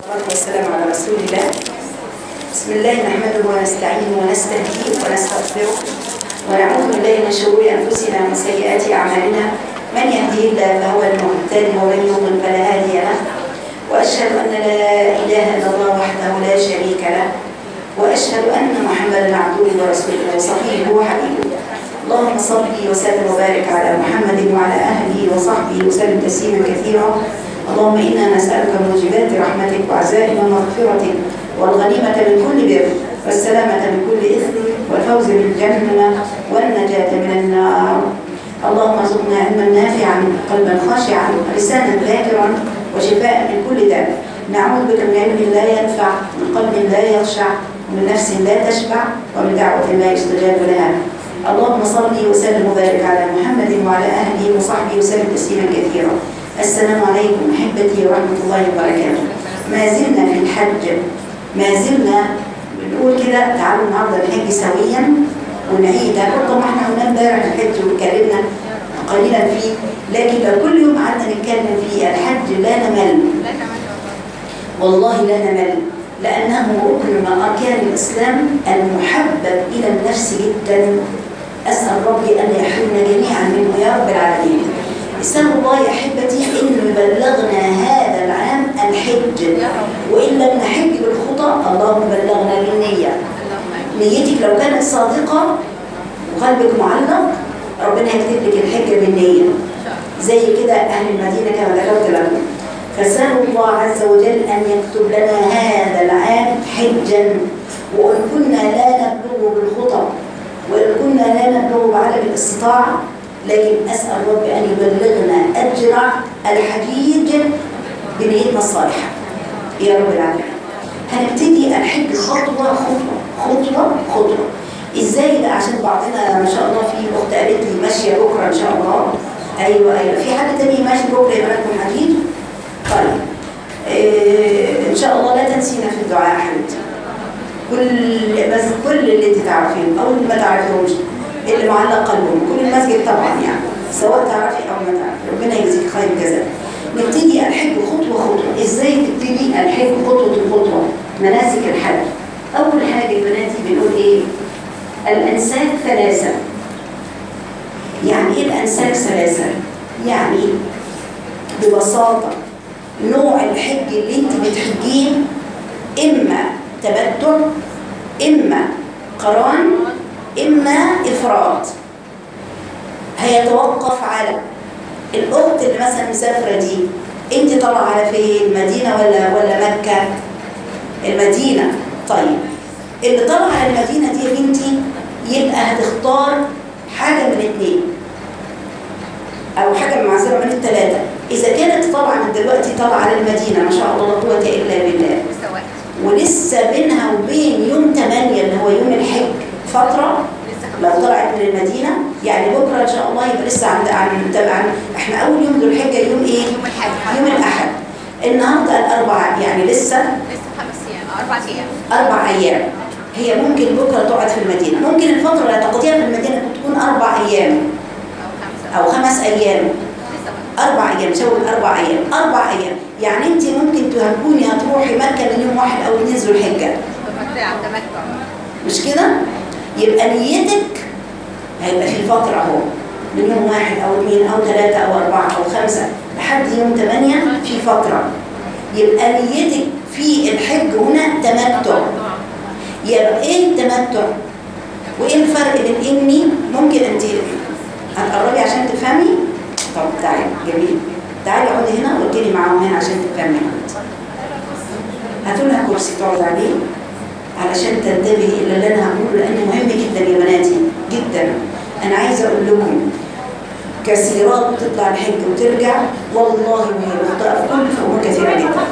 والصلاة والسلام على رسول الله بسم الله نحمده ونستعينه ونستهديه ونستغفره ونعوذ بالله من شرور أنفسنا ومن سيئات أعمالنا من يهديه الله فهو المهتدي ومن يضلل فلا هادي له وأشهد أن لا إله إلا الله وحده لا شريك له وأشهد أن محمدا عبده ورسوله وصفيه وحبيبه اللهم صل وسلم وبارك على محمد وعلى أهله وصحبه وسلم تسليما كثيرا اللهم إنا نسألك موجبات رحمتك وعزائم مغفرتك والغنيمة من كل بر والسلامة من كل إثم والفوز بالجنة والنجاة من النار اللهم ارزقنا علما نافعا قلبا خاشعا لسانا ذاكرا وشفاء من كل داء نعوذ بك من علم لا ينفع من قلب لا يخشع ومن نفس لا تشبع ومن دعوة لا يستجاب لها اللهم صل وسلم وبارك على محمد وعلى اهله وصحبه وسلم تسليما كثيرا السلام عليكم احبتي ورحمه الله وبركاته ما زلنا في الحج ما زلنا بنقول كده تعالوا النهارده نحج سويا ونعيد طبعا احنا قلنا امبارح الحج واتكلمنا قليلا فيه لكن لو كل يوم قعدنا نتكلم فيه الحج لا نمل والله لا نمل لأنه ركن من أركان الإسلام المحبب إلى النفس جدا أسأل ربي أن يحرمنا جميعا منه يا رب العالمين اسأل الله يا أحبتي أنه يبلغنا هذا العام الحج وإن لم نحج بالخطى اللهم بلغنا بالنية نيتك لو كانت صادقة وقلبك معلق ربنا يكتب لك الحجة بالنية زي كده أهل المدينة كما ذكرت لكم فسألوا الله عز وجل أن يكتب لنا هذا العام حجا وإن كنا لا نبلغه بالخطى وإن كنا لا نبلغه بعدم الاستطاعة لكن أسأل ربي أن يبلغنا أجر الحجيج بنيتنا الصالحة يا رب العالمين هنبتدي الحج خطوة خطوة خطوة خطوة ازاي ده عشان بعضنا ما شاء الله في اخت قالت لي ماشيه بكره ان شاء الله ايوه ايوه في حد تاني ماشي بكره يبقى لكم حديد طيب إيه ان شاء الله لا تنسينا في الدعاء حبيبتي كل بس كل اللي انت تعرفيهم او اللي ما تعرفيهمش اللي معلق قلبهم كل المسجد طبعا يعني سواء تعرفي او ما تعرفي ربنا يجزيك خير جزاء نبتدي الحج خطوه خطوه ازاي تبتدي الحج خطوه خطوه مناسك الحج اول حاجه بناتي بنقول ايه الانساك ثلاثه يعني ايه الانساك ثلاثه يعني ببساطه نوع الحج اللي انت بتحجيه اما تبتع اما قران اما افراد هيتوقف على الاخت اللي مثلا مسافره دي انت طالعه على فين مدينه ولا ولا مكه المدينه طيب اللي طالعه على المدينه دي يا بنتي يبقى هتختار حاجه من اثنين او حاجه معذره من الثلاثه اذا كانت طالعه من دلوقتي طالعه على المدينه ما شاء الله لا قوه الا بالله ولسه بينها وبين يوم 8 اللي هو يوم الحج فتره لو طلعت من المدينه يعني بكره ان شاء الله يبقى لسه عند عن عن احنا اول يوم ذو الحجه يوم ايه؟ يوم الحج يوم الاحد النهارده الاربعاء يعني لسه لسه خمس ايام اربع ايام اربع ايام هي ممكن بكره تقعد في المدينه ممكن الفتره اللي هتقضيها في المدينه تكون اربع ايام او خمسه او خمس ايام لسه بقى اربع ايام شوف اربع ايام اربع ايام يعني انت ممكن تكوني هتروحي مكه من يوم واحد او اثنين ذو الحجه تمتع تمتع مش كده يبقى نيتك هيبقى في فتره اهو من يوم واحد او اثنين او ثلاثه او اربعه او خمسه لحد يوم ثمانيه في فتره يبقى نيتك في الحج هنا تمتع يبقى ايه التمتع وايه الفرق بين اني ممكن انت هتقربي عشان تفهمي طب تعالي جميل تعالي اقعدي هنا وقولي معاهم هنا عشان تفهمي هاتوا لها كرسي تقعد عليه علشان تنتبهي الى اللي انا هقوله لانه مهم جدا يا بناتي جدا انا عايزه اقول لكم كثيرات بتطلع الحج وترجع والله وهي مخطئه في كل في امور كثيره جدا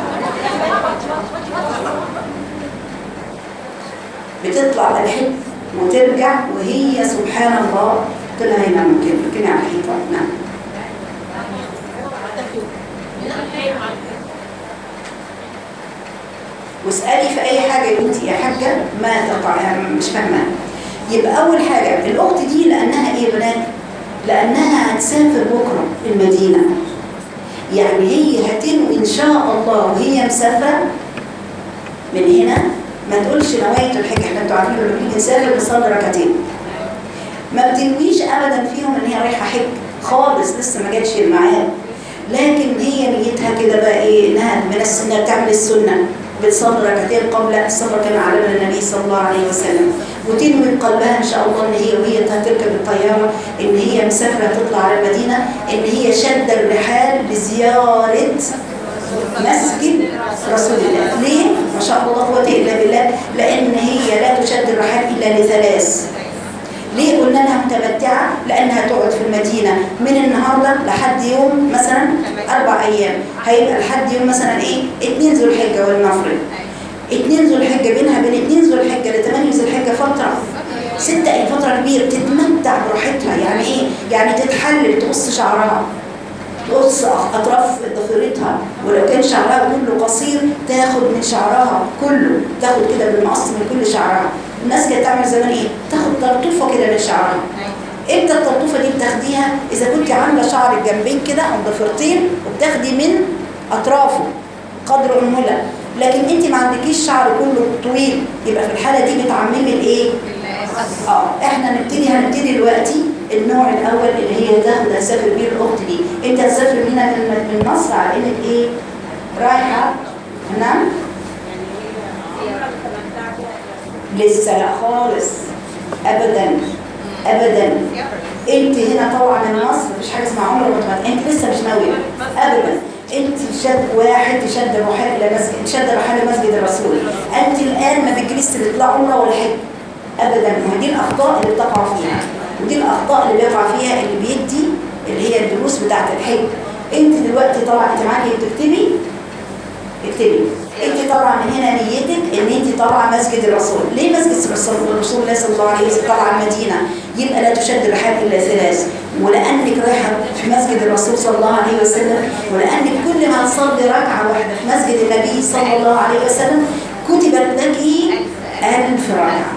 بتطلع الحج وترجع وهي سبحان الله قلت لها هنا ممكن ممكن على الحيطه نعم واسالي في اي حاجه يا بنتي يا حاجه ما تقع مش فاهمه يبقى اول حاجه الاخت دي لانها ايه يا بنات لانها هتسافر بكره المدينه يعني هي هتنوي ان شاء الله وهي مسافره من هنا ما تقولش نوايا الحج احنا انتوا عارفين لما بنيجي نسافر بنصلي ركعتين ما بتنويش ابدا فيهم ان هي رايحه حج خالص لسه ما جاتش الميعاد لكن هي نيتها كده بقى ايه انها من السنه بتعمل السنه بتصلي ركعتين قبل السفر كما علمنا النبي صلى الله عليه وسلم وتنوي قلبها ان شاء الله ان هي وهي هتركب الطياره ان هي مسافره تطلع على المدينه ان هي شاده الرحال لزياره مسجد رسول الله ليه؟ ما شاء الله قوة إلا بالله لأن هي لا تشد الرحال إلا لثلاث ليه قلنا لها متمتعة؟ لأنها تقعد في المدينة من النهاردة لحد يوم مثلا أربع أيام هيبقى لحد يوم مثلا إيه؟ اتنين ذو الحجة والمفرد اتنين ذو الحجة بينها بين اتنين ذو الحجة لتمانية ذو الحجة فترة ستة أي فترة كبيرة تتمتع براحتها يعني إيه؟ يعني تتحلل تقص شعرها تقص أطراف ضفيرتها ولو كان شعرها كله قصير تاخد من شعرها كله تاخد كده بالمقص من كل شعرها الناس كانت تعمل زمان ايه تاخد طرطوفه كده من شعرها امتى الطرطوفه دي بتاخديها اذا كنت عامله شعر الجنبين كده او ضفيرتين وبتاخدي من اطرافه قدر انمله لكن انت ما عندكيش شعر كله طويل يبقى في الحاله دي بتعممي الايه اه احنا نبتدي هنبتدي دلوقتي النوع الاول اللي هي تاخد هتسافر بيه الاخت دي انت هتسافر هنا من من مصر على انك ايه رايحه نعم لسه لا خالص ابدا ابدا انت هنا طالعه من مصر مفيش حاجه اسمها عمره متمتع انت لسه مش ناويه ابدا انت شد واحد شد رحال الى مسجد شد رحال مسجد الرسول انت الان ما بتجريش تطلع عمره ولا حج ابدا ما دي الاخطاء اللي بتقع فيها ودي الاخطاء اللي بيقع فيها اللي بيدي اللي هي الدروس بتاعه الحج انت دلوقتي طالعه انت معاكي بتكتبي اكتبي انت طالعه من هنا نيتك ان انت طالعه مسجد الرسول ليه مسجد الرسول الرسول الله صلى الله عليه وسلم طالعه المدينه يبقى لا تشد الرحال الا ثلاث ولانك رايحه في مسجد الرسول صلى الله عليه وسلم ولانك كل ما تصلي ركعه واحده في مسجد النبي صلى الله عليه وسلم كتبت لك ألف ركعه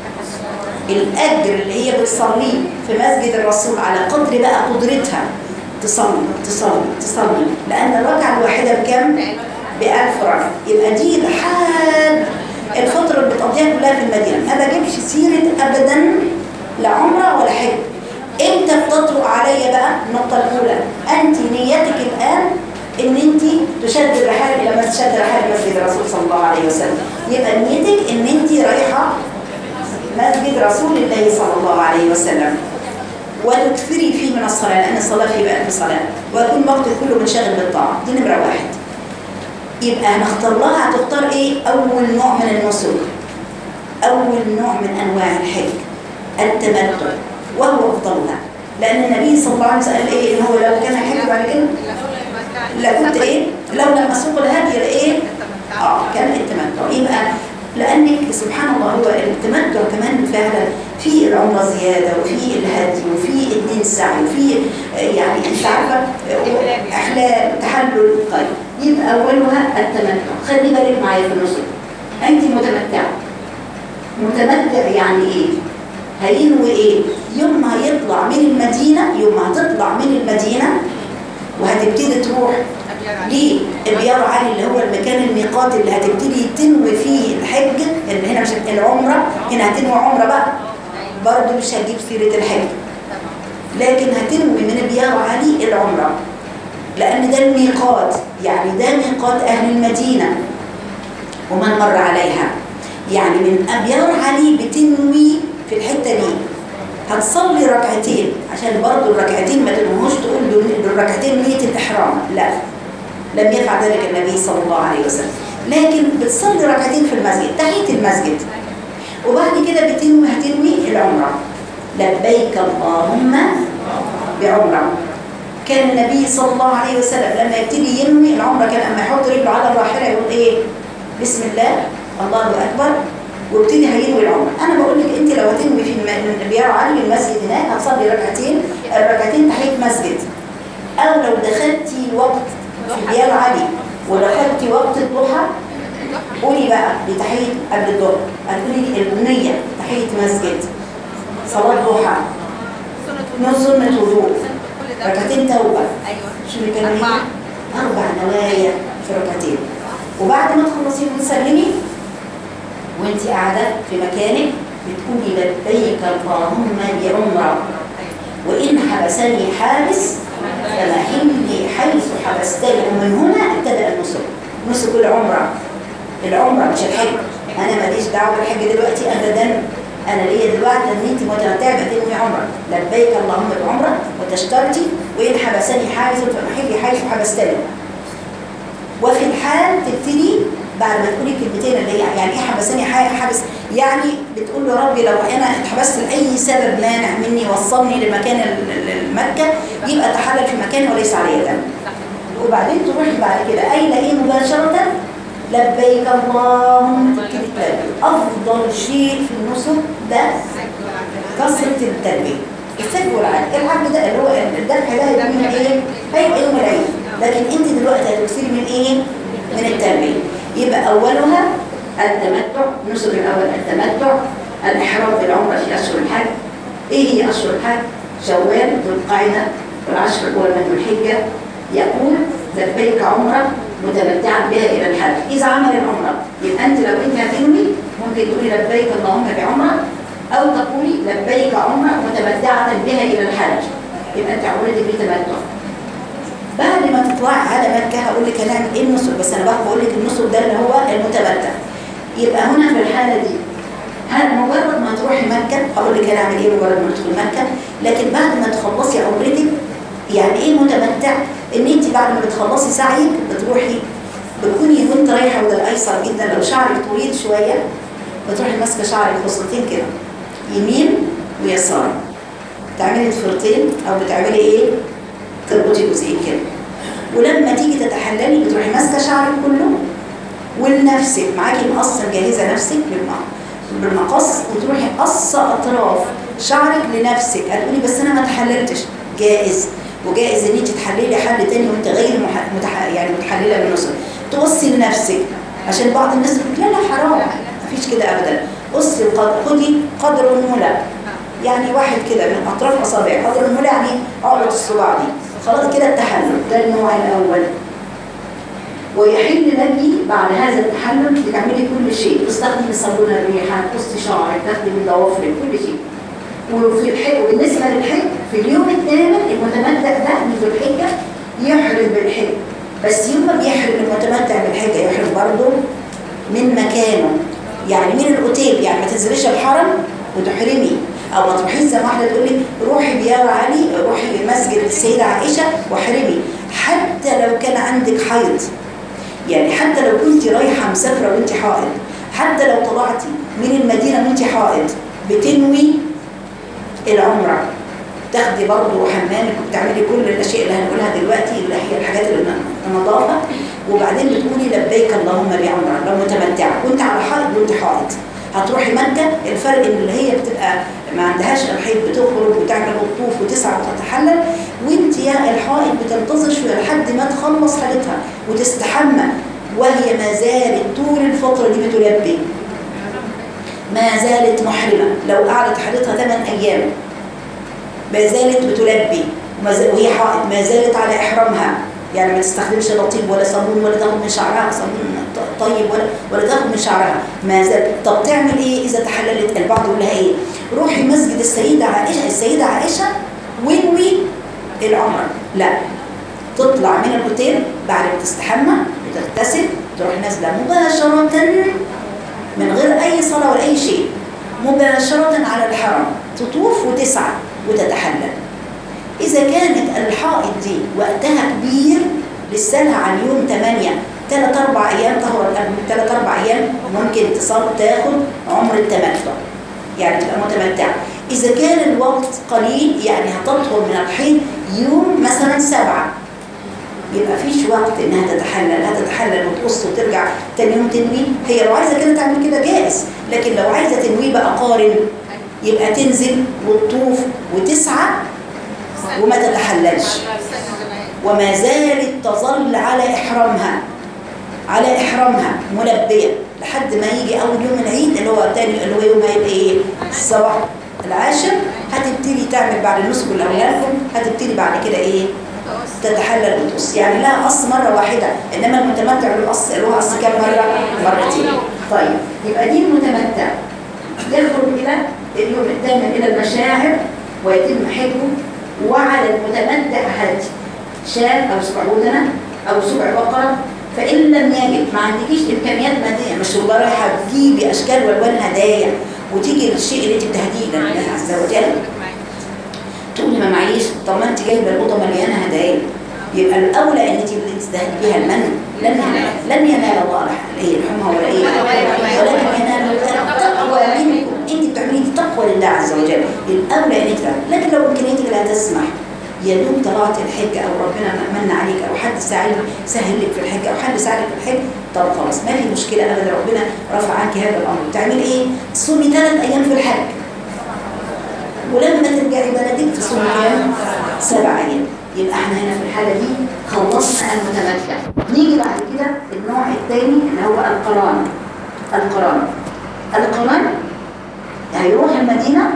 الأجر اللي هي بتصليه في مسجد الرسول على قدر بقى قدرتها تصلي تصلي تصلي لأن الركعة الواحدة بكم؟ بألف ركعة يبقى دي الحال الفترة اللي بتقضيها كلها في المدينة ما بجيبش سيرة أبدا لا عمرة ولا حج امتى بتطرق عليا بقى النقطة الأولى أنت نيتك الآن ان انت تشد الرحال الى مسجد تشد رحال مسجد الرسول صلى الله عليه وسلم يبقى نيتك ان انت رايحه مسجد رسول الله صلى الله عليه وسلم وتكثري فيه من الصلاة لأن الصلاة فيه بقى صلاة ويكون وقتك كله منشغل بالطاعة دي نمرة واحد يبقى هنختار لها هتختار ايه أول نوع من النسك أول نوع من أنواع الحج التمتع وهو أفضلها لأن النبي صلى الله عليه وسلم قال ايه إن هو لو كان حج بعد كده لا كنت ايه لو لم أسوق الهدي لإيه اه كان التمتع يبقى لأنك سبحان الله هو التمتع كمان فعلا في العمرة زيادة وفي الهدي وفي الدين سعي وفي يعني انت عارفة احلال تحلل طيب يبقى أولها التمتع خلي بالك معايا في النصر أنت متمتعة متمتع يعني إيه؟ هينوي إيه؟ يوم ما هيطلع من المدينة يوم ما هتطلع من المدينة وهتبتدي تروح ليه البيار علي اللي هو المكان الميقات اللي هتبتدي تنوي فيه الحج اللي هنا مش العمرة هنا هتنوي عمرة بقى برضه مش هتجيب سيرة الحج لكن هتنوي من البيار علي العمرة لأن ده الميقات يعني ده ميقات أهل المدينة ومن مر عليها يعني من أبيار علي بتنوي في الحتة دي هتصلي ركعتين عشان برضه الركعتين ما تنوهوش تقول دول ركعتين نية الإحرام لا لم يفعل ذلك النبي صلى الله عليه وسلم لكن بتصلي ركعتين في المسجد تحية المسجد وبعد كده بتنوي هتنوي العمرة لبيك اللهم بعمرة كان النبي صلى الله عليه وسلم لما يبتدي ينوي العمرة كان أما يحط رجله على الراحلة يقول إيه بسم الله الله أكبر وابتدي هينوي العمرة أنا بقول لك أنت لو هتنوي في بيار علي المسجد هناك هتصلي ركعتين الركعتين تحية مسجد أو لو دخلتي وقت في بيار علي ودخلتي وقت الضحى قولي بقى لتحية قبل الظهر هتقولي النية تحية مسجد صلاة ضحى سنة وضوء ركعتين توبة ايوه شو اللي كان أربعة. أربع نوايا في ركعتين وبعد ما تخلصي وتسلمي وانت قاعده في مكانك بتقولي لبيك اللهم بعمره وان حبسني حابس فمحلي حيث حبستني ومن هنا ابتدا النسك نسك العمره العمره مش الحج انا ماليش دعوه بالحج دلوقتي ابدا انا ليا دلوقتي ان انت متمتعه بتنوي عمره لبيك اللهم بعمره وتشترتي وان حبسني حابس فمحلي حيث حبستني وفي الحال تبتدي بعد ما تقولي الكلمتين اللي هي يعني ايه حبسني حا- حبس يعني بتقول له ربي لو انا اتحبست لاي سبب مانع مني وصلني لمكان ال- ال- المكه يبقى تحلل في مكان وليس علي دم وبعدين تروحي بعد كده قايله ايه مباشره لبيك اللهم تبتدي تلبي افضل شيء في النسك ده كثره التلبيه السجن والعد العد ده اللي هو الذبح ده هيبقى من ايه؟ هيبقى يوم العيد لكن انت دلوقتي هتكسري من ايه؟ من التلبيه يبقى اولها التمتع النسك الاول التمتع الاحرام بالعمره في اشهر الحج ايه هي اشهر الحج؟ شوال ذو القعده والعشر الاول من ذو الحجه يقول لبيك عمره متمتعا بها الى الحج اذا عمل العمره يبقى انت لو انت هتنوي ممكن تقولي لبيك اللهم بعمره او تقولي لبيك عمره متمتعه بها الى الحج يبقى انت عمرتك بتمتع بعد ما تطلعي على مكه هقول لك هنعمل ايه النسك بس انا بقى بقول لك النسك ده اللي هو المتمتع يبقى هنا في الحاله دي هل مجرد ما تروحي مكه هقول لك هنعمل ايه مجرد ما ندخل مكه لكن بعد ما تخلصي عمرتك يعني ايه متمتع ان انت بعد ما بتخلصي سعيك بتروحي بتكوني وانت رايحه وده الايسر جدا لو شعرك طويل شويه بتروحي ماسكه شعرك خصلتين كده يمين ويسار تعملي ضفيرتين او بتعملي ايه تربطي جزئين كده ولما تيجي تتحللي بتروحي ماسكه شعرك كله ولنفسك معاكي مقص مجهزه نفسك بالم- بالمقص وتروحي قصه اطراف شعرك لنفسك هتقولي بس انا ما اتحللتش جائز وجائز ان انت تحللي حل تاني وانت غير مح... متح... يعني متحلله بالنص تقصي لنفسك عشان بعض الناس بتقول لا لا حرام مفيش كده ابدا قصي القدر خدي قدر المولى يعني واحد كده من اطراف اصابعك قدر المولى يعني عقله الصباع دي خلاص كده التحلل ده النوع الاول ويحل لك بعد هذا التحلل تعملي كل شيء تستخدمي صابون الريحه تقصي شعرك تخدمي ضوافرك كل شيء وفي الحج وبالنسبه للحج في اليوم الثامن المتمتع ده من ذو الحجه يحرم بالحج بس يوم ما بيحرم المتمتع بالحجه يحرم برضه من مكانه يعني من الاوتيل يعني ما تنزليش الحرم وتحرمي او ما تروحيش زي ما واحده تقول لي روحي بيار علي روحي مسجد السيده عائشه واحرمي حتى لو كان عندك حيض يعني حتى لو كنت رايحه مسافره وانت حائض حتى لو طلعتي من المدينه وانت حائض بتنوي العمره تاخدي برضه حمامك وبتعملي كل الاشياء اللي هنقولها دلوقتي اللي هي الحاجات اللي النظافه وبعدين بتقولي لبيك اللهم بعمره لو متمتعه كنت على حائض وانت حائض هتروحي مكه الفرق ان اللي هي بتبقى ما عندهاش الحيض بتخرج وتعمل الطوف وتسعى وتتحلل وانت يا الحائض بتنتظر شويه لحد ما تخلص حالتها وتستحمى وهي ما زالت طول الفتره دي بتلبي ما زالت محرمه لو قعدت حالتها 8 ايام ما زالت بتلبي وما زال- وهي حائض ما زالت على احرامها يعني ما تستخدمش لطيب ولا صابون ولا تاخد من شعرها صابون ط- طيب ولا ولا تاخد من شعرها ما زال طب تعمل ايه اذا تحللت البعض يقول لها ايه روحي مسجد السيده عائشه السيده عائشه وانوي العمره لا تطلع من الاوتيل بعد ما تستحمى وتغتسل تروح نازله مباشره من غير اي صلاه ولا اي شيء مباشره على الحرم تطوف وتسعى وتتحلل إذا كانت الحائض دي وقتها كبير لسه لها عن يوم 8 ثلاث أربع أيام تهرب قبل ثلاث أربع أيام ممكن تصاب تاخد عمر التمتع يعني تبقى متمتعة إذا كان الوقت قليل يعني هتطهر من الحيض يوم مثلا سبعة يبقى فيش وقت انها تتحلل هتتحلل وتقص وترجع تاني يوم تنوي هي لو عايزه كده تعمل كده جائز لكن لو عايزه تنوي بقى قارن يبقى تنزل وتطوف وتسعى وما تتحللش وما زالت تظل على إحرامها على إحرامها ملبية لحد ما يجي أول يوم العيد اللي هو تاني اللي هو يوم هيبقى إيه؟ الصباح العاشر هتبتدي تعمل بعد النسك اللي قلنا لكم هتبتدي بعد كده إيه؟ تتحلل وتقص يعني لها قص مرة واحدة إنما المتمتع له قص له قص كام مرة؟ مرتين طيب يبقى دي المتمتع يخرج إلى اليوم الثامن إلى المشاعر ويتم حجه وعلى المتمتع هدي شاة أو سبع بدنة أو سبع بقرة فإن لم يجد ما عندكيش إمكانيات مادية مش تبقى رايحة تجيبي أشكال والوان هدايا وتيجي للشيء اللي أنت بتهديه لله عز وجل تقولي ما معيش طب ما انت جايبه الاوضه مليانه هدايا يبقى الاولى ان انت اللي تستهدي بيها المن لن ينال لن ينال الله ايه الحمى ولا ايه ولكن ينال التقوى منكم انت بتعملي دي تقوى لله عز وجل الاولى ان انت تعملي. لكن لو امكانيتك لا تسمح يا دوب طلعت الحج او ربنا من عليك او حد ساعد سهل لك في الحج او حد ساعدك في الحج طب خلاص ما في مشكله ابدا ربنا رفع عنك هذا الامر تعملي ايه؟ تصومي ثلاث ايام في الحج ولما ترجعي بلدك تصوم كام؟ سبع ايام يبقى احنا هنا في الحاله دي خلصنا المتمتع نيجي بعد كده النوع الثاني اللي هو القران القران القران هيروح المدينه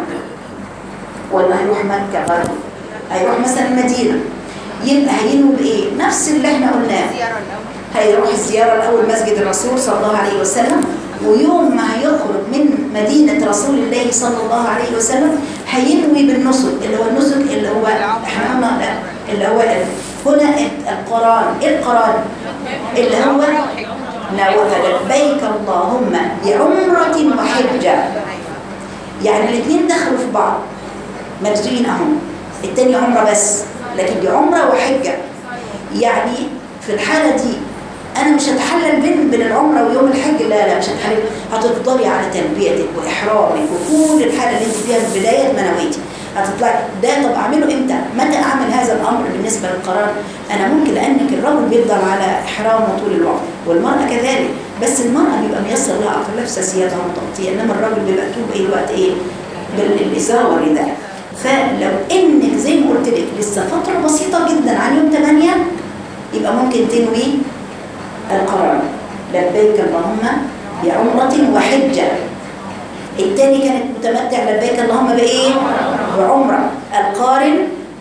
ولا هيروح مكه برضه هيروح مثلا المدينه يبقى هينوي بايه؟ نفس اللي احنا قلناه زيارة الأول هيروح الزيارة الأول مسجد الرسول صلى الله عليه وسلم ويوم ما هيخرج من مدينة رسول الله صلى الله عليه وسلم هينوي بالنسك اللي هو النسك اللي هو احنا قلنا لا، اللي هو هنا القران ايه القران اللي هو لا لبيك اللهم بعمرة وحجة يعني الاثنين دخلوا في بعض مجزوين اهم التاني عمرة بس لكن دي عمرة وحجة يعني في الحالة دي أنا مش هتحلل بين بين العمرة ويوم الحج لا لا مش هتحلل هتفضلي على تلبيتك وإحرامك وكل الحالة اللي أنت فيها من بداية ما نويتي هتطلعي ده طب أعمله إمتى؟ متى أعمل هذا الأمر بالنسبة للقرار؟ أنا ممكن لأنك الرجل بيفضل على إحرامه طول الوقت والمرأة كذلك بس المرأة بيبقى ميسر لها أكتر لابسة سيادة وتغطية إنما الرجل بيبقى طول أي الوقت إيه؟ بالإزار والرداء فلو إنك زي ما قلت لك لسه فترة بسيطة جدا عن يوم 8 يبقى ممكن تنوي القرار لبيك اللهم بعمرة وحجة التاني كانت متمتع لبيك اللهم بإيه؟ بعمرة القارن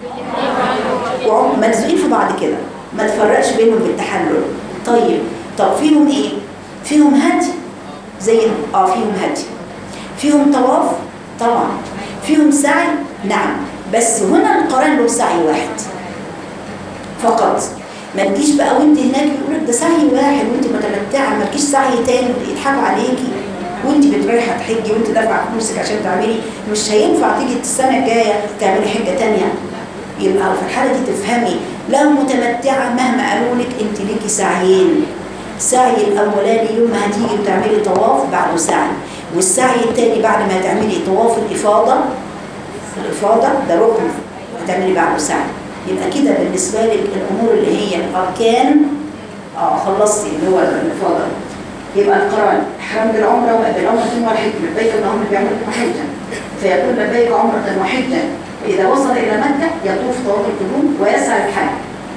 وعم ملزوقين في بعض كده ما تفرقش بينهم بالتحلل طيب طب فيهم ايه؟ فيهم هدي زي اه فيهم هدي فيهم طواف طبعا فيهم سعي نعم بس هنا القران له سعي واحد فقط ما تجيش بقى وانت هناك يقول لك ده سعي واحد وانت متمتعه ما تجيش سعي تاني يضحكوا عليكي وانت بتروحي تحجي وانت دافعه فلوسك عشان تعملي مش هينفع تيجي السنه الجايه تعملي حجه تانيه يبقى في الحاله دي تفهمي لو متمتعه مهما قالوا لك انت ليكي سعيين السعي الاولاني يوم ما هتيجي وتعملي طواف بعده سعي والسعي الثاني بعد ما تعملي طواف الافاضه الافاضه ده ركن هتعملي بعده سعي يبقى كده بالنسبه لك الامور اللي هي الاركان اه خلصتي اللي هو الافاضه يبقى القران احرام بالعمره بالعمره والحج لبيك اللهم بعمره وحجه فيقول لبيك عمره وحجه فاذا وصل الى مكه يطوف طواف القدوم ويسعى الحج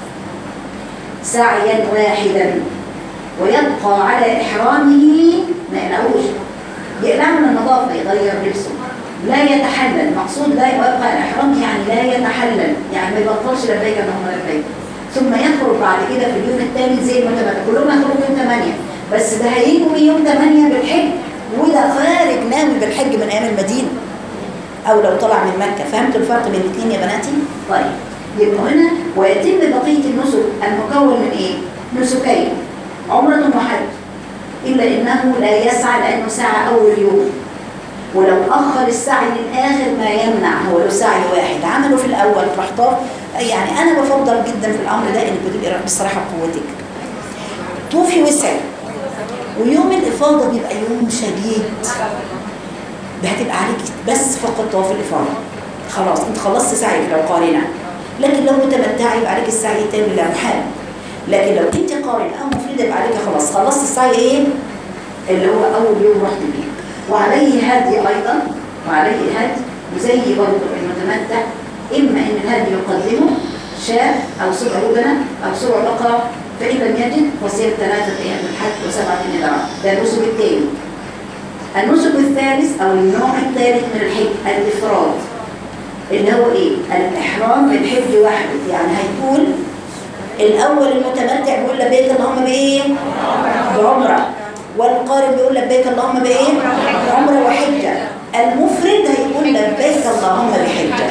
سعيا واحدا ويبقى على احرامه ما يقلعوش يقلع من النظافه يغير لبسه لا يتحلل مقصود لا يبقى على احرامه يعني لا يتحلل يعني ما يبطلش لبيك اللهم لبيك ثم يخرج بعد كده في اليوم الثامن زي ما تبقى كلهم يخرجوا يوم 8 بس ده هيجوا يوم 8 بالحج وده خارج ناوي بالحج من ايام المدينه او لو طلع من مكه فهمتوا الفرق بين الاثنين يا بناتي طيب يبقى هنا ويتم بقيه النسك المكون من ايه نسكين عمره وحج الا انه لا يسعى لانه سعى اول يوم ولو اخر السعي للاخر ما يمنع هو له سعي واحد عمله في الاول راح طاف يعني انا بفضل جدا في الامر ده انك بتبقي بصراحه بقوتك طوفي وسعي ويوم الإفاضة بيبقى يوم شديد هتبقى عليك بس فقط طواف الإفاضة خلاص انت خلصت سعيك لو قارنة لكن لو متمتعة يبقى عليك السعي التاني لا محال لكن لو انت قارنة أو مفردة يبقى عليك خلاص خلصت السعي ايه اللي هو أول يوم رحت بيه وعليه هدي أيضا وعليه هدي وزي برضه المتمتع إما إن الهدي يقدمه شاة أو سبع لبنة أو سبع بقرة فإن لم يجد فصيام ثلاثة أيام من الحج وسبعة من العام ده النسك الثاني النسك الثالث أو النوع الثالث من الحج الإفراد اللي هو إيه؟ الإحرام بالحج وحده يعني هيكون الأول المتمتع بيقول لبيك اللهم بإيه؟ بعمرة والقارن بيقول لبيك اللهم بايه عمره وحجه المفرد هيقول لبيك اللهم بحجه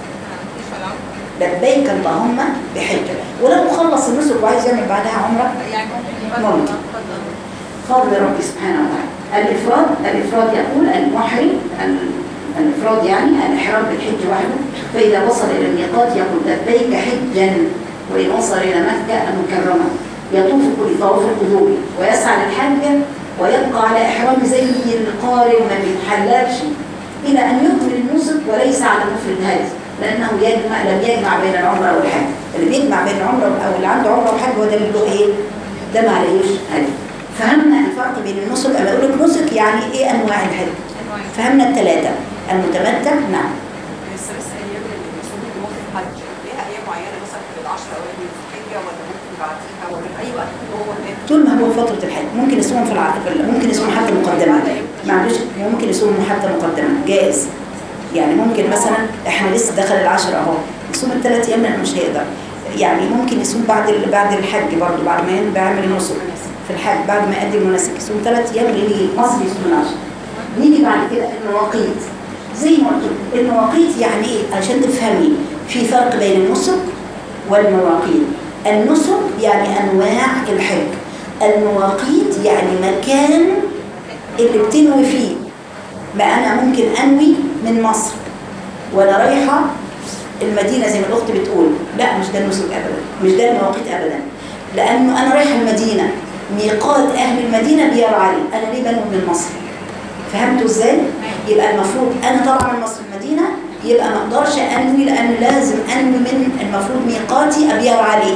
لبيك اللهم بحجه ولو خلص النسك وعايز يعمل بعدها عمره يعني ممكن. فضل ربي سبحانه وتعالى الإفراد الإفراد يقول المحرم ال- الإفراد يعني الإحرام بالحج وحده فإذا وصل إلى الميقات يقول لبيك حجا وإن وصل إلى مكة المكرمة يطوف كل طواف القدوم ويسعى للحج ويبقى على إحرام زي القارن ما بيتحللش إلى أن يكمل النسك وليس على مفرد هذا لأنه يجمع لم يجمع بين العمرة والحج اللي بيجمع بين العمرة أو اللي عنده عمرة وحج هو ده اللي له إيه؟ ده ما عليهوش هدي فهمنا الفرق بين النسك أنا أقول لك نسك يعني إيه أنواع الحج فهمنا الثلاثة المتمتع نعم بس بس ايام الرسول الموت الحج ليها ايام معينه مثلا في العشر اوائل من الحجه ولا ممكن بعديها ولا في اي وقت هو هناك طول ما هو فترة الحج ممكن يصوم في الع... في ال- ممكن يصوم حتى مقدمة معلش ممكن يصوم حتى مقدمة جائز يعني ممكن مثلا احنا لسه دخل العشر اهو يصوم الثلاث ايام لانه مش هيقدر يعني ممكن يصوم بعد ال... بعد الحج برضه بعد ما ين- بيعمل النسك في الحج بعد ما يؤدي المناسك يصوم ثلاث ايام اللي مصر يصوم العشر نيجي بعد كده المواقيت زي ما قلت لكم، المواقيت يعني ايه عشان تفهمي في فرق بين النسك والمواقيت النسك يعني انواع الحج المواقيت يعني مكان اللي بتنوي فيه ما انا ممكن انوي من مصر وانا رايحه المدينه زي ما الاخت بتقول لا مش ده النسك ابدا مش ده المواقيت ابدا لانه انا رايحه المدينه ميقات اهل المدينه بيار علي انا ليه بنوي من مصر فهمتوا ازاي يبقى المفروض انا طالعه من مصر المدينه يبقى ما اقدرش انوي لان لازم انوي من المفروض ميقاتي ابيار عليه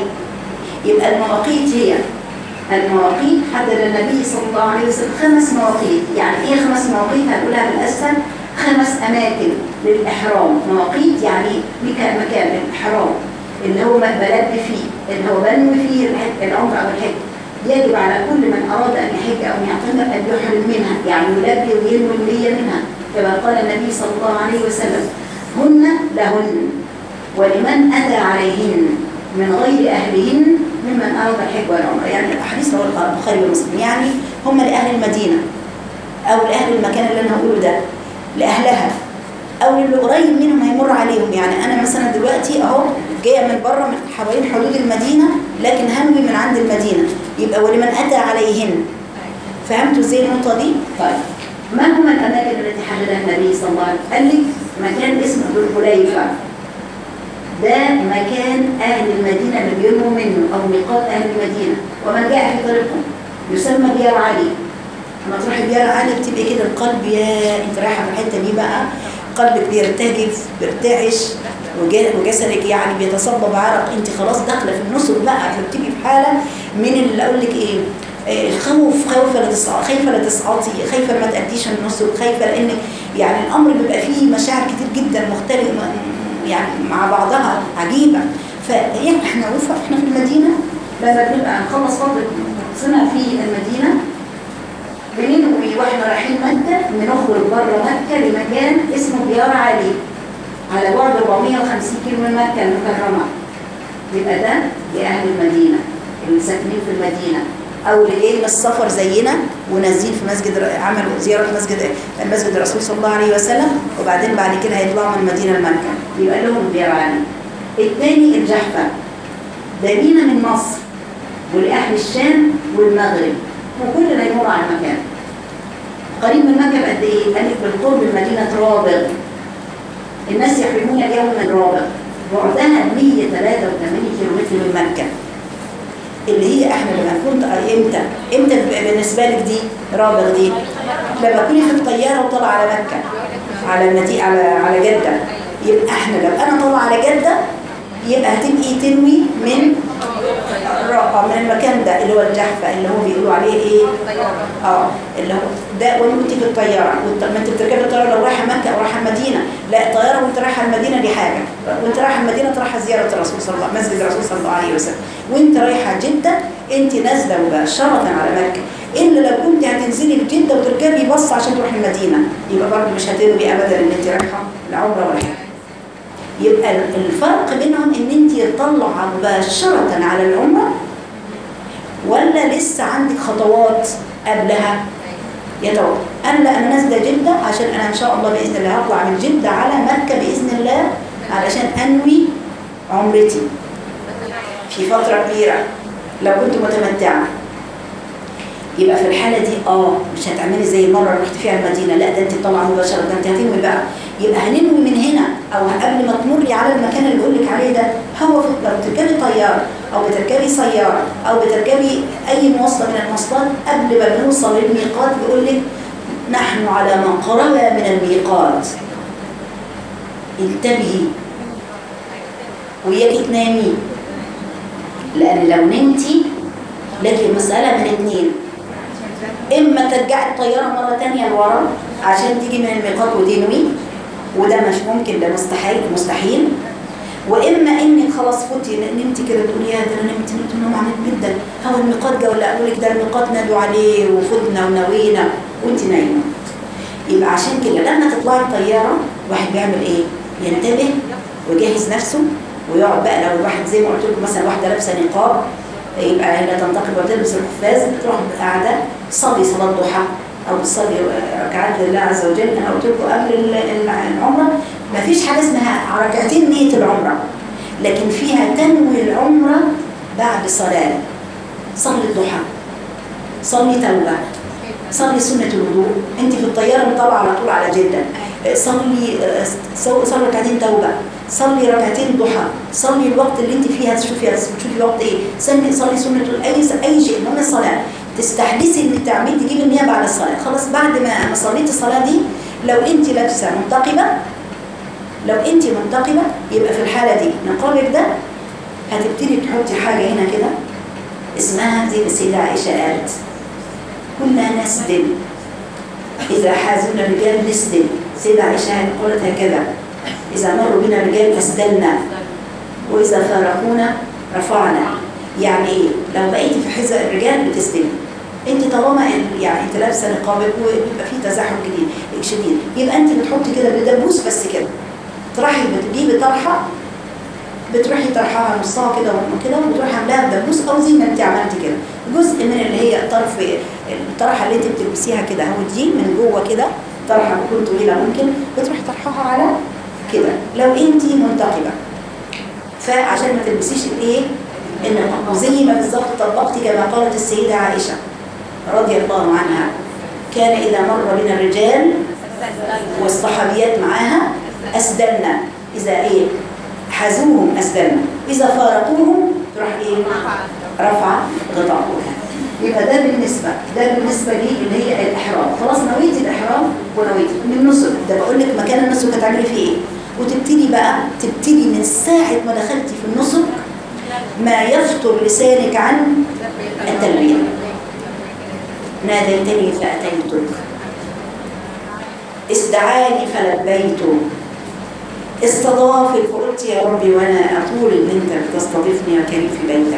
يبقى المواقيت هي المواقيت حدد النبي صلى الله عليه وسلم خمس مواقيت يعني ايه خمس مواقيت هنقولها بالاسهل خمس اماكن للاحرام مواقيت يعني مكان مكان للاحرام اللي هو بلد فيه اللي هو بنوي فيه الحج العمره او الحج يجب على كل من اراد ان يحج او يعتمر ان يحرم منها يعني يلبي وينوي النيه منها كما قال النبي صلى الله عليه وسلم هن لهن ولمن اتى عليهن من غير اهلهن ممن اراد الحج والعمره يعني الاحاديث رواه البخاري ومسلم يعني هم لاهل المدينه او لاهل المكان اللي انا هقوله ده لاهلها او اللي قريب منهم هيمر عليهم يعني انا مثلا دلوقتي اهو جايه من بره من حوالين حدود المدينه لكن هنوي من عند المدينه يبقى ولمن اتى عليهن فهمتوا ازاي النقطه دي طيب ما هما الاماكن التي حددها النبي صلى الله عليه وسلم قال لك مكان اسمه ذو الحليفه ده مكان اهل المدينه اللي بيرموا منه او ميقات اهل المدينه ومن جاء في طريقهم يسمى ديار علي لما تروحي ديار علي بتبقي كده القلب يا انت رايحه في الحته دي بقى قلبك بيرتجف بيرتعش وجا- وجسدك يعني بيتصبب عرق انت خلاص داخله في النسك بقى فبتبقي في حاله من اللي اقول لك ايه آه، الخوف خايفه لا تسقطي خايفه لا تسقطي خايفه ما تأديش النسك خايفه لانك يعني الامر بيبقى فيه مشاعر كتير جدا مختلفه يعني مع بعضها عجيبه فاحنا احنا وفق احنا في المدينه لما بنبقى نخلص فتره سنه في المدينه بننوي واحنا رايحين مكه بنخرج بره مكه لمكان اسمه ديار علي على بعد 450 كيلو من مكه المكرمه يبقى ده لاهل المدينه اللي ساكنين في المدينه او اللي جايين من السفر زينا ونازلين في مسجد ر- عملوا زياره مسجد مسجد الرسول صلى الله عليه وسلم وبعدين بعد كده هيطلعوا من المدينه لمكه يبقى لهم ديار علي الثاني الجحفه ده لينا من مصر ولاهل الشام والمغرب وكلنا يمر على المكان قريب من مكه بقد ايه؟ قال لك بالقرب من مدينه رابغ الناس يحرمون اليوم من رابغ بعدها 183 كيلومتر من مكه اللي هي احنا لما كنت امتى امتى بيبقى بالنسبه لك دي رابغ دي لما تكوني في الطياره وطالعه على مكه على المدي على على جده يبقى احنا لو انا طالعه على جده يبقى هتبقي تنوي من الرقم من المكان ده اللي هو الجحفه اللي هو بيقولوا عليه ايه اه اللي هو ده وانت كنت في الطياره وانت ما انت بتركبي الطياره لو رايحه مكه او رايحه المدينه لا الطياره وانت رايحه المدينه دي حاجه وانت رايحه المدينه رايحه زياره الرسول صلى الله مسجد الرسول صلى الله عليه وسلم وانت رايحه جده انت نازله مباشره على مكه الا لو كنت هتنزلي في جده وتركبي باص عشان تروحي المدينه يبقى برضه مش هتنوي ابدا ان انت رايحه العمره ولا حاجه يبقى الفرق بينهم ان انت طالعه مباشره على العمره ولا لسه عندك خطوات قبلها يتوقف انا لا انا نازله جده عشان انا ان شاء الله باذن الله هطلع من جده على مكه باذن الله علشان انوي عمرتي في فتره كبيره لو كنت متمتعه يبقى في الحاله دي اه مش هتعملي زي المره اللي رحت فيها المدينه لا ده انت طالعه مباشره ده انت هتنوي بقى يبقى هننوي من هنا او قبل ما تمري على المكان اللي بقول لك عليه ده هو في لو بتركبي طياره او بتركبي سياره او بتركبي اي مواصله من المواصلات قبل ما بنوصل للميقات بيقول لك نحن على ما قرب من الميقات انتبهي وياكي تنامي لان لو نمتي لك مسألة من اتنين إما ترجعي الطيارة مرة تانية لورا عشان تيجي من الميقات وتنوي وده مش ممكن ده مستحيل مستحيل واما انك خلاص فوتي نمتي كده تقولي يا ده انا نمت نمت نوم عميق جدا هو الميقات جه ولا قالوا لك ده الميقات نادوا عليه وفتنا ونوينا وانت نايمه يبقى عشان كده لما تطلعي الطياره واحد بيعمل ايه؟ ينتبه ويجهز نفسه ويقعد بقى لو الواحد زي ما قلت لكم مثلا واحده لابسه نقاب يبقى هي تنتقل وتلبس القفاز تروح قاعده تصلي صلاه ضحى او تصلي ركعات لله عز وجل انا قلت لكم قبل ال- ال- العمره ما فيش حاجه اسمها ركعتين نيه العمره لكن فيها تنوي العمره بعد صلاه صلي الضحى صلي توبه صلي سنه الوضوء انت في الطياره طالعه على طول على جده صلي صلي ركعتين توبه صلي ركعتين ضحى صلي الوقت اللي انت فيها تشوفي تشوفي وقت ايه صلي صلي سنه اي اي شيء المهم الصلاه تستحدثي انك تعملي تجيبي النيه بعد الصلاه خلاص بعد ما ما صليتي الصلاه دي لو انت لابسه منتقبه لو انت منتقبه يبقى في الحاله دي نقابك ده هتبتدي تحطي حاجه هنا كده اسمها زي ما السيده عائشه قالت كنا نسدل اذا حازونا الرجال نسدل السيده عائشه قالت هكذا إذا مروا بنا رجال أسدلنا وإذا فارقونا رفعنا يعني إيه؟ لو بقيتي في حذاء الرجال بتسدلي انت طالما إن- يعني انت لابسه نقابك ويبقى في تزاحم جديد شديد يبقى انت بتحطي كده بدبوس بس كده تروحي بتجيبي طرحه بتروحي طرحها نصها كده وكده وتروحي عاملاها بدبوس او زي ما انت عملتي كده جزء من اللي هي طرف الطرحه اللي انت بتلبسيها كده اهو دي من جوه كده طرحه بتكون طويله ممكن بتروحي طرحها على كده لو انت منتقبه فعشان ما تلبسيش الايه النقاب وزي ما بالظبط طبقتي كما قالت السيده عائشه رضي الله عنها كان اذا مر بنا الرجال والصحابيات معاها اسدلنا اذا ايه حازوهم اسدلنا اذا فارقوهم تروح ايه رفع غطاءها يبقى ده بالنسبه ده بالنسبه لي اللي هي الاحرام خلاص نويتي الاحرام ونويتي من النسك ده بقول لك مكان النسك هتعملي فيه ايه وتبتدي بقى تبتدي من ساعه ما دخلتي في النسك ما يفطر لسانك عن التلبيه ناديتني فاتيتك استدعاني فلبيت استضافي فقلت يا ربي وانا اقول ان انت بتستضيفني يا كريم في بيتك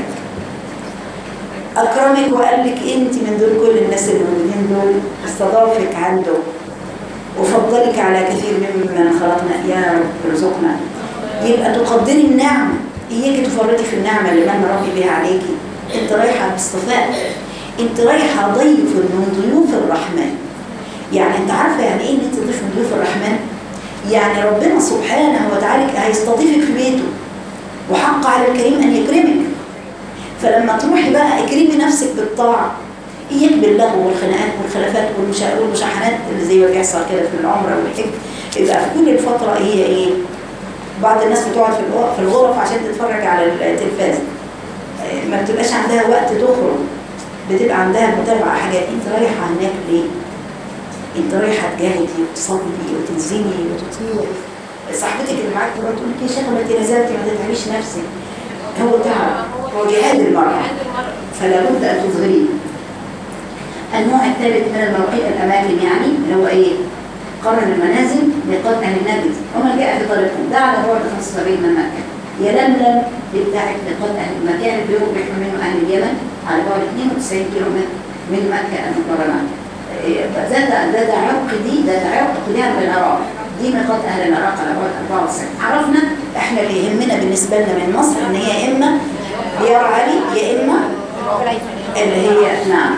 اكرمك وقال لك انت من دول كل الناس الموجودين دول استضافك عنده وفضلك على كثير ممن خلقنا يا رب ارزقنا يبقى تقدري النعمه اياكي تفرطي في النعمه اللي من ربي بها عليكي انت رايحه باصطفاء انت رايحه ضيف من ضيوف الرحمن يعني انت عارفه يعني ايه ان انت ضيف من ضيوف الرحمن يعني ربنا سبحانه وتعالى هيستضيفك في بيته وحق على الكريم ان يكرمك فلما تروحي بقى اكرمي نفسك بالطاعه اياك باللغو والخناقات والخلافات والمشا- والمشاحنات اللي زي ما بيحصل كده في العمره والحج يبقى في كل الفتره هي ايه بعض الناس بتقعد في الغرف, في الغرف عشان تتفرج على التلفاز آه، ما بتبقاش عندها وقت تخرج بتبقى عندها متابعه حاجات انت رايحه هناك ليه؟ انت رايحه تجاهدي وتصلي وتنزلي وتطيعي صاحبتك اللي معاك تقول لك يا شيخه ما انت نزلتي ما تتعبيش نفسك هو تعب هو جهاد المرأة فلا بد أن تظهريه النوع الثالث من المواقيت الأماكن يعني اللي هو إيه؟ قرن المنازل ميقات أهل النجد ومن جاء في طريقهم ده على بعد 75 من مكة يلملم بتاعت ميقات أهل المكان اللي يخرج منه أهل اليمن على بعد 92 كيلو متر من مكة المكرمة إيه، ذات ذات عرق دي ذات عرق قدام العراق دي ميقات أهل العراق على بعد 94 عرفنا احنا اللي يهمنا بالنسبة لنا من مصر ان هي يا اما ديار علي يا اما اللي هي نعم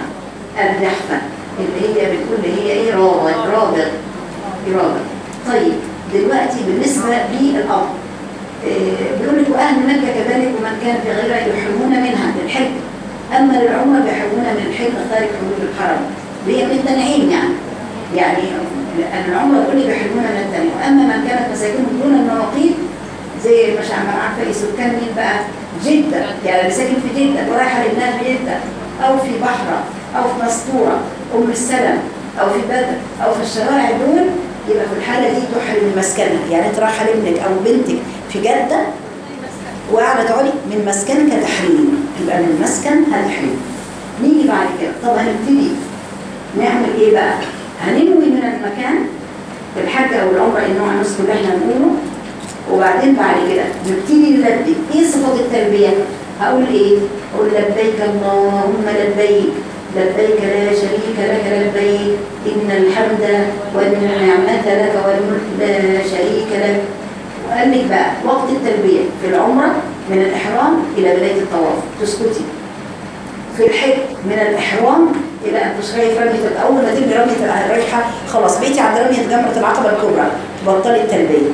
الرحفة اللي هي بتقول اللي هي ايه رابط رابط رابط طيب دلوقتي بالنسبة للأرض إيه، بيقول لك واهل مكه كذلك ومن كان في غيرها يحرمون منها للحج اما للعمره فيحرمون من الحج خارج حدود الحرم هي من التنعيم يعني يعني العمره كل بيحرمون من التنعيم واما من كانت مساكنهم دون المواقيت زي مش عم عارفه ايه سكان مين بقى جده يعني اللي ساكن في جده ورايحه لبنان في جده او في بحره او في مسطوره ام السلم او في بدر او في الشوارع دول يبقى في الحاله دي تحرم من مسكنها يعني انت رايحه لابنك او بنتك في جده وقاعده تقعدي من مسكنك تحريم يبقى من المسكن هتحريم نيجي بعد كده طب هنبتدي نعمل ايه بقى هننوي من المكان في الحج او العمره النوع النسك اللي احنا نقوله وبعدين بعد كده نبتدي نلبي ايه صفات التلبيه هقول ايه اقول لبيك اللهم لبيك لبيك لا شريك لك لبيك ان الحمد والنعمه لك والملك لا شريك لك وقال لك بقى وقت التلبيه في العمره من الاحرام الى بدايه الطواف تسكتي في الحج من الإحرام إلى أن تشرعي في رمية أول ما تبني رمية الرايحة خلاص بقيتي عند رمية جمرة العقبة الكبرى تبطلي التلبية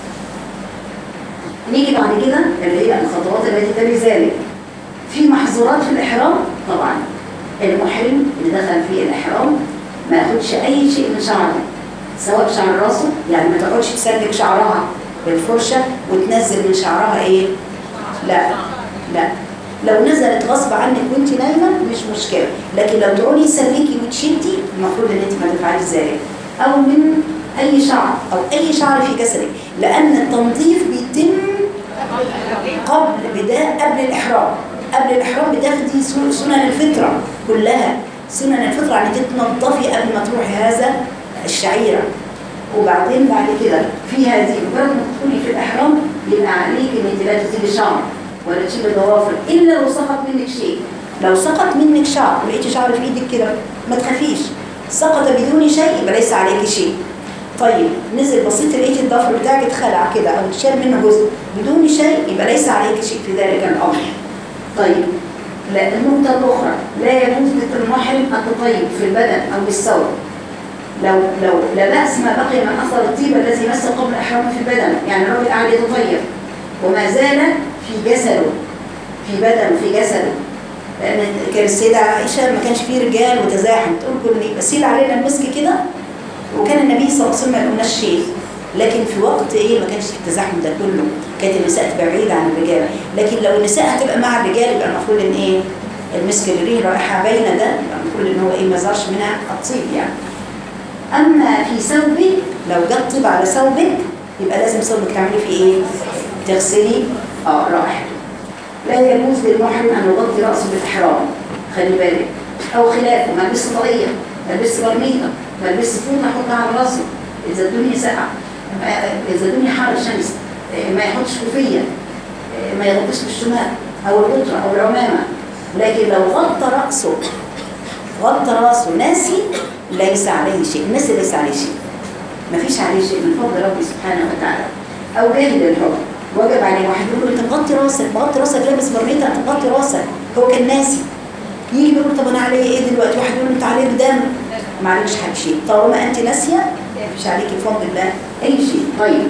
نيجي بعد كده اللي هي الخطوات التي تلي ذلك في محظورات في الإحرام طبعا المحرم اللي دخل في الإحرام ما ياخدش أي شيء من شعره سواء شعر راسه يعني ما تقعدش تسلك شعرها بالفرشة وتنزل من شعرها إيه؟ لا لا لو نزلت غصب عنك وانت نايمه مش مشكله لكن لو تقعدي تسلكي وتشدي المفروض ان انت ما تفعليش ذلك او من اي شعر او اي شعر في جسدك لان التنظيف بيتم قبل بدايه قبل الاحرام قبل الاحرام بتاخدي سن- سنن الفطره كلها سنن الفطره يعني تتنظفي قبل ما تروحي هذا الشعيره وبعدين بعد كده في هذه مجرد ما تدخلي في الاحرام يبقى عليك ان انت لا تسيبي شعر ولا تشيلي ضوافر الا لو سقط منك شيء لو سقط منك شعر ولقيتي شعر في ايدك كده ما تخافيش سقط بدون شيء يبقى ليس عليك شيء طيب نزل بسيط لقيتي الضفر بتاعك اتخلع كده او اتشال منه جزء بدون شيء يبقى ليس عليك شيء في ذلك الامر طيب لا النقطة الأخرى لا يجوز للمحرم التطيب في البدن أو بالثوب لو لو لا بأس ما بقي من أثر الطيب الذي مس قبل إحرامه في البدن يعني الراجل قاعد يتطيب وما زال في جسده في بدنه في جسده لأن كان السيدة عائشة ما كانش فيه رجال وتزاحم تقول كل بسيل علينا المسك كده وكان النبي صلى الله عليه وسلم ما يقولناش شيء لكن في وقت ايه ما كانش في التزاحم ده كله كانت النساء تبقى بعيدة عن الرجال لكن لو النساء هتبقى مع الرجال يبقى المفروض ان ايه المسك اللي ليه رائحة باينة ده يبقى المفروض ان هو ايه ما يظهرش منها الطيب يعني اما في ثوبك لو جت طيب على ثوبك يبقى لازم ثوبك تعملي فيه ايه تغسلي اه رائحته لا يجوز للمحرم ان يغطي راسه بالاحرام خلي بالك او خلافه ما يلبسش طاقيه ما يلبسش برنيطه ما يلبسش فوطه يحطها على راسه اذا الدنيا ساقعه ما- اذا الدنيا حر الشمس آه، ما يحطش كوفيه آه، ما يغطيش بالشمال او الغطره او العمامه لكن لو غطى راسه غطى راسه ناسي ليس عليه شيء الناس ليس عليه شيء ما فيش عليه شيء من فضل ربي سبحانه وتعالى او جاهل الحكم وجب عليه واحد يقول له انت مغطي راسك مغطي راسك لابس برنيطه انت مغطي راسك هو كان ناسي يجي يقول طب انا عليا ايه دلوقتي واحد يقول له انت عليك دم ما عليكش حاجه شيء طالما انت ناسيه ما فيش عليك بفضل الله اي شيء طيب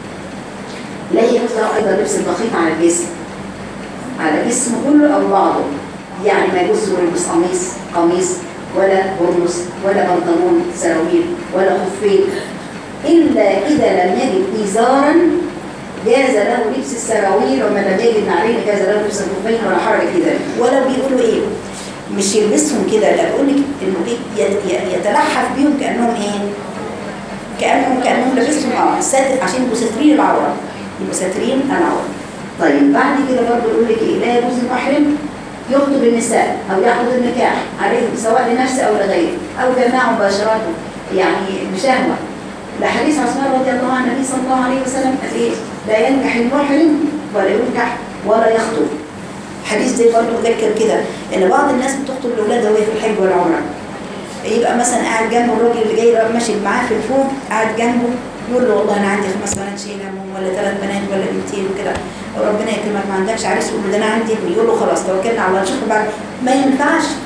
لا يجوز له ايضا لبس الدقيق على الجسم على الجسم كله او بعضه يعني ما يجوز له يلبس قميص قميص ولا برنس ولا بنطلون سراويل ولا خفين إلا إذا لم يجد إزارا جاز له لبس السراويل ومن لم يجد نعلين جاز له لبس الخفين ولا حرج في ذلك ولو بيقولوا إيه مش يلبسهم كده لا بقول لك إنه إيه يت- ي- يتلحف بيهم كأنهم إيه كأنهم كأنهم لابسهم اه ساتر عشان يبقوا ساترين العورة يبقوا ساترين العورة طيب بعد كده برضه يقول لك إيه لا يجوز المحرم يخطب النساء أو يعقد النكاح عليهم سواء لنفسه أو لغيره أو جماع مباشرته يعني بشهوة لحديث عثمان رضي الله عن النبي صلى الله عليه وسلم قال ايه لا ينكح المحرم ولا ينكح ولا يخطب حديث زي برضه ذكر كده ان بعض الناس بتخطب لاولادها وهي في الحج والعمره يبقى مثلا قاعد جنبه الراجل اللي جاي ماشي معاه في الفوق قاعد جنبه يقول له والله انا عندي خمس بنات شايلهم ولا ثلاث بنات ولا بنتين وكده وربنا يكرمك ما عندكش عريس يقول له ده انا عندي ابني يقول له خلاص توكلنا على الله نشوف بعد ما ينفعش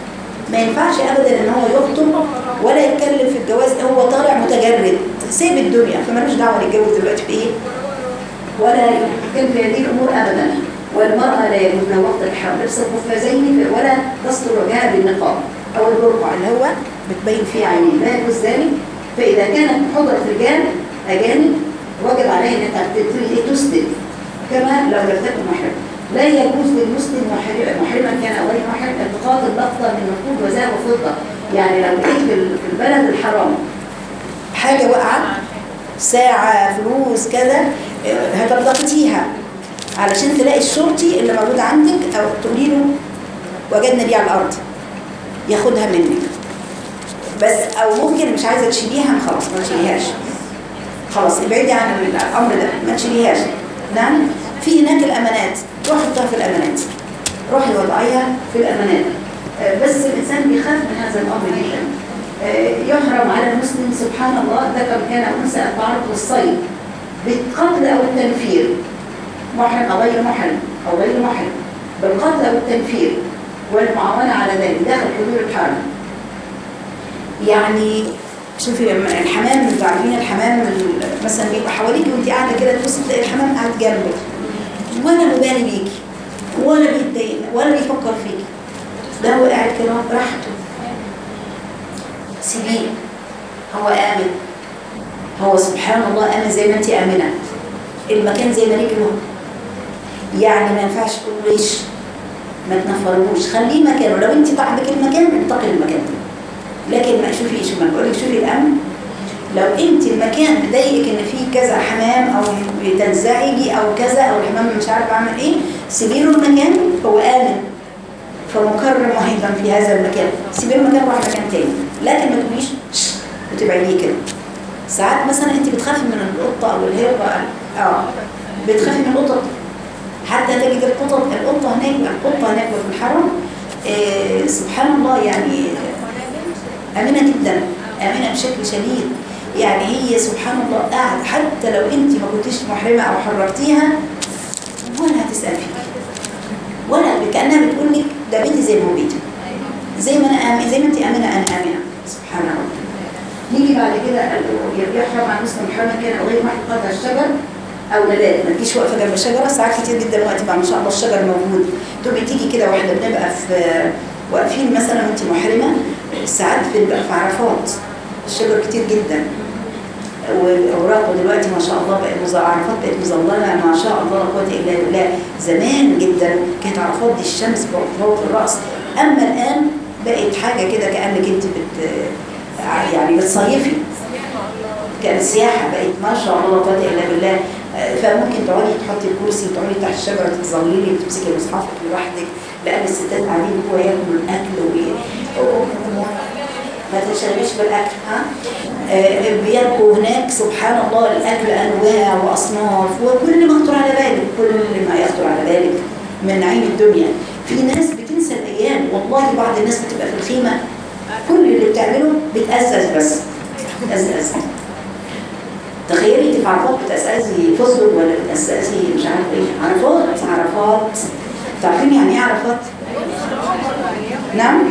ما ينفعش ابدا ان هو يخطب ولا يتكلم في الجواز هو طالع متجرد سيب الدنيا فمالوش دعوه يتجوز دلوقتي في ايه ولا يتكلم في هذه الامور ابدا والمراه لا يجوز لها وقت الحرام لبس القفازين ولا تستر وجهها بالنقاب او البرقع اللي هو بتبين فيه عينين لا يجوز ذلك فاذا كانت حضرت رجال اجانب وجب عليه ان انت تسدد كما لو لم تكن محرمه لا يجوز للمسلم محرما محرما كان او غير محرم التقاط اللقطه من نقود وذهب وفضه يعني لو لقيت في ال- في البلد الحرام حاجه وقعت ساعه فلوس كذا آه، هتلتقطيها علشان تلاقي الشرطي اللي موجود عندك او تقولي له وجدنا دي على الارض ياخدها منك بس او ممكن مش عايزه تشيليها خلاص ما تشيليهاش خلاص ابعدي عن الامر ده ما تشيليهاش نعم في هناك الامانات روحي حطها في الامانات روحي وضعيها في الامانات آه، بس الانسان بيخاف من هذا الامر جدا آه، يحرم على المسلم سبحان الله ذكر كان او انثى التعرض للصيد بالقتل او التنفير محرم او غير محرم او غير محرم بالقتل او التنفير والمعاونه على ذلك داخل حدود الحرم يعني شوفي لما الحمام انتوا عارفين الحمام ال- مثلا بيبقى حواليكي وانت قاعده كده تبصي تلاقي الحمام قاعد جنبك ولا مبالي بيكي ولا بيتضايق ولا بيفكر فيكي ده هو قاعد كده براحته سيبيه هو آمن هو سبحان الله آمن زي ما انت آمنة المكان زي ما ليكي هو يعني ما ينفعش تقولوا ليش ما تنفروش خليه مكانه لو انت تعبك المكان انتقل المكان ده لكن ما شوفي شو ما بقول لك شوفي الامن لو انت المكان مضايقك ان فيه كذا حمام او تنزعجي او كذا او الحمام مش عارف اعمل ايه سيبي له المكان هو امن فمكرم ايضا في هذا المكان سيبي له المكان وروحي مكان تاني لكن ما تقوليش شش وتبعديه كده ساعات مثلا انت بتخافي من القطه او الهربه اه بتخافي من القطط حتى تجد القطط القطه هناك القطه هناك في الحرم آه سبحان الله يعني آمنة جدا آمنة بشكل شديد يعني هي سبحان الله قاعد حتى لو انت ما كنتيش محرمة او حررتيها ولا هتسأل فيك ولا كأنها بتقول لك ده بيتي زي ما هو بيتي زي ما انا آمن زي ما انت آمنة انا آمنة سبحان الله نيجي بعد كده يحرم على المسلم محرما كان او غير محرم قطع الشجر او نبات ما تجيش واقفه جنب الشجره ساعات كتير جدا وقت بقى ما شاء الله الشجر موجود تبقي تيجي كده واحنا بنبقى في واقفين مثلا وانت محرمه ساعات بنبقى في عرفات الشجر كتير جدا واوراقه دلوقتي ما شاء الله بقت مز- عرفات بقت مظلله ما شاء الله لا قوه الا بالله زمان جدا كانت عرفات دي الشمس فوق فوق الراس اما الان بقت حاجه كده كانك انت بت يعني بتصيفي كانت سياحه بقت ما شاء الله لا قوه الا بالله آه، فممكن تقعدي تحطي الكرسي وتقعدي تحت الشجره تتظللي وتمسكي مصحفك لوحدك لان الستات قاعدين جوه ياكلوا الاكل و ما تنشغليش بالاكل ها آه، بيبقوا هناك سبحان الله الاكل انواع واصناف وكل ما يخطر على بالك كل ما يخطر على بالك من نعيم الدنيا في ناس بتنسى الايام والله بعض الناس بتبقى في الخيمه كل اللي بتعمله بتأزأز بس بتأزأز تخيلي انت في عرفات بتأزأزي فستق ولا بتأزأزي مش عارفه ايه عرفات عرفات تعرفين يعني ايه عرفات؟ نعم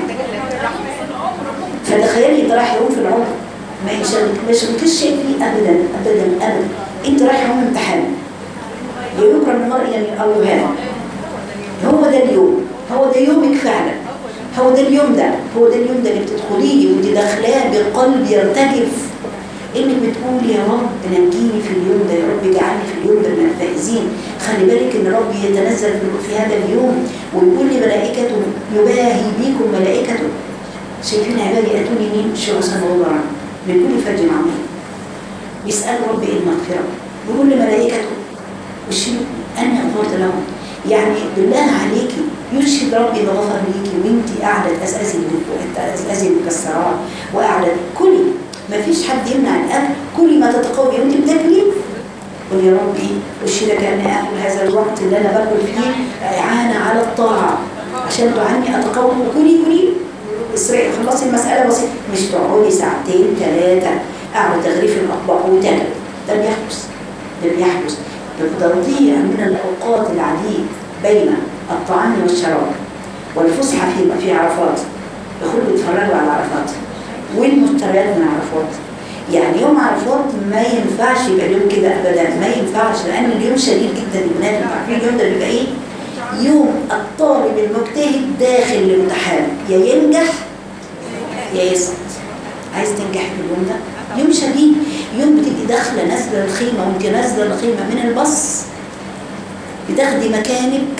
فتخيلي انت رايح يوم في العمر ما يشغلك ما يشغلكش شيء فيه ابدا ابدا ابدا انت رايح يوم امتحان يا يكرم المرء يعني او يهان هو ده اليوم هو ده يومك فعلا هو ده اليوم ده هو ده اليوم ده اللي بتدخليه وانت داخلاه بقلب يرتجف انك بتقول يا رب نجيني في اليوم ده يا رب اجعلني في اليوم ده من الفائزين خلي بالك ان ربي يتنزل في- في هذا اليوم ويقول لملائكته يباهي بيكم ملائكته شايفين عبادي اتوني مين شخصا وضعا من كل فرج عظيم يسأل ربي ايه المغفرة يقول لملائكته وشيل أنا غفرت لهم يعني بالله عليكي يشهد ربي انه غفر ليكي وانت قاعده تأسأسي تأسأسي المكسرات وقاعده كلي ما فيش حد يمنع الاكل كلي ما تتقوي وانت بتاكلي قل يا ربي اشهدك اني اكل هذا الوقت اللي انا باكل فيه اعانه على الطاعه عشان تعني اتقوى كلي كلي اسرعي خلصي المساله بسيطه مش تقعدي ساعتين ثلاثه قاعده تغرفي الاطباق وتاكل ده بيحدث ده بيحدث بتضيع من الاوقات العديد بين الطعام والشراب والفسحه في في عرفات يخرجوا يتفرجوا على عرفات والمشتريات من عرفات يعني يوم عرفات ما ينفعش يبقى اليوم كده ابدا ما ينفعش لان اليوم شديد جدا البنات انتوا عارفين اليوم ده بيبقى ايه؟ يوم الطالب المجتهد داخل الامتحان يا ينجح يا يسقط عايز تنجح في اليوم ده يوم شديد يوم بتبقي داخله نازله الخيمه وانت نازله الخيمه من الباص بتاخدي مكانك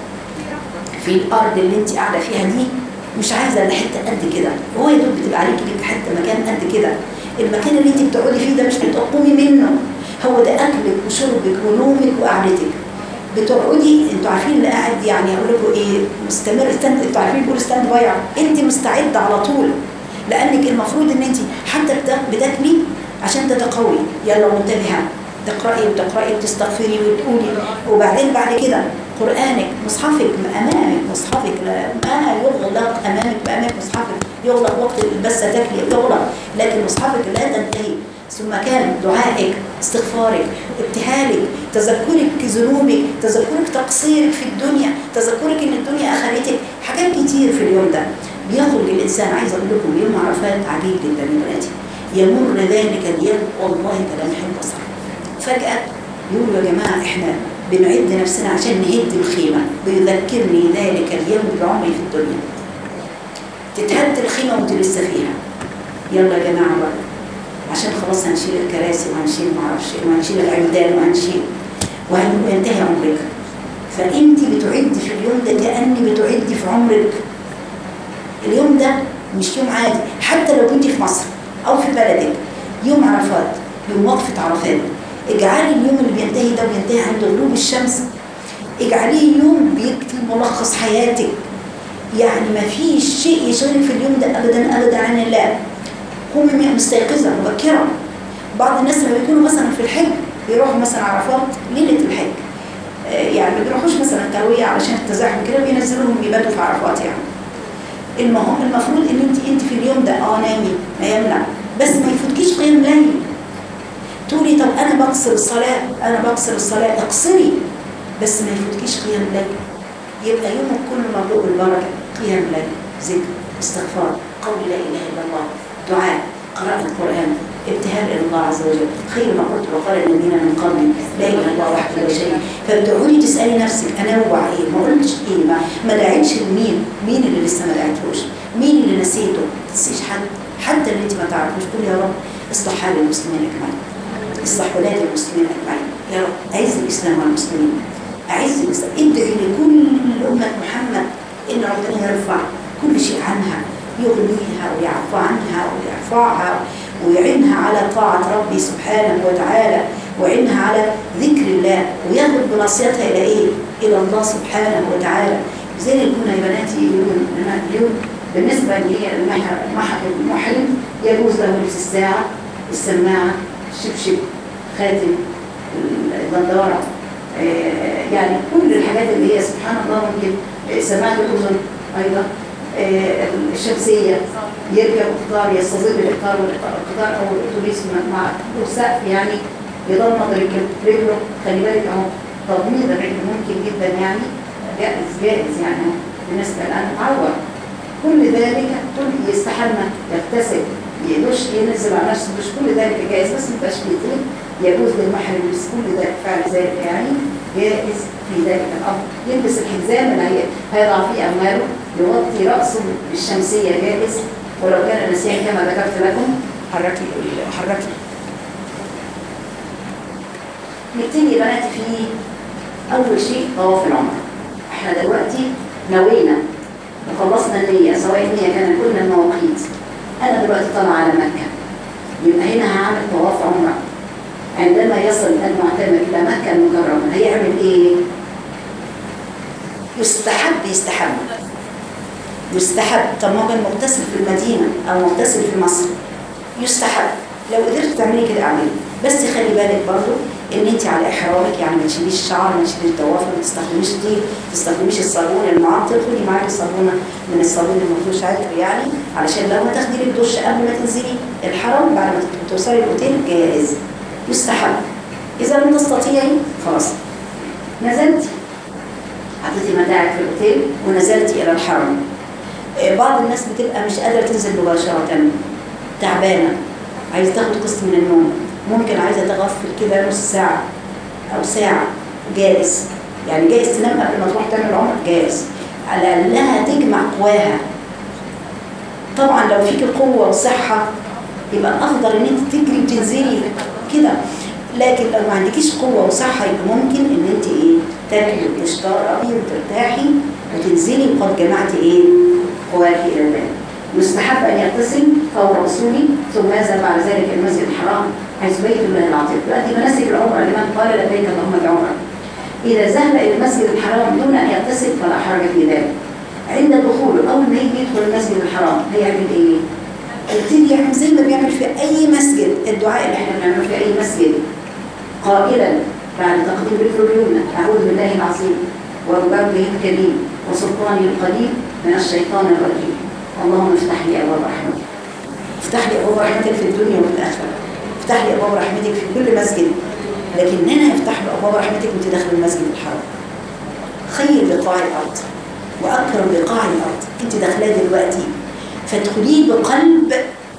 في الارض اللي انت قاعده فيها دي مش عايزه الا حته قد كده هو يا دوب بتبقى عليكي ليك حته مكان قد كده المكان اللي انت بتقعدي فيه ده مش بتقومي منه هو ده اكلك وشربك ونومك وقعدتك بتقعدي انتوا عارفين اللي قاعد يعني اقول لكم ايه مستمر استند انتوا عارفين بيقولوا ستاند باي انت مستعده على طول لانك المفروض ان انت حتى بتا- بتاكلي عشان تتقوي يلا منتبهه تقراي وتقراي وتستغفري وتقولي وبعدين بعد كده قرانك مصحفك امامك مصحفك لا- ما يغلق امامك بامامك مصحفك يغلق وقت بس تاكلي يغلق لكن مصحفك لا تنتهي ثم كان دعائك استغفارك ابتهالك تذكرك ذنوبك تذكرك تقصيرك في الدنيا تذكرك ان الدنيا اخذتك حاجات كتير في اليوم ده بيخرج الانسان عايز اقول لكم يوم عرفات عجيب جدا يا بناتي يمر ذلك اليوم والله كلمح البصر فجاه يقولوا يا جماعه احنا بنعد نفسنا عشان نهد الخيمه بيذكرني ذلك اليوم بعمري في الدنيا تتهد الخيمه وانت لسه فيها يلا يا جماعه بقى عشان خلاص هنشيل الكراسي وهنشيل معرفش ايه وهنشيل العمدان وهنشيل وهن- وينتهي عمرك فانت بتعدي في اليوم ده كاني بتعدي في عمرك اليوم ده مش يوم عادي حتى لو كنت في مصر او في بلدك يوم عرفات يوم وقفه عرفات اجعلي اليوم اللي بينتهي ده وينتهي عند غروب الشمس اجعليه يوم بيكتب ملخص حياتك يعني ما فيش شيء يشغلك في اليوم ده ابدا ابدا عن الله قومي مستيقظه مبكره بعض الناس لما بيكونوا مثلا في الحج بيروحوا مثلا عرفات ليله الحج آه، يعني ما بيروحوش مثلا ترويه علشان التزاحم كده بينزلوهم يباتوا في عرفات يعني المهم المفروض ان انت انت في اليوم ده اه نامي ما يمنع بس ما يفوتكيش قيام ليل تقولي طب انا بقصر الصلاه انا بقصر الصلاه اقصري بس ما يفوتكيش قيام ليل يبقى يومك كله مملوء بالبركه قيام ليل ذكر استغفار قول لا اله الا الله دعاء قراءة القرآن ابتهال إلى الله عز وجل خير ما قلت وقال الذين من قبلي لا إله إلا الله وحده لا شريك فبتقعدي تسألي نفسك أنوع إيه ما قلتش إيه ما, ما دعيتش لمين مين اللي لسه ما دعيتهوش مين اللي نسيته ما تنسيش حد حتى اللي أنت ما تعرفوش قول يا رب اصلح حال المسلمين أجمعين اصلح ولاد المسلمين أجمعين يا رب أعز الإسلام والمسلمين أعز الإسلام ادعي لكل أمة محمد إن ربنا يرفع كل شيء عنها يغنيها ويعفو عنها ويرفعها ويعينها على طاعة ربي سبحانه وتعالى ويعينها على ذكر الله وياخذ بنصيحتها إلى إيه؟ إلى الله سبحانه وتعالى زي اللي كنا يا بناتي يقولون أنا اليوم بالنسبة للمحرم يجوز له لبس الساعة السماعة الشبشب خاتم النضارة آه، يعني كل الحاجات اللي هي سبحان الله ممكن آه، سماعة الأذن أيضا آه، الشمسية يركب قطار يستظل القطار والقطار أو الأتوبيس مع له سقف يعني يضمد رجله رجله خلي بالك أهو تضميد الرجل ممكن جدا يعني جائز جائز يعني أهو بالنسبة الآن معور كل ذلك كل يستحمى يغتسل يدش ينزل على نفسه مش كل ذلك جائز بس ما يبقاش بيطيب يجوز للمحرم يلبس كل ذلك فعل ذلك يعني جائز في ذلك الامر يلبس الحزام اللي هي- هيضع فيه امواله يغطي راسه بالشمسيه جائز ولو كان نسيان كما ذكرت لكم حركي حركي نبتدي يا بناتي في اول شيء طواف العمره احنا دلوقتي نوينا وخلصنا النية سواء النية كانت كل المواقيت أنا دلوقتي طالعة على مكة يبقى هنا هعمل طواف عمرة عندما يصل المعتمر إلى مكة المكرمة هيعمل إيه؟ يستحب يستحب يستحب طب ما هو كان مغتسل في المدينة أو مغتسل في مصر يستحب لو قدرت تعملي كده اعملي بس خلي بالك برضو ان انت على احرامك يعني ما تشيليش شعر ما تشيليش ضوافر ما تستخدميش دي ما تستخدميش الصابون المعطر خدي معاكي صابونه من الصابون اللي ما فيهوش عطر يعني علشان لو ما تاخدي لك دش قبل ما تنزلي الحرم بعد ما توصلي الاوتيل جائز يستحب اذا لم تستطيعي خلاص نزلتي حطيتي متاعك في الاوتيل ونزلتي الى الحرم آه، بعض الناس بتبقى مش قادرة تنزل مباشرة تعبانة عايزة تاخد قسط من النوم ممكن عايزة تغفل كده نص ساعة أو ساعة جائز يعني جائز تنام قبل ما تروح تعمل عمر جائز على أقلها تجمع قواها طبعا لو فيك قوة وصحة يبقى الأفضل إن أنت تجري وتنزلي كده لكن لو ما عندكيش قوة وصحة يبقى ممكن إن أنت إيه تاكلي وتشتربي وترتاحي وتنزلي وقد جمعتي إيه قواك إلى الله مستحب أن يغتسل فور وصولي ثم يذهب بعد ذلك المسجد الحرام حيث بيت الله العظيم يؤدي مناسك العمرة لمن قال لبيك اللهم بعمرة إذا ذهب إلى المسجد الحرام دون أن يغتسل فلا حرج في ذلك عند دخوله أول ما يجي يدخل المسجد الحرام هيعمل إيه؟ يبتدي يعمل زي ما بيعمل في أي مسجد الدعاء اللي احنا بنعمله في أي مسجد قائلا بعد تقديم ذكر اليمنى أعوذ بالله العظيم وبربه الكريم وسلطانه القديم من الشيطان الرجيم اللهم افتح لي أبواب رحمتك افتح لي أبواب رحمتك في الدنيا وفي الآخرة افتح لي أبواب رحمتك في كل مسجد لكننا افتح له أبواب رحمتك وانت داخل المسجد الحرام خير بقاع الأرض وأكرم بقاع الأرض انت داخلاه دلوقتي فادخليه بقلب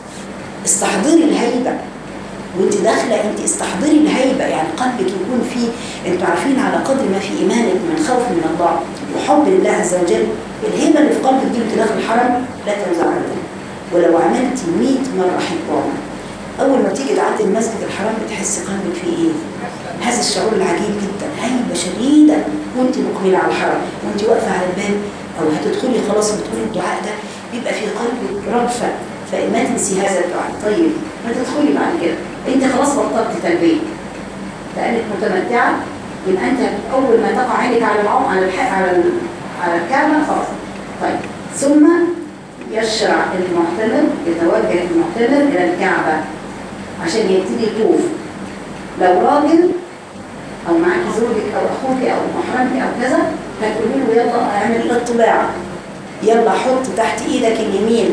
استحضري الهيبة وانت داخله انت استحضري الهيبه يعني قلبك يكون فيه انتوا عارفين على قدر ما في ايمانك من خوف من الله وحب لله عز وجل الهيبه اللي في قلبك دي وانت داخل الحرم لا تنزع ابدا ولو عملتي 100 مره حطام اول ما تيجي تعدي المسجد الحرام بتحسي قلبك فيه ايه هذا الشعور العجيب جدا هيبه شديده وانت مقبله على الحرم وانت واقفه على الباب او هتدخلي خلاص بتقولي الدعاء ده بيبقى في قلبك رجفه فما تنسي هذا الدعاء طيب ما تدخلي بعد كده انت خلاص بطلت تلبيه لانك متمتعه يبقى انت اول ما تقع عينك على العم على الح... على ال... على الكعبه خلاص طيب ثم يشرع المعتمر يتوجه المعتمر الى الكعبه عشان يبتدي يطوف لو راجل او معك زوجك او اخوك او محرمك او كذا هتقولي له يلا اعمل الطباعه يلا حط تحت ايدك اليمين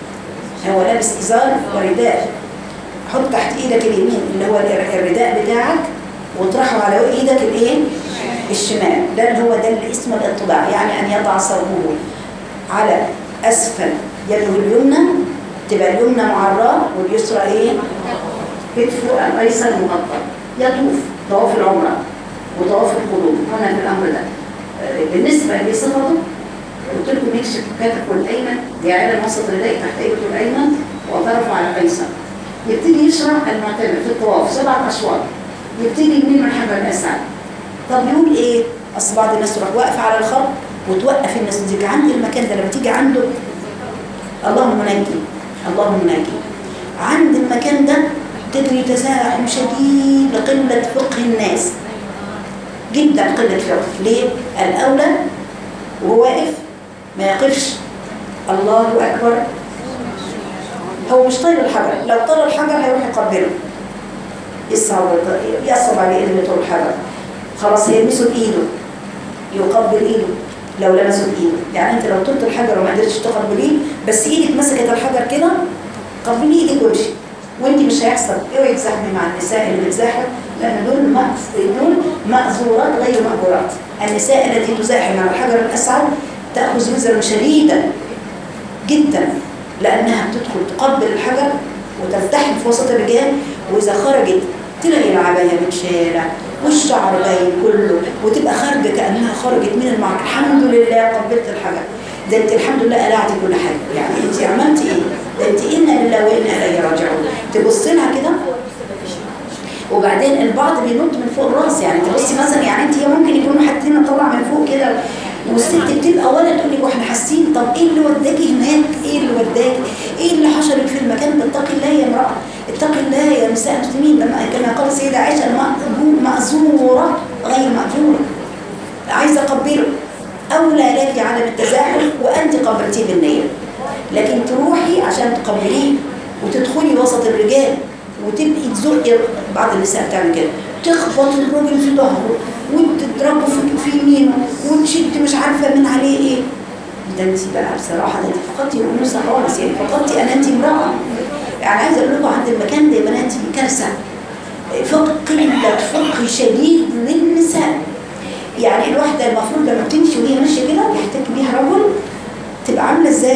هو لابس ازار ورداء حط تحت ايدك اليمين اللي هو الرداء بتاعك واطرحه على ايدك الايه الشمال ده اللي هو ده اللي اسمه الاطباع يعني ان يضع صوبه على اسفل يده اليمنى تبقى اليمنى معراه واليسرى ايه كتفه الايسر مغطى يطوف طواف العمره وطواف القدوم هنا في الامر ده بالنسبه لصفته قلت لكم يكشف كتفه الايمن يعلى وسط ردائه تحت ايده الايمن وطرفه على الايسر يبتدي يشرح المعتمر في الطواف سبعة أشواط يبتدي يمين من الحجر الأسعد طب يقول إيه؟ أصل بعض الناس تروح واقفة على الخط وتوقف الناس تيجي عند المكان ده لما تيجي عنده اللهم نجي اللهم نجي عند المكان ده تجري تزاحم شديد لقلة فقه الناس جدا قلة فقه ليه؟ الأولى وهو واقف ما يقفش الله أكبر هو مش طاير الحجر لو طار الحجر هيروح يقبله يصعب يصعب عليه انه يطول الحجر خلاص هيلمسه بايده يقبل ايده لو لمسه بايده يعني انت لو طلت الحجر وما قدرتش تقبليه بس ايدك مسكت الحجر كده قبلي ايدك وامشي وانت مش هيحصل اوعي تزاحمي مع النساء اللي بتزاحم لان دول دول مأزورات غير مأجورات النساء التي تزاحم على الحجر الاسعد تاخذ وزرا شديدا جدا لأنها بتدخل تقبل الحجر وتلتحم في وسط الرجال وإذا خرجت تلاقي العباية متشالة والشعر باين كله وتبقى خارجة كأنها خرجت من المعركة الحمد لله قبلت الحجر ده انت الحمد لله قلعتي كل حاجة يعني انت عملتي ايه؟ ده انت إنا لله وإنا إليه راجعون تبص لها كده وبعدين البعض بينط من فوق الراس يعني تبصي مثلا يعني انت ممكن يكونوا حاطين طالع من فوق كده والست بتبقى ولا تقول لك واحنا حاسين طب ايه اللي وداكي هناك ايه اللي وداكي ايه اللي حشرك في المكان ده اتقي الله يا امراه اتقي الله يا نساء المسلمين لما كما قال السيده عائشه مأزوره غير مأجوره عايزه اقبله اولى لك عدم التزاحم وانت قبلتيه بالنيه لكن تروحي عشان تقبليه وتدخلي وسط الرجال وتبقي تزقي بعض النساء بتعمل كده تخبط الراجل في ظهره وتضربه في, في يمينه وتشد مش عارفه من عليه ايه ده انت بقى بصراحه ده انت فقدتي الانوثه خالص يعني فقدتي ان انت امراه يعني عايزه اقول لكم عند المكان ده يا بناتي كارثه فقد قله فقه شديد للنساء يعني الواحده المفروض لما بتمشي وهي ماشيه كده يحتك بيها رجل تبقى تبقى عامله ازاي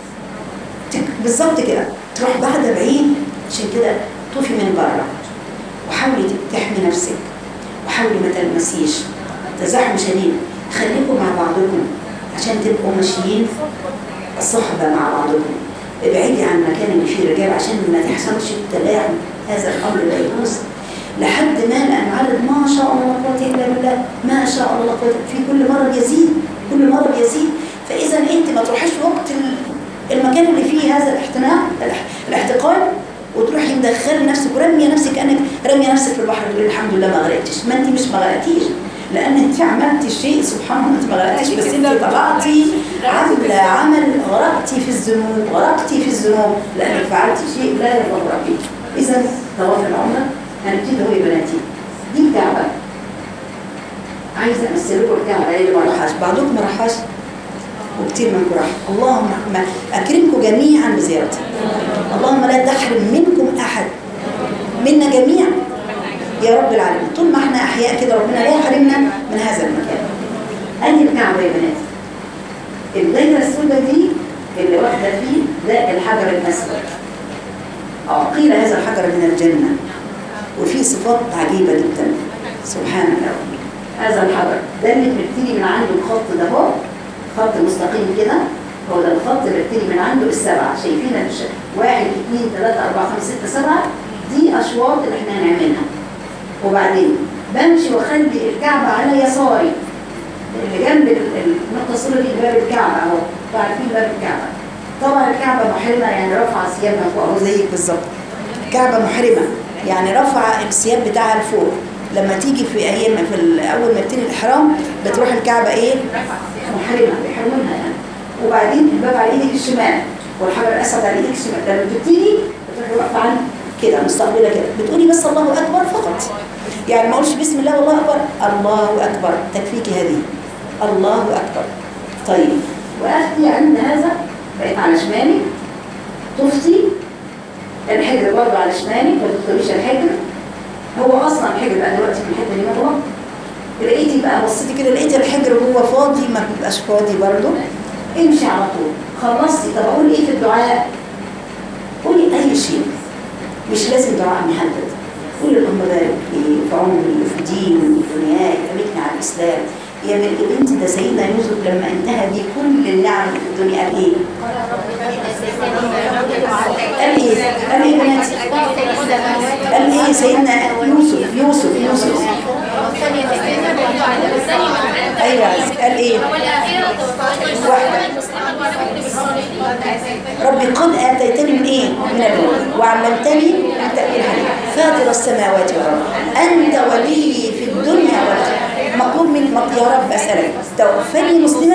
تك- بالظبط كده تروح بعد بعيد عشان كده طوفي من بره وحاولي تحمي نفسك وحاولي ما تلمسيش تزاحم شديد خليكم مع بعضكم عشان تبقوا ماشيين صحبة مع بعضكم ابعدي عن المكان اللي فيه رجال عشان ما تحصلش التلاعب هذا الامر لا يجوز لحد ما لان عدد ما شاء الله لا قوه الا بالله ما شاء الله لا قوه في كل مره بيزيد كل مره بيزيد فاذا انت ما تروحيش وقت ال- المكان اللي فيه هذا الاحتناء الاح- الاحتقان وتروحي مدخله نفسك ورميه نفسك كانك رميه نفسك في البحر تقولي الحمد لله ما غرقتش ما انت مش ما غرقتيش لان انت عملتي شيء سبحان الله انت ما غرقتيش بس انت طلعتي عامله عمل غرقتي في الذنوب غرقتي في الذنوب لانك فعلتي شيء لا يرضى ربي اذا طواف العمره هنبتدي هو يا بناتي دي الكعبه عايزه امثل لكم الكعبه اللي ما راحش بعضكم ما راحش وكتير منكم راح اللهم ما اكرمكم جميعا بزيارتي اللهم لا تحرم منكم احد منا جميعا يا رب العالمين طول ما احنا احياء كده ربنا لا يحرمنا من هذا المكان ادي الكعبه يا بنات الدايره السوداء دي اللي واخده فيه ده الحجر الاسود اه قيل هذا الحجر من الجنه وفيه صفات عجيبه جدا سبحان الله هذا الحجر ده اللي بنبتدي من عنده الخط ده هو خط مستقيم كده هو ده الخط اللي بنبتدي من عنده السبعه شايفين الش- واحد اثنين ثلاثه اربعه خمسه سته سبعه دي اشواط اللي احنا هنعملها وبعدين بمشي واخلي الكعبه على يساري اللي جنب ال- ال- النقطه السوداء دي باب الكعبه اهو انتوا عارفين باب الكعبه طبعا الكعبه محرمه يعني رافعه ثيابها فوق اهو زيك بالظبط كعبه محرمه يعني رافعه الثياب بتاعها لفوق لما تيجي في ايام في ال- اول ما يبتدي الاحرام بتروح الكعبه ايه محرمه بيحرمونها يعني وبعدين الباب على ايدك الشمال والحجر الاسود على ايدك الشمال لما بتبتدي بتروحي واقفه عن كده مستقبله كده بتقولي بس الله اكبر فقط يعني ما اقولش بسم الله والله اكبر الله اكبر تكفيكي هذه الله اكبر طيب وقفتي عند هذا بقيت على شمالك طفتي الحجر برضه على شمالك ما تدخليش الحجر هو اصلا الحجر بقى دلوقتي في الحته دي مغلق لقيتي بقى بصيتي كده لقيتي الحجر جوه فاضي ما بيبقاش فاضي برضه امشي على طول خلصتي طب اقول ايه في الدعاء قولي اي شيء مش لازم دعاء محدد قولي اللهم بارك لي في عمري وفي ديني وفي دنياي امتني على الاسلام يا بنت بنتي ده سيدنا يوسف لما انتهى بيه كل النعم اللي في الدنيا قال ايه؟ قال ايه؟ قال ايه يا بناتي؟ قال ايه سيدنا يوسف يوسف يوسف ايوه قال ايه؟ ربي قد اتيتني من ايه؟ من الملك وعلمتني من تاويل الحديث فاطر السماوات والارض انت ولي في الدنيا والاخره مطلوب من مط- يا رب اسالك توفني مسلما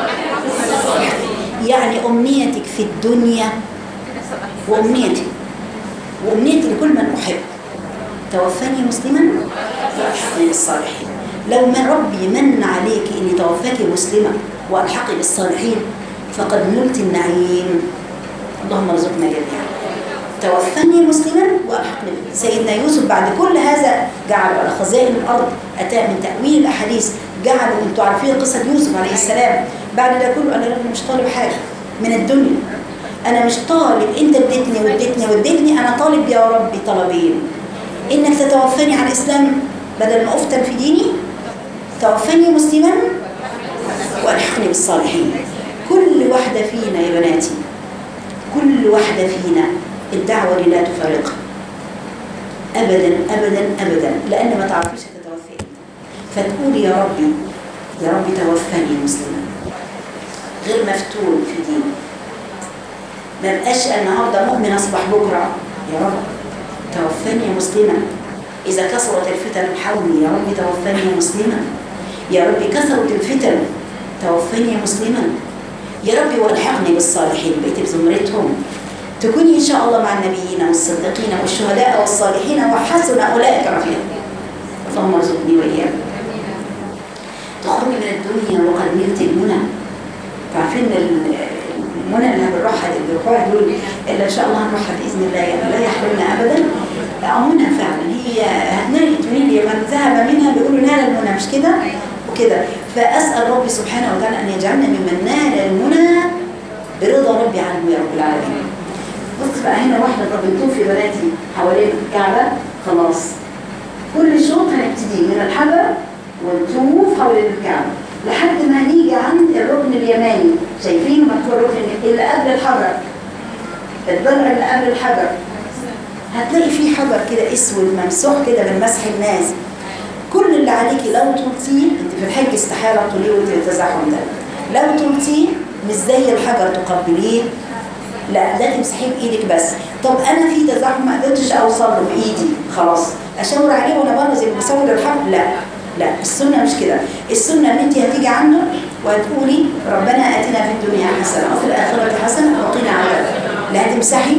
يعني امنيتك في الدنيا وامنيتي وامنيتي لكل من احب توفني مسلما والحقني بالصالحين لو من ربي من عليك اني توفاك مسلمه والحقي بالصالحين فقد نلت النعيم اللهم ارزقنا جميعا توفني مسلما والحقني بال- سيدنا يوسف بعد كل هذا جعل على خزائن الارض اتى من تاويل الاحاديث جعلوا انتوا عارفين قصه يوسف عليه السلام بعد ده كله انا رب مش طالب حاجه من الدنيا انا مش طالب انت اديتني واديتني واديتني انا طالب يا ربي طلبين انك تتوفاني على الاسلام بدل ما افتن في ديني توفني مسلما والحقني بالصالحين كل واحده فينا يا بناتي كل واحده فينا الدعوه دي لا تفارقها ابدا ابدا ابدا لان ما تعرفيش هتتوفي امتى. فتقولي يا ربي يا ربي توفني مسلما غير مفتون في ديني ما بقاش النهارده مؤمن اصبح بكره يا رب توفني مسلما اذا كثرت الفتن حولي يا رب توفني مسلما يا رب كثرت الفتن توفني مسلما يا رب والحقني بالصالحين بقيت بزمرتهم تكوني ان شاء الله مع النبيين والصديقين والشهداء والصالحين وحسن اولئك رفيقا اللهم ارزقني واياكم تخرجي من الدنيا وقد نلت المنى عارفين ال- المنى اللي بنروحها اللي بنروحها دول اللي ان شاء الله هنروحها باذن الله يعني لا يحرمنا ابدا منى فعلا هي هتنال تنين هي من ذهب منها بيقولوا نال المنى مش كده وكده فاسال ربي سبحانه وتعالى ان يجعلنا ممن نال المنى برضا ربي عنه يا رب العالمين بص بقى هنا واحدة طب انتوا في بناتي حوالين الكعبة خلاص كل شوط هنبتدي من الحجر ونطوف حوالين الكعبة لحد ما هنيجي عند الركن اليماني شايفين مكتوب الركن اللي قبل الحجر الضلع اللي قبل الحجر هتلاقي فيه حجر كده اسود ممسوح كده من مسح الناس كل اللي عليكي لو طلتيه انت في الحج استحاله تطوليه وانت التزاحم ده لو طلتيه مش زي الحجر تقبليه لا ده تمسحيه بايدك بس طب انا في تزاحم ما قدرتش اوصل له بايدي خلاص اشاور عليه وانا بره زي ما بسوي الحجر لا لا السنه مش كده السنه ان انت هتيجي عنده وهتقولي ربنا اتنا في الدنيا حسنه وفي الاخره حسنه وقنا عذاب لا هتمسحي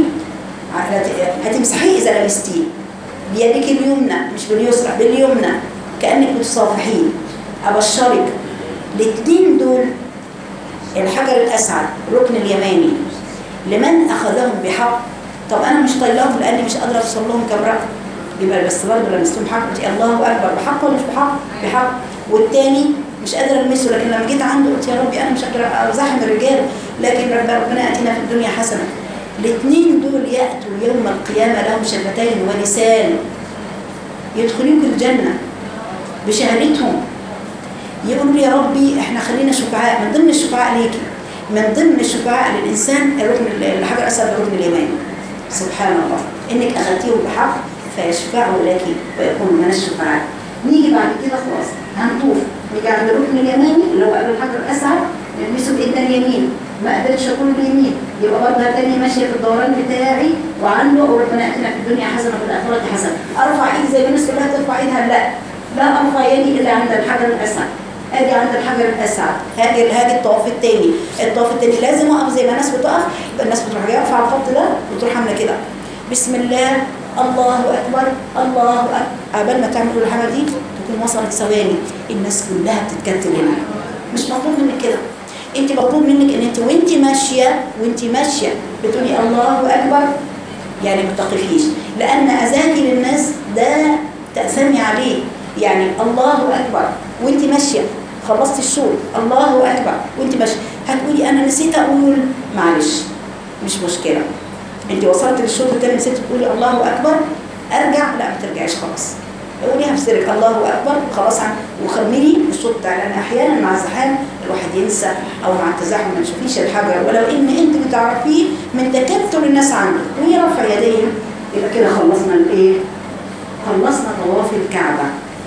هتمسحيه اذا لمستيه بيدك اليمنى مش باليسرى باليمنى كانك بتصافحيه ابشرك الاثنين دول الحجر الاسعد الركن اليماني لمن اخذهم بحق طب انا مش طايلاهم لاني مش قادره اوصل لهم كامرأة يبقى بس برضه لمستهم حق قلت الله اكبر بحق ولا مش بحق بحق والتاني مش قادره المسه لكن لما جيت عنده قلت يا ربي انا مش قادره ازاحم الرجال لكن رب ربنا اتينا في الدنيا حسنه الاثنين دول ياتوا يوم القيامه لهم شفتين ولسان يدخلوك الجنه بشهادتهم يقولوا لي يا ربي احنا خلينا شفعاء من ضمن الشفعاء ليكي من ضمن الشفعاء للانسان الركن الحجر الاسود الركن اليماني سبحان الله انك اخذتيه بحق فيشفعه لك ويكون من الشفعاء نيجي بعد كده خلاص هنطوف نيجي عند الركن اليماني اللي هو قبل الحجر الاسعد نلبسه بايدنا اليمين ما قدرتش اكون اليمين يبقى برضه تاني ماشيه في الدوران بتاعي وعنده وربنا اتنا في الدنيا حسنه وفي الاخره حسنه ارفع ايدي زي ما الناس كلها ترفع ايدها لا لا ارفع يدي الا عند الحجر الاسعد ادي عند الحجر الاسعد هادي هادي الطواف الثاني الطواف الثاني لازم اقف زي ما الناس بتقف يبقى الناس بتروح جايه واقفه على الخط ده وتروح عامله كده بسم الله الله اكبر الله اكبر قبل ما تعملوا الحاجه دي تكون وصلت ثواني الناس كلها بتتكتل هنا مش مطلوب منك كده انت مطلوب منك ان انت وانت ماشيه وانت ماشيه بتقولي الله اكبر يعني ما تقفيش لان اذاكي للناس ده تأثمي عليه يعني الله اكبر وانت ماشيه خلصت الشوط الله اكبر وانت ماشيه هتقولي انا نسيت اقول معلش مش مشكله انت وصلت للشوط الثاني نسيت تقولي الله اكبر ارجع لا ما ترجعيش خلاص قوليها في سرك الله اكبر خلاص عن وخمري الصوت بتاع لان احيانا مع الزحام الواحد ينسى او مع التزاحم ما تشوفيش الحجر ولو ان انت بتعرفيه من تكتل الناس عنده ويرفع يديه يبقى كده خلصنا الايه؟ خلصنا طواف الكعبه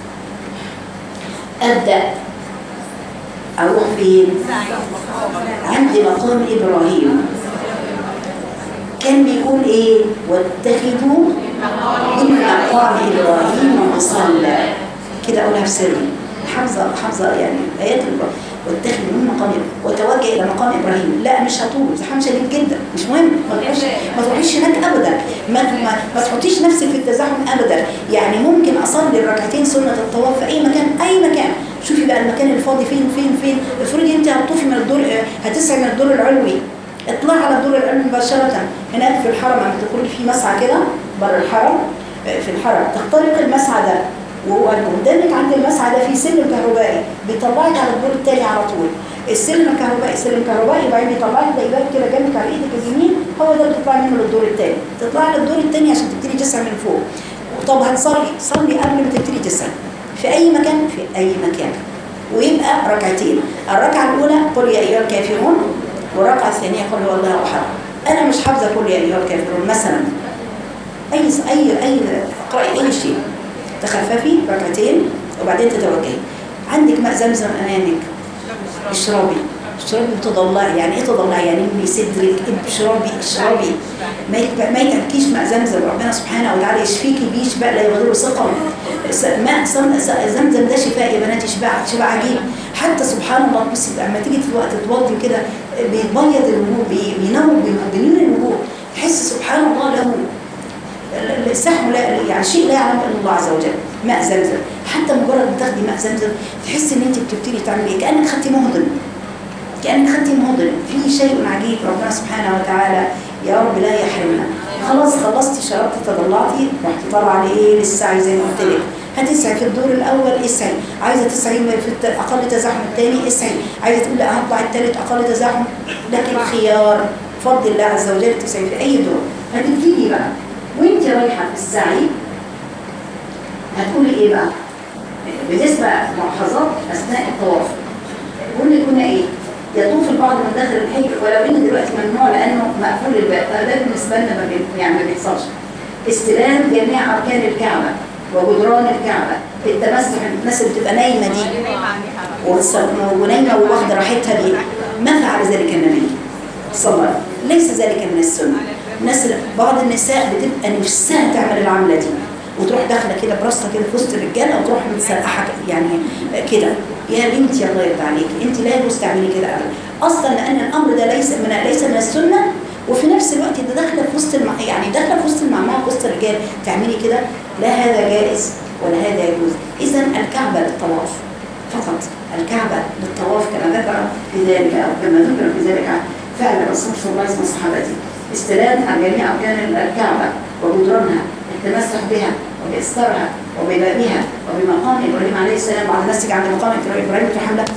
ابدا اروح فين؟ عند مقام ابراهيم كان بيقول ايه واتخذوا من مقام ابراهيم مصلى كده اقولها في سري حافظه حافظه يعني ايات القران واتخذ من مقام وتوجه الى مقام ابراهيم لا مش هطول زحام شديد جدا مش مهم ما تروحيش ما تروحيش هناك ابدا ما ما, ما تحطيش نفسك في التزاحم ابدا يعني ممكن اصلي الركعتين سنه الطواف في اي مكان اي مكان شوفي بقى المكان الفاضي فين فين فين افرضي انت هتطوفي من الدور هتسعي من الدور العلوي اطلعي على الدور العلوي مباشره هناك في الحرم لما تدخلي في مسعى كده بره الحرم في الحرم تخترق المسعى ده وقدامك عند المسعى ده في سلم كهربائي بيطلعك على الدور الثاني على طول السلم الكهربائي سلم كهربائي وبعدين بيطلعك تلاقي باب كده جنبك على ايدك اليمين هو ده اللي بتطلعي منه للدور الثاني تطلعي للدور الثاني عشان تبتدي تسعى من فوق طب هتصلي صلي قبل ما تبتدي تسعى في اي مكان في اي مكان ويبقى ركعتين الركعه الاولى قل يا ايها الكافرون والركعه الثانيه قل هو الله احد انا مش حافظه قل يا ايها الكافرون مثلا اي اي اي اقراي اي شيء تخففي ركعتين وبعدين تتوجهي عندك ماء زمزم امامك اشربي اشربي وتضلعي يعني ايه تضلعي يعني املي صدرك اشربي اشربي ما يتب- ما يتبكيش ماء زمزم ربنا سبحانه وتعالى يشفيكي بيه شفاء لا يغادر سقما س- ماء صم- س- زمزم ده شفاء يا بناتي شفاء شفاء عجيب حتى سبحان الله بصي لما تيجي الوقت تتوضي كده بيبيض الوجوه بي- بينور بينور الوجوه تحس سبحان الله له السحر لا يعني شيء لا يعلم الا الله عز وجل ماء زمزم حتى مجرد ما تاخدي ماء زمزم تحسي ان انت بتبتدي تعملي ايه كانك خدتي مهضم كانك خدتي مهضم في شيء عجيب ربنا سبحانه وتعالى يا رب لا يحرمنا خلاص خلصتي شربتي تضلعتي رحتي طالعه لايه للسعي زي ما قلت لك هتسعي في الدور الاول اسعي عايزه تسعي في الت- اقل تزاحم الثاني اسعي عايزه تقول لا هطلع الثالث اقل تزاحم لكن خيار فضل الله عز وجل تسعي في اي دور هتبتدي بقى وانت رايحه في السعي هتقولي ايه بقى بالنسبه ملاحظات اثناء الطواف قلنا كنا ايه يطوف البعض من داخل الحجر ولو ان دلوقتي ممنوع لانه مقفول الباب فده بالنسبه لنا ما بي- يعني ما بيحصلش استلام جميع اركان الكعبه وجدران الكعبه التمسح الناس اللي بتبقى نايمه دي والص- ونايمه وواخده راحتها دي ما فعل ذلك النبي صلى الله عليه وسلم ليس ذلك من السنه الناس بعض النساء بتبقى نفسها تعمل العمله دي وتروح داخله كده براسها كده في وسط الرجاله او تروح متسرحه يعني كده يا بنتي الله يرضى عليك انت لا يجوز تعملي كده ابدا اصلا لان الامر ده ليس من ليس من السنه وفي نفس الوقت ده داخله في وسط المع... يعني داخله في وسط المعمعه في وسط الرجال تعملي كده لا هذا جائز ولا هذا يجوز اذا الكعبه للطواف فقط الكعبة للطواف كما ذكر في ذلك أو كما ذكر في ذلك فعل الرسول صلى الله عليه وسلم وصحابته استلام عن جميع أركان الكعبة وجدرانها التمسح بها وبإستارها وببابها وبمقام إبراهيم عليه السلام بعد المسجد عند مقام إبراهيم في حملة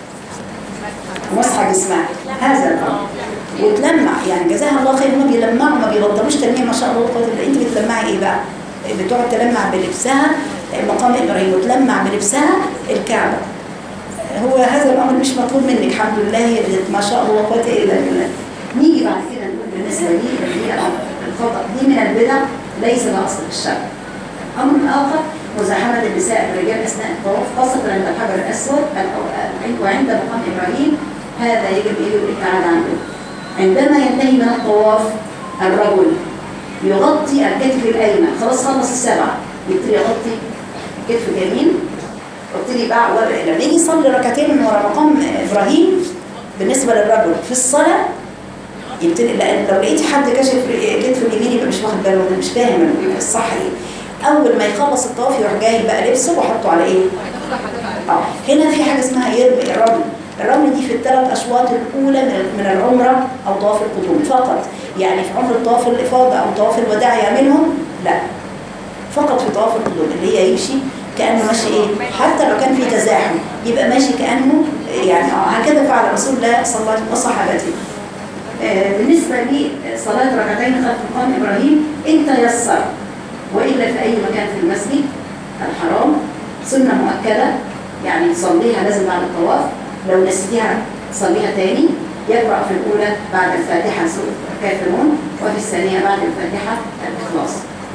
ومسح جسمها هذا الأمر وتلمع يعني جزاها الله خير هم بيلمعوا ما بيبطلوش تلميع ما شاء الله قوة إلا انت بتلمعي ايه بقى؟ بتقعد تلمع بلبسها مقام ابراهيم وتلمع بلبسها الكعبه هو هذا الامر مش مطلوب منك الحمد لله هي بت- ما شاء الله لا قوه الا بالله نيجي بعد كده نقول بالنسبه لي اللي هي الخطا دي من البدع ليس لها اصل في الشرع امر اخر مزاحمه النساء الرجال اثناء الطواف خاصه عند الحجر الاسود الأو- وعند مقام ابراهيم هذا يجب يجب الابتعاد عنه عندما ينتهي من الطواف الرجل يغطي الكتف الايمن خلاص خلص السبعه يبتدي يغطي الكتف اليمين وابتدي بقى ور- لما يجي يصلي ركعتين من ورا مقام ابراهيم بالنسبه للرجل في الصلاه يبتدي لان لو لقيتي حد كشف كتفه اليمين يبقى مش واخد باله مش فاهم الصح ايه اول ما يخلص الطواف يروح جاي بقى لبسه وحطه على ايه؟ اه هنا في حاجه اسمها يرمي الرمل الرمل دي في الثلاث اشواط الاولى من من العمره او طواف القدوم فقط يعني في عمر طواف الافاضه او طواف الوداع يعملهم لا فقط في طواف القدوم اللي هي يمشي كانه ماشي ايه حتى لو كان في تزاحم يبقى ماشي كانه يعني اه هكذا فعل رسول الله صلى الله عليه وسلم وصحابته آه، بالنسبه لصلاه ركعتين خلف مقام ابراهيم ان تيسر والا في اي مكان في المسجد الحرام سنه مؤكده يعني تصليها لازم بعد الطواف لو نسيتيها صليها تاني يقرا في الاولى بعد الفاتحه سوره الكافرون وفي الثانيه بعد الفاتحه الاخلاص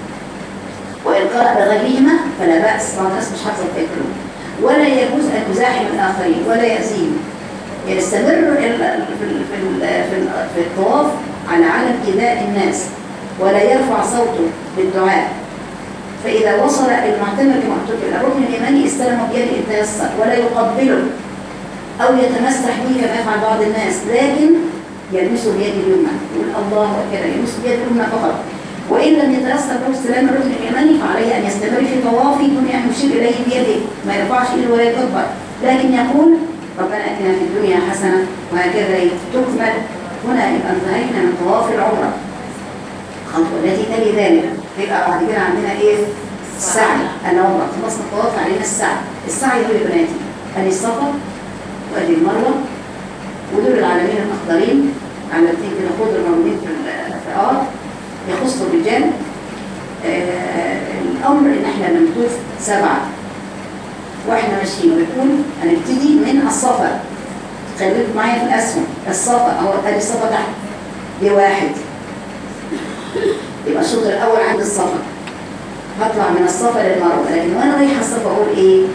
وإن قرأ بغيرهما فلا بأس بعض الناس مش حافظة الكافرون ولا يجوز أن يزاحم الآخرين ولا يأذيهم يستمر ال- ال- في ال- في ال- في ال- في الطواف على عدم إيذاء الناس ولا يرفع صوته بالدعاء فإذا وصل المعتمر كما قلت لك الركن اليماني استلم بيده إن تيسر ولا يقبله أو يتمسح به كما يفعل بعض الناس لكن يلمسه بيده اليمنى يقول الله كده يلمسه بيده اليمنى فقط وإن لم يتيسر له استلام الركن اليماني فعليه أن يستمر في طوافه دون أن يشير إليه بيده ما يرفعش إيده ولا يكبر لكن يقول ربنا اتنا في الدنيا حسنه وهكذا تكمل هنا يبقى انتهينا من طواف العمره الخطوه التي تلي ذلك يبقى بعد كده عندنا ايه؟ السعي العمره خلصنا الطواف علينا السعي السعي هو يا بناتي ادي الصفا وادي المروه ودول العالمين الاخضرين علامتين كده خضر موجودين في الفئات يخص الرجال آه الامر ان احنا نطوف سبعه واحنا ماشيين بنقول هنبتدي من الصفا خليك معايا في الاسهم الصفا اهو ادي الصفا تحت دي واحد يبقى الشوط الاول عند الصفا هطلع من الصفا للمروه لكن وانا رايحه الصفا اقول ايه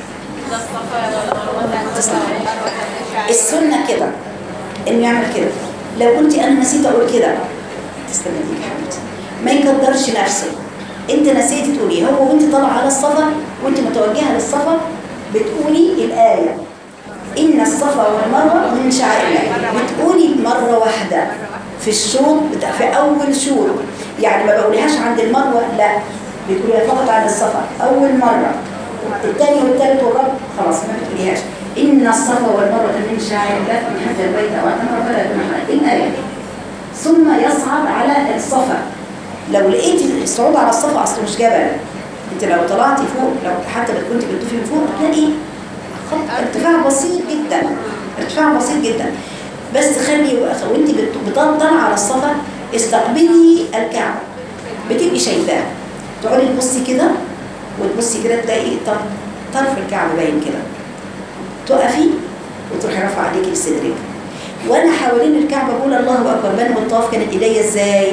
السنه كده انه يعمل كده لو قلتي انا نسيت اقول كده تسلمي ايديك يا حبيبتي ما يكدرش نفسه انت نسيتي تقولي هو وانت طالعه على الصفا وانت متوجهه للصفا بتقولي الايه ان الصفا والمروه من شعائر الله بتقولي مره واحده في الشوط بتاع في اول شوط يعني ما بقوليهاش عند المروه لا بتقوليها فقط عند الصفا اول مره الثاني والثالث والرابع خلاص ما بتقوليهاش ان الصفا والمروه من شعائر الله من حج البيت او اعتمر فلا جناح عليه الايه ثم يصعد على الصفا لو لقيت الصعود على الصفا اصله مش جبل انت لو طلعتي فوق لو حتى لو كنت بتطوفي من فوق هتلاقي خط ارتفاع بسيط جدا ارتفاع بسيط جدا بس خلي وانت بت- بتطلع على الصفا استقبلي الكعبه بتبقي شايفاها تقعدي تبصي كده وتبصي كده تلاقي طرف طرف الكعبه باين كده تقفي وتروحي رافعه عليكي لصدرك وانا حوالين الكعبه بقول الله اكبر بنو الطواف كانت ايديا ازاي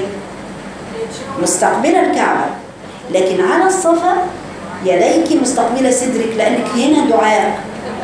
مستقبله الكعبه لكن على الصفا يديك مستقبله صدرك لانك هنا دعاء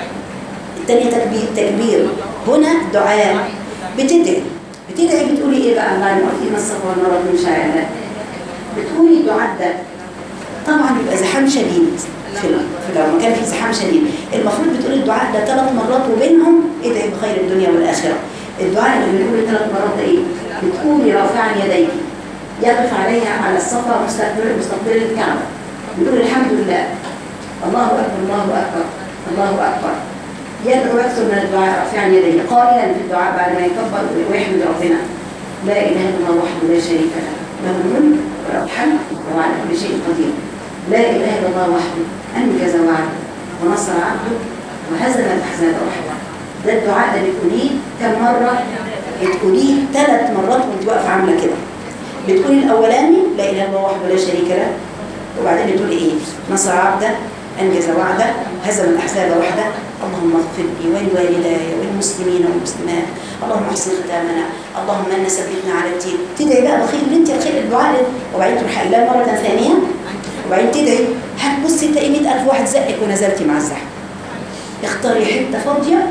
الثانيه تكبير تكبير هنا دعاء بتدعي بتدعي بتقولي ايه بقى اللهم اعطينا الصفا والمروه من شعائر بتقولي الدعاء ده طبعا بيبقى زحام شديد في في لو كان في زحام شديد المفروض بتقول الدعاء ده ثلاث مرات وبينهم ادعي بخير الدنيا والاخره الدعاء اللي بنقوله ثلاث مرات ده ايه بتقولي رافعا يديك يقف عليها على الصفا مستقبل مستقبل الكعبه بيقول الحمد لله الله اكبر الله اكبر الله اكبر يدعو اكثر من الدعاء رافعا يديه قائلا في الدعاء بعد ما يكبر ويحمد ربنا لا اله الا الله وحده لا شريك له له الملك وله الحمد وهو على كل شيء قدير لا اله الا الله وحده انجز وعده ونصر عبده وهزم الاحزاب وحده ده الدعاء ده بتقوليه كم مره بتقوليه ثلاث مرات وانت واقفه عامله كده بتقولي الاولاني لا اله الا الله وحده لا شريك له وبعدين بتقولي ايه نصر عبده انجز وعده هزم الاحزاب وحده اللهم اغفر لي ولوالداي والمسلمين والمسلمات اللهم احسن ختامنا اللهم انا ثبتنا على الدين تدعي بقى بخير اللي انت الخير الدعاء ده. وبعدين تروحي قايلاه مره ثانيه وبعدين تدعي هتبصي تلاقي 100000 واحد زقك ونزلتي مع الزحمه اختاري حته فاضيه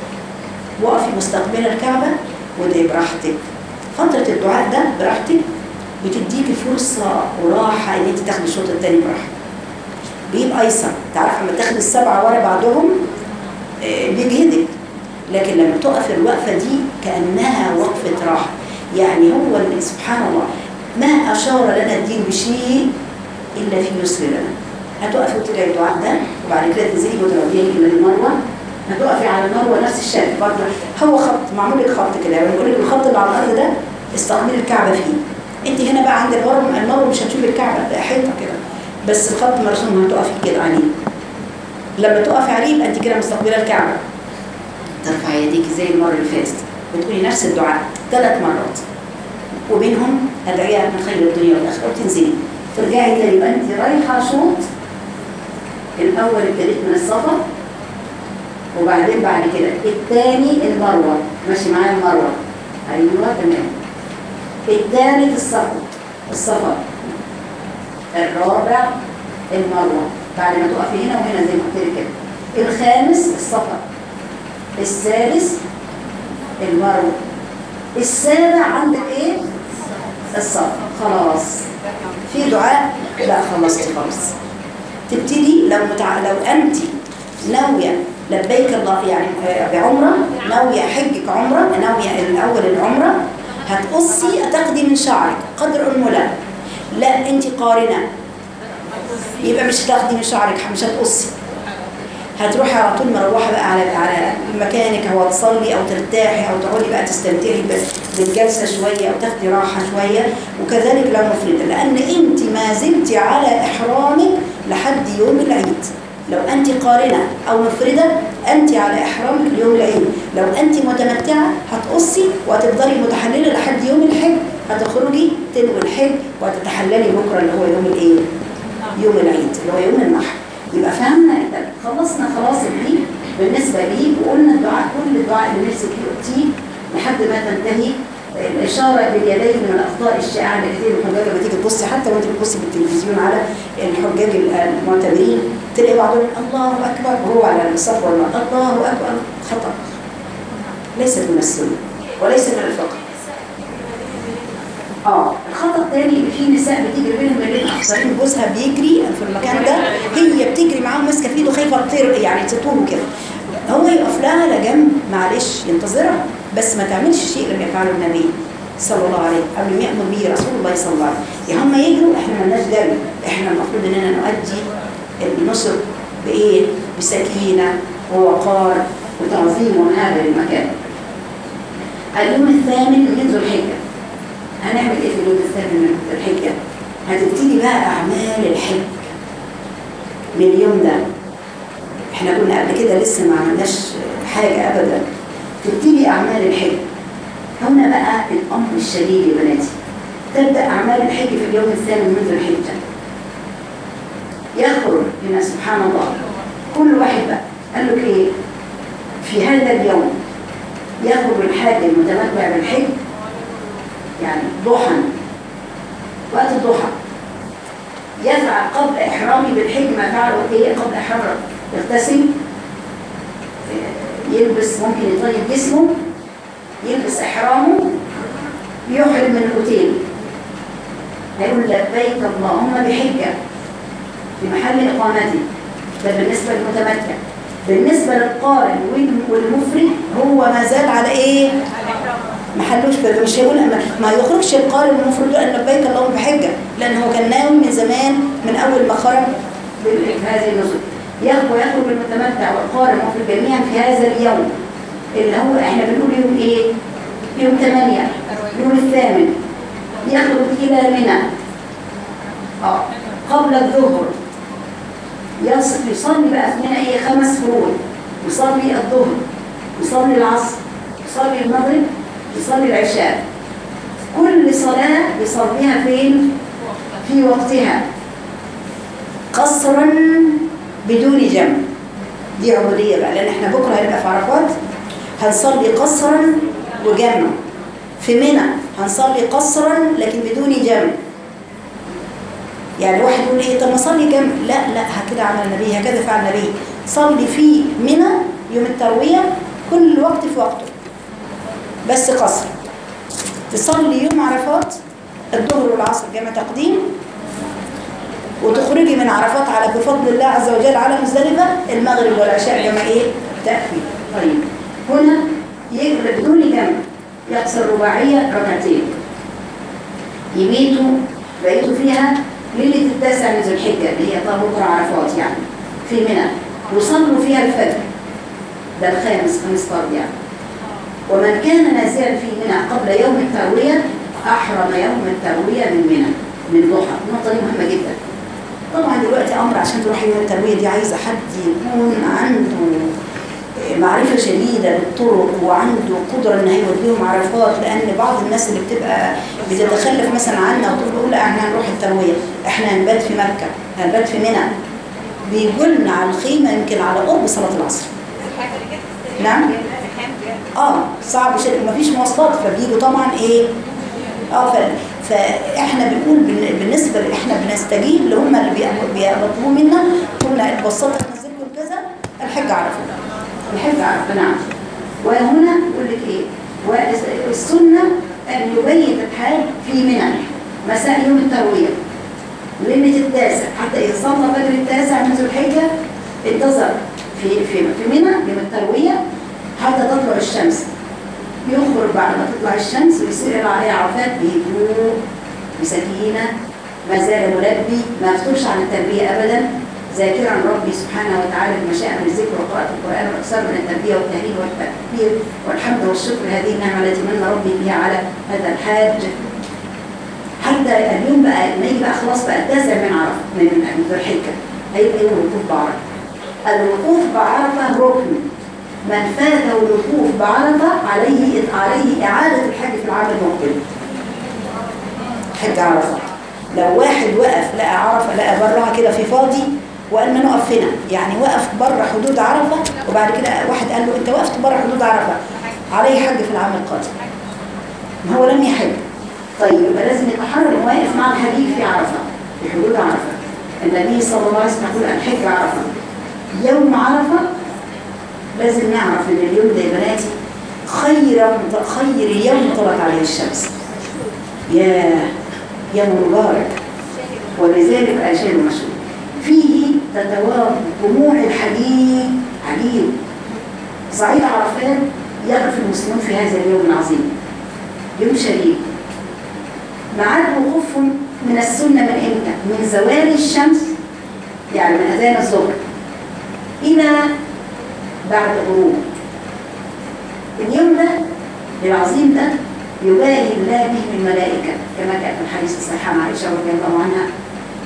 وقفي مستقبل الكعبه وادعي براحتك فتره الدعاء ده براحتك بتديكي فرصه وراحه ان انت تاخدي الشوط الثاني براحتك بيبقى ايسر تعرف لما تاخدي السبعه ورا بعضهم آه، بيجهدك لكن لما تقف الوقفه دي كانها وقفه راحه يعني هو اللي سبحان الله ما اشار لنا الدين بشيء الا في يسر لنا هتقفي وتدعي الدعاء ده وبعد كده تنزلي وتروحي الى المروه هتقفي على المروه نفس الشكل برضه هو خط معمول لك خط كده يعني بيقول لك الخط اللي على الارض ده استقبلي الكعبه فيه انت هنا بقى عند المروه المروه مش هتشوفي الكعبه ده حيطه كده بس الخط مرسوم هتقفي كده عليه لما تقفي عليه يبقى انت كده مستقبله الكعبه ترفعي يديك زي المره اللي فاتت وتقولي نفس الدعاء ثلاث مرات وبينهم ادعيه من خير الدنيا والاخره وتنزلي ترجعي تاني يبقى انت رايحه شوط الاول ابتديت من الصفا وبعدين بعد كده الثاني المروه ماشي معايا المروه ايوه تمام الثالث الصفا الصفا الرابع المروه بعد ما تقفي هنا وهنا زي ما قلت لك كده الخامس الصفا السادس المروه السابع عندك ايه الصفا خلاص في دعاء لا خلصتي خلاص تبتدي لو متع... لو انت ناويه لبيك الله يعني آه، بعمره ناويه حجك عمره ناويه الاول العمره هتقصي هتاخدي من شعرك قدر انمله لا انت قارنه يبقى مش هتاخدي من شعرك مش هتقصي هتروحي على طول مروحه بقى على على مكانك او تصلي او ترتاحي او تقعدي بقى تستمتعي ب- بالجلسه شويه او تاخدي راحه شويه وكذلك لو مفرده لان انت ما زلت على احرامك لحد يوم العيد لو انت قارنه او مفرده انت على احرامك ليوم العيد لو انت متمتعه هتقصي وهتفضلي متحلله لحد يوم الحج هتخرجي تنوي الحج وهتتحللي بكره اللي هو يوم الايه يوم العيد اللي هو يوم النحر يبقى فهمنا إنت خلصنا خلاص دي بالنسبه لي وقلنا الدعاء كل الدعاء اللي نفسك قلتيه لحد ما تنتهي الاشاره باليدين من الاخطاء الشائعه اللي كتير الحجاج لما تيجي تبصي حتى وانت بتبصي بالتلفزيون على الحجاج المعتبرين تلاقي بعضهم الله اكبر وهو على الصف والمرأة الله اكبر خطا ليست من السنه وليس من الفقه اه الخطا الثاني اللي فيه نساء بتجري بينهم وبين اخصائيين جوزها بيجري في المكان ده هي بتجري معاه ماسكه في ايده خايفه تطير يعني تطوله كده هو يقف لها على جنب معلش ينتظرها بس ما تعملش شيء لم يفعله النبي صلى الله عليه قبل ما يامر به رسول الله صلى الله عليه وسلم يا هم يجروا احنا مالناش جري احنا المفروض اننا نؤدي النصر بايه؟ بسكينه ووقار وتعظيم هذا المكان اليوم الثامن من ذو الحجه هنعمل ايه في اليوم الثامن من الحجه هتبتدي بقى اعمال الحج من اليوم ده احنا كنا قبل كده لسه ما عملناش حاجة أبدا تبتدي أعمال الحج هنا بقى الأمر الشديد يا بناتي تبدأ أعمال الحج في اليوم الثامن من ذي الحجة يخرج هنا سبحان الله كل واحد بقى قال لك ايه في هذا اليوم يخرج الحاج المتمتع بالحج يعني ضحى وقت الضحى يفعل قبل إحرامي بالحج ما فعله إيه قبل إحرام يغتسل آه، يلبس ممكن يطيب جسمه يلبس إحرامه يحرم من الأوتيل هيقول لبيك اللهم بحجة في محل إقامتي ده بالنسبة للمتمتع بالنسبة للقارن وال- والمفرد هو ما زال على إيه؟ ما حلوش بال- مش هيقول أما ما يخرجش القارن والمفرد يقول أن لبيك اللهم بحجة لأن هو كان ناوي من زمان من أول ما خرج بال- هذه النزل يخرج يخرج المتمتع والقارن والمفرد جميعا في هذا اليوم اللي هو احنا بنقول يوم ايه؟ يوم 8 يوم الثامن يخرج إلى منى اه قبل الظهر يص- يصلي بقى في منى ايه خمس فروض يصلي الظهر يصلي العصر يصلي المغرب يصلي العشاء كل صلاة يصليها فين؟ في وقتها قصرا بدون جمع دي عبودية بقى لأن احنا بكرة هنبقى في عرفات هنصلي قصرا وجمع في منى هنصلي قصرا لكن بدون جمع يعني واحد يقول ايه طب ما صلي جمع لا لا هكذا عمل النبي هكذا فعل النبي صلي في منى يوم التروية كل وقت في وقته بس قصر تصلي يوم عرفات الظهر والعصر جمع تقديم وتخرجي من عرفات على بفضل الله عز وجل على مزدلفة المغرب والعشاء جمع ايه تأخير طيب هنا يقرأ بدون جمع يقصر رباعية ركعتين يبيتوا بيتوا فيها ليلة التاسع من ذي الحجة اللي هي طال بكرة عرفات يعني في منى وصلوا فيها الفجر ده الخامس خميس فرض يعني ومن كان نازلا في منى قبل يوم التروية أحرم يوم التروية من منى من ضحى النقطة دي مهمة جدا طبعا دلوقتي أمر عشان تروح يوم التروية دي عايزة حد يكون عنده معرفة شديدة بالطرق وعنده قدرة ان هيوديهم عرفات لان بعض الناس اللي بتبقى بتتخلف مثلا عنا وتقول لا احنا هنروح التروية احنا هنبات في مكة هنبات في منى بيجوا لنا على الخيمة يمكن على قرب صلاة العصر نعم اه صعب شيء مفيش مواصلات فبيجوا طبعا ايه اه ف... فاحنا بنقول بن- بالنسبه ل- احنا بنستجيب اللي هم اللي بيأمر- بيطلبوا منا قلنا البساطه تنزلكم كذا الحج عرفه الحج عرفه نعم وهنا يقول لك ايه والسنه ان يبيت الحاج في منى مساء يوم الترويه ليله التاسع حتى اذا صلى فجر التاسع من ذو الحجه انتظر في في في منى يوم الترويه حتى تطلع الشمس يخرج بعد ما تطلع الشمس ويسير عليه عرفات بهدوء بسكينة ما زال ملبي ما يفترش عن التربية أبدا ذاكرا ربي سبحانه وتعالى بما شاء من الذكر وقراءة القرآن والإكثار من التربية والتهليل والتكبير والحمد والشكر هذه النعمة التي من ربي بها على هذا الحاج حتى اليوم بقى لما يجي بقى خلاص بقى التاسع من عرفة من من ذو الحجة هيبقى يوم الوقوف بعرفة الوقوف بعرفة ركن من فاته الوقوف بعرفة عليه عليه إعادة الحج في العام المقبل حج عرفة لو واحد وقف لقى عرفة لقى برها كده في فاضي وقال ما نقف هنا يعني وقف بره حدود عرفة وبعد كده واحد قال له انت وقفت بره حدود عرفة عليه حج في العام القادم ما هو لم يحج طيب يبقى لازم يتحرر انه واقف مع الحديد في عرفة في حدود عرفة النبي صلى الله عليه وسلم يقول الحج عرفة يوم عرفة لازم نعرف ان اليوم ده يا بناتي خير خير يوم طلعت عليه الشمس يا يوم مبارك ولذلك أجل مشهور فيه تتوارد دموع الحديد عجيب صعيد عرفات يقف المسلمون في هذا اليوم العظيم يوم شديد معاد وقوفهم من السنة من إمتى؟ من زوال الشمس يعني من أذان الظهر إلى بعد غروب اليوم ده العظيم ده يباهي الله به الملائكة كما كان في الحديث الصحيح عن عائشة رضي الله عنها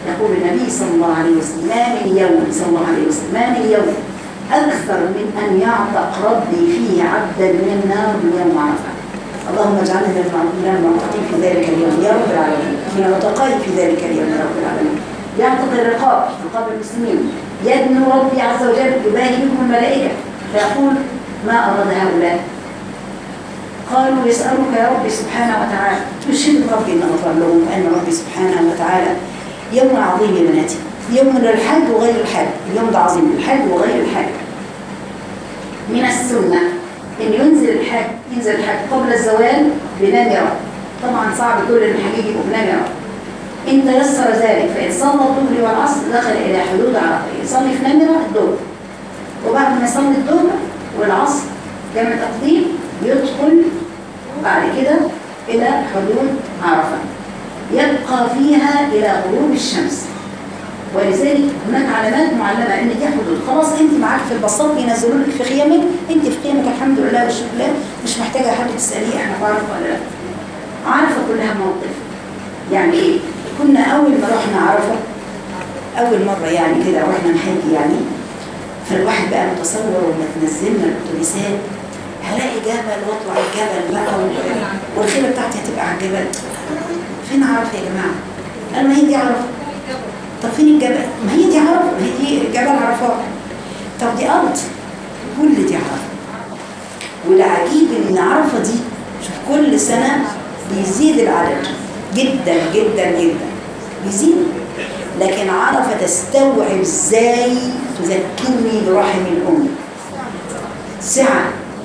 يقول النبي صلى الله عليه وسلم ما من يوم صلى الله عليه وسلم ما من يوم أكثر من أن يعتق ربي فيه عبدا من النار من يوم عرفة اللهم اجعلنا من المعتقين في ذلك اليوم يا رب العالمين من العتقاء في ذلك اليوم يا رب العالمين يعتق الرقاب رقاب المسلمين يدنو ربي عز وجل يباهي بكم الملائكة فيقول ما أراد هؤلاء قالوا يسألك يا رب سبحانه وتعالى يشهد ربي أن غفر لهم وأن ربي سبحانه وتعالى يوم عظيم يا بناتي يوم للحج وغير الحج اليوم ده عظيم الحج وغير الحج من السنة إن ينزل الحج ينزل الحج قبل الزوال بنمرة طبعا صعب كل الحجيج يبقوا بنمرة إن تيسر ذلك فإن صلى الظهر والعصر دخل إلى حدود عرفة يصلي في نمرة الظهر وبعد ما يصلي الظهر والعصر جمع تقديم يدخل بعد كده إلى حدود عرفة يبقى فيها إلى غروب الشمس ولذلك هناك علامات معلمة ان دي حدود خلاص انت معاك في البساط ينزلوا لك في خيامك انت في خيامك الحمد لله والشكر لله مش محتاجة حد تسأليه احنا بعرف ولا لا عارفة كلها موقف يعني ايه كنا اول ما رحنا عرفة اول مرة يعني كده رحنا نحج يعني فالواحد بقى متصور وما تنزلنا الاتوبيسات هلاقي جبل واطلع الجبل بقى و- والخيمة بتاعتي هتبقى على الجبل فين عرفة يا جماعة؟ قال ما هي دي عرفة طب فين الجبل؟ ما هي دي عرفة ما هي دي جبل عرفات طب دي أرض كل دي عرفة والعجيب إن عرفة دي شوف كل سنة بيزيد العدد جدا جدا جدا بيزيد لكن عرفة تستوعب ازاي تذكرني برحم الأم سعة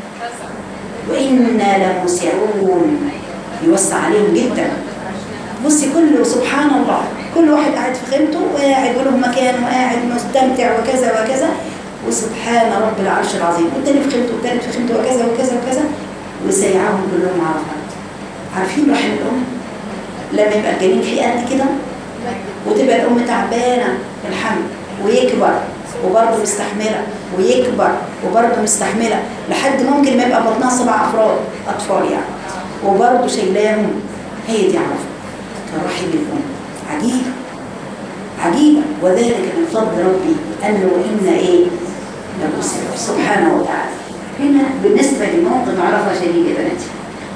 وإنا لموسعون يوسع عليهم جدا بصي كله سبحان الله كل واحد قاعد في خيمته وقاعد وله مكان وقاعد مستمتع وكذا وكذا وسبحان رب العرش العظيم والتاني في خيمته والتالت في خيمته وكذا وكذا وكذا وسيعهم كلهم عرفات عارفين رحم الأم لما يبقى الجنين فيه قد كده وتبقى الأم تعبانة في الحمل ويكبر وبرضه مستحملة ويكبر وبرضه مستحملة لحد ممكن ما يبقى بطنها سبع أفراد أطفال يعني وبرضه شايلاهم هي دي عرفة كرحم الأم عجيبة عجيبة وذلك من فضل ربي أنه إن إيه لمسر سبحانه وتعالى هنا بالنسبة لموقف عرفة شديد يا بناتي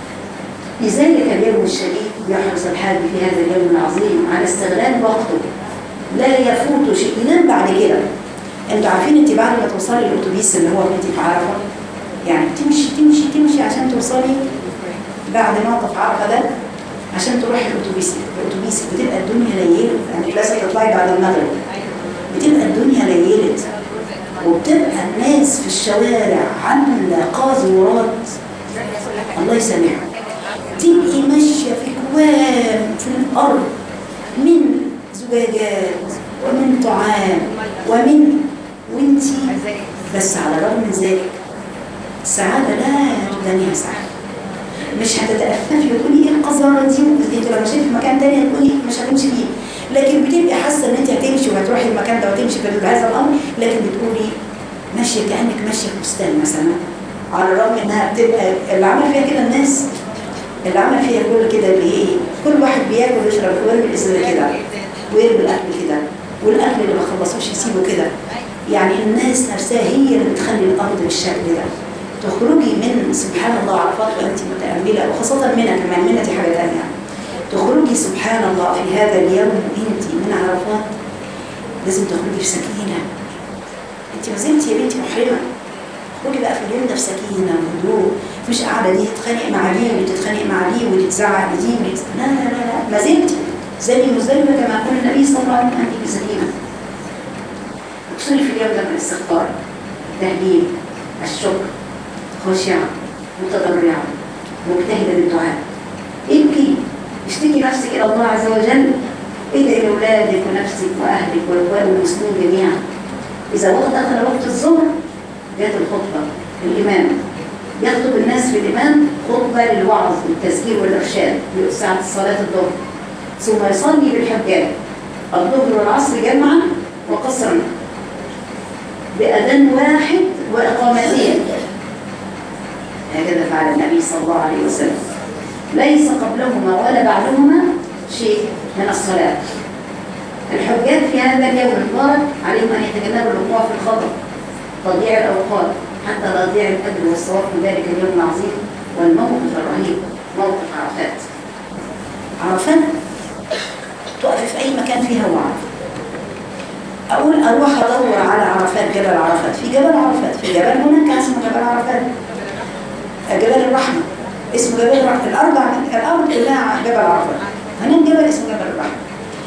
لذلك اليوم الشديد يحرص الحاج في هذا اليوم العظيم على استغلال وقته لا يفوت شيء ينام بعد كده انتوا عارفين انت بعد ما توصلي الاتوبيس اللي هو انت في عرفه يعني تمشي تمشي تمشي عشان توصلي بعد موقف عرفه ده عشان تروحي الاتوبيس الاتوبيس بتبقى الدنيا ليلت يعني لازم تطلعي بعد المغرب بتبقى الدنيا ليلت وبتبقى الناس في الشوارع عامله قاذورات الله يسامحهم تبقي ماشيه في كوام في الارض من زجاجات ومن طعام ومن وانتي بس على الرغم من ذلك السعاده لا تدانيها سعاده مش هتتأففي وتقولي ايه القذارة دي انت لو مشيتي في مكان تاني هتقولي مش هتمشي فيه لكن بتبقي حاسه ان انت هتمشي وهتروحي المكان ده وتمشي في هذا الامر لكن بتقولي ماشيه كانك ماشيه في بستان مثلا على الرغم انها بتبقى اللي عمل فيها كده الناس اللي عمل فيها كل كده اللي ايه كل واحد بياكل ويشرب ويرمي الازازه كده ويرمي الاكل كده والاكل اللي ما خلصوش يسيبه كده يعني الناس نفسها هي اللي بتخلي الارض بالشكل ده تخرجي من سبحان الله عرفات وانت متامله وخاصه منى كمان منى دي حاجه ثانيه تخرجي سبحان الله في هذا اليوم انت من عرفات لازم تخرجي في سكينه انت ما زلتي يا بنتي محرمه اخرجي بقى في اليوم ده في سكينه وهدوء مش قاعده دي تتخانق مع دي ودي تتخانق مع دي ودي تزعق لدي ودي تز- لا لا لا لا ما زلتي زي مزدلفه كما قال النبي صلى الله عليه وسلم انت بسكينه اقصري في اليوم ده من الاستغفار التهليل الشكر خاشعه متضرعه مجتهده بالدعاء ابكي اشتكي نفسك الى الله عز وجل ادعي لاولادك ونفسك واهلك واخوان المسلمين جميعا اذا وقت دخل وقت الظهر جاءت الخطبه الامام يخطب الناس في الامام خطبه للوعظ والتذكير والارشاد ساعه صلاه الظهر ثم يصلي بالحجاج الظهر والعصر جمعا وقصرا بأذان واحد وإقامتين هكذا فعل النبي صلى الله عليه وسلم ليس قبلهما ولا بعدهما شيء من الصلاة الحجاج في هذا اليوم المبارك عليهم أن يتجنبوا الوقوع في الخطأ تضييع الأوقات حتى لا يضيع الأجر والصواب في ذلك اليوم العظيم والموقف الرهيب موقف عرفات عرفات تقف في أي مكان فيها وعرفة أقول أروح أدور على عرفات جبل عرفات في جبل عرفات في جبل هناك اسمه جبل عرفات جبل الرحمة اسمه جبل الرحمة الأربع الأرض كلها جبل عرفات هناك جبل اسمه جبل الرحمة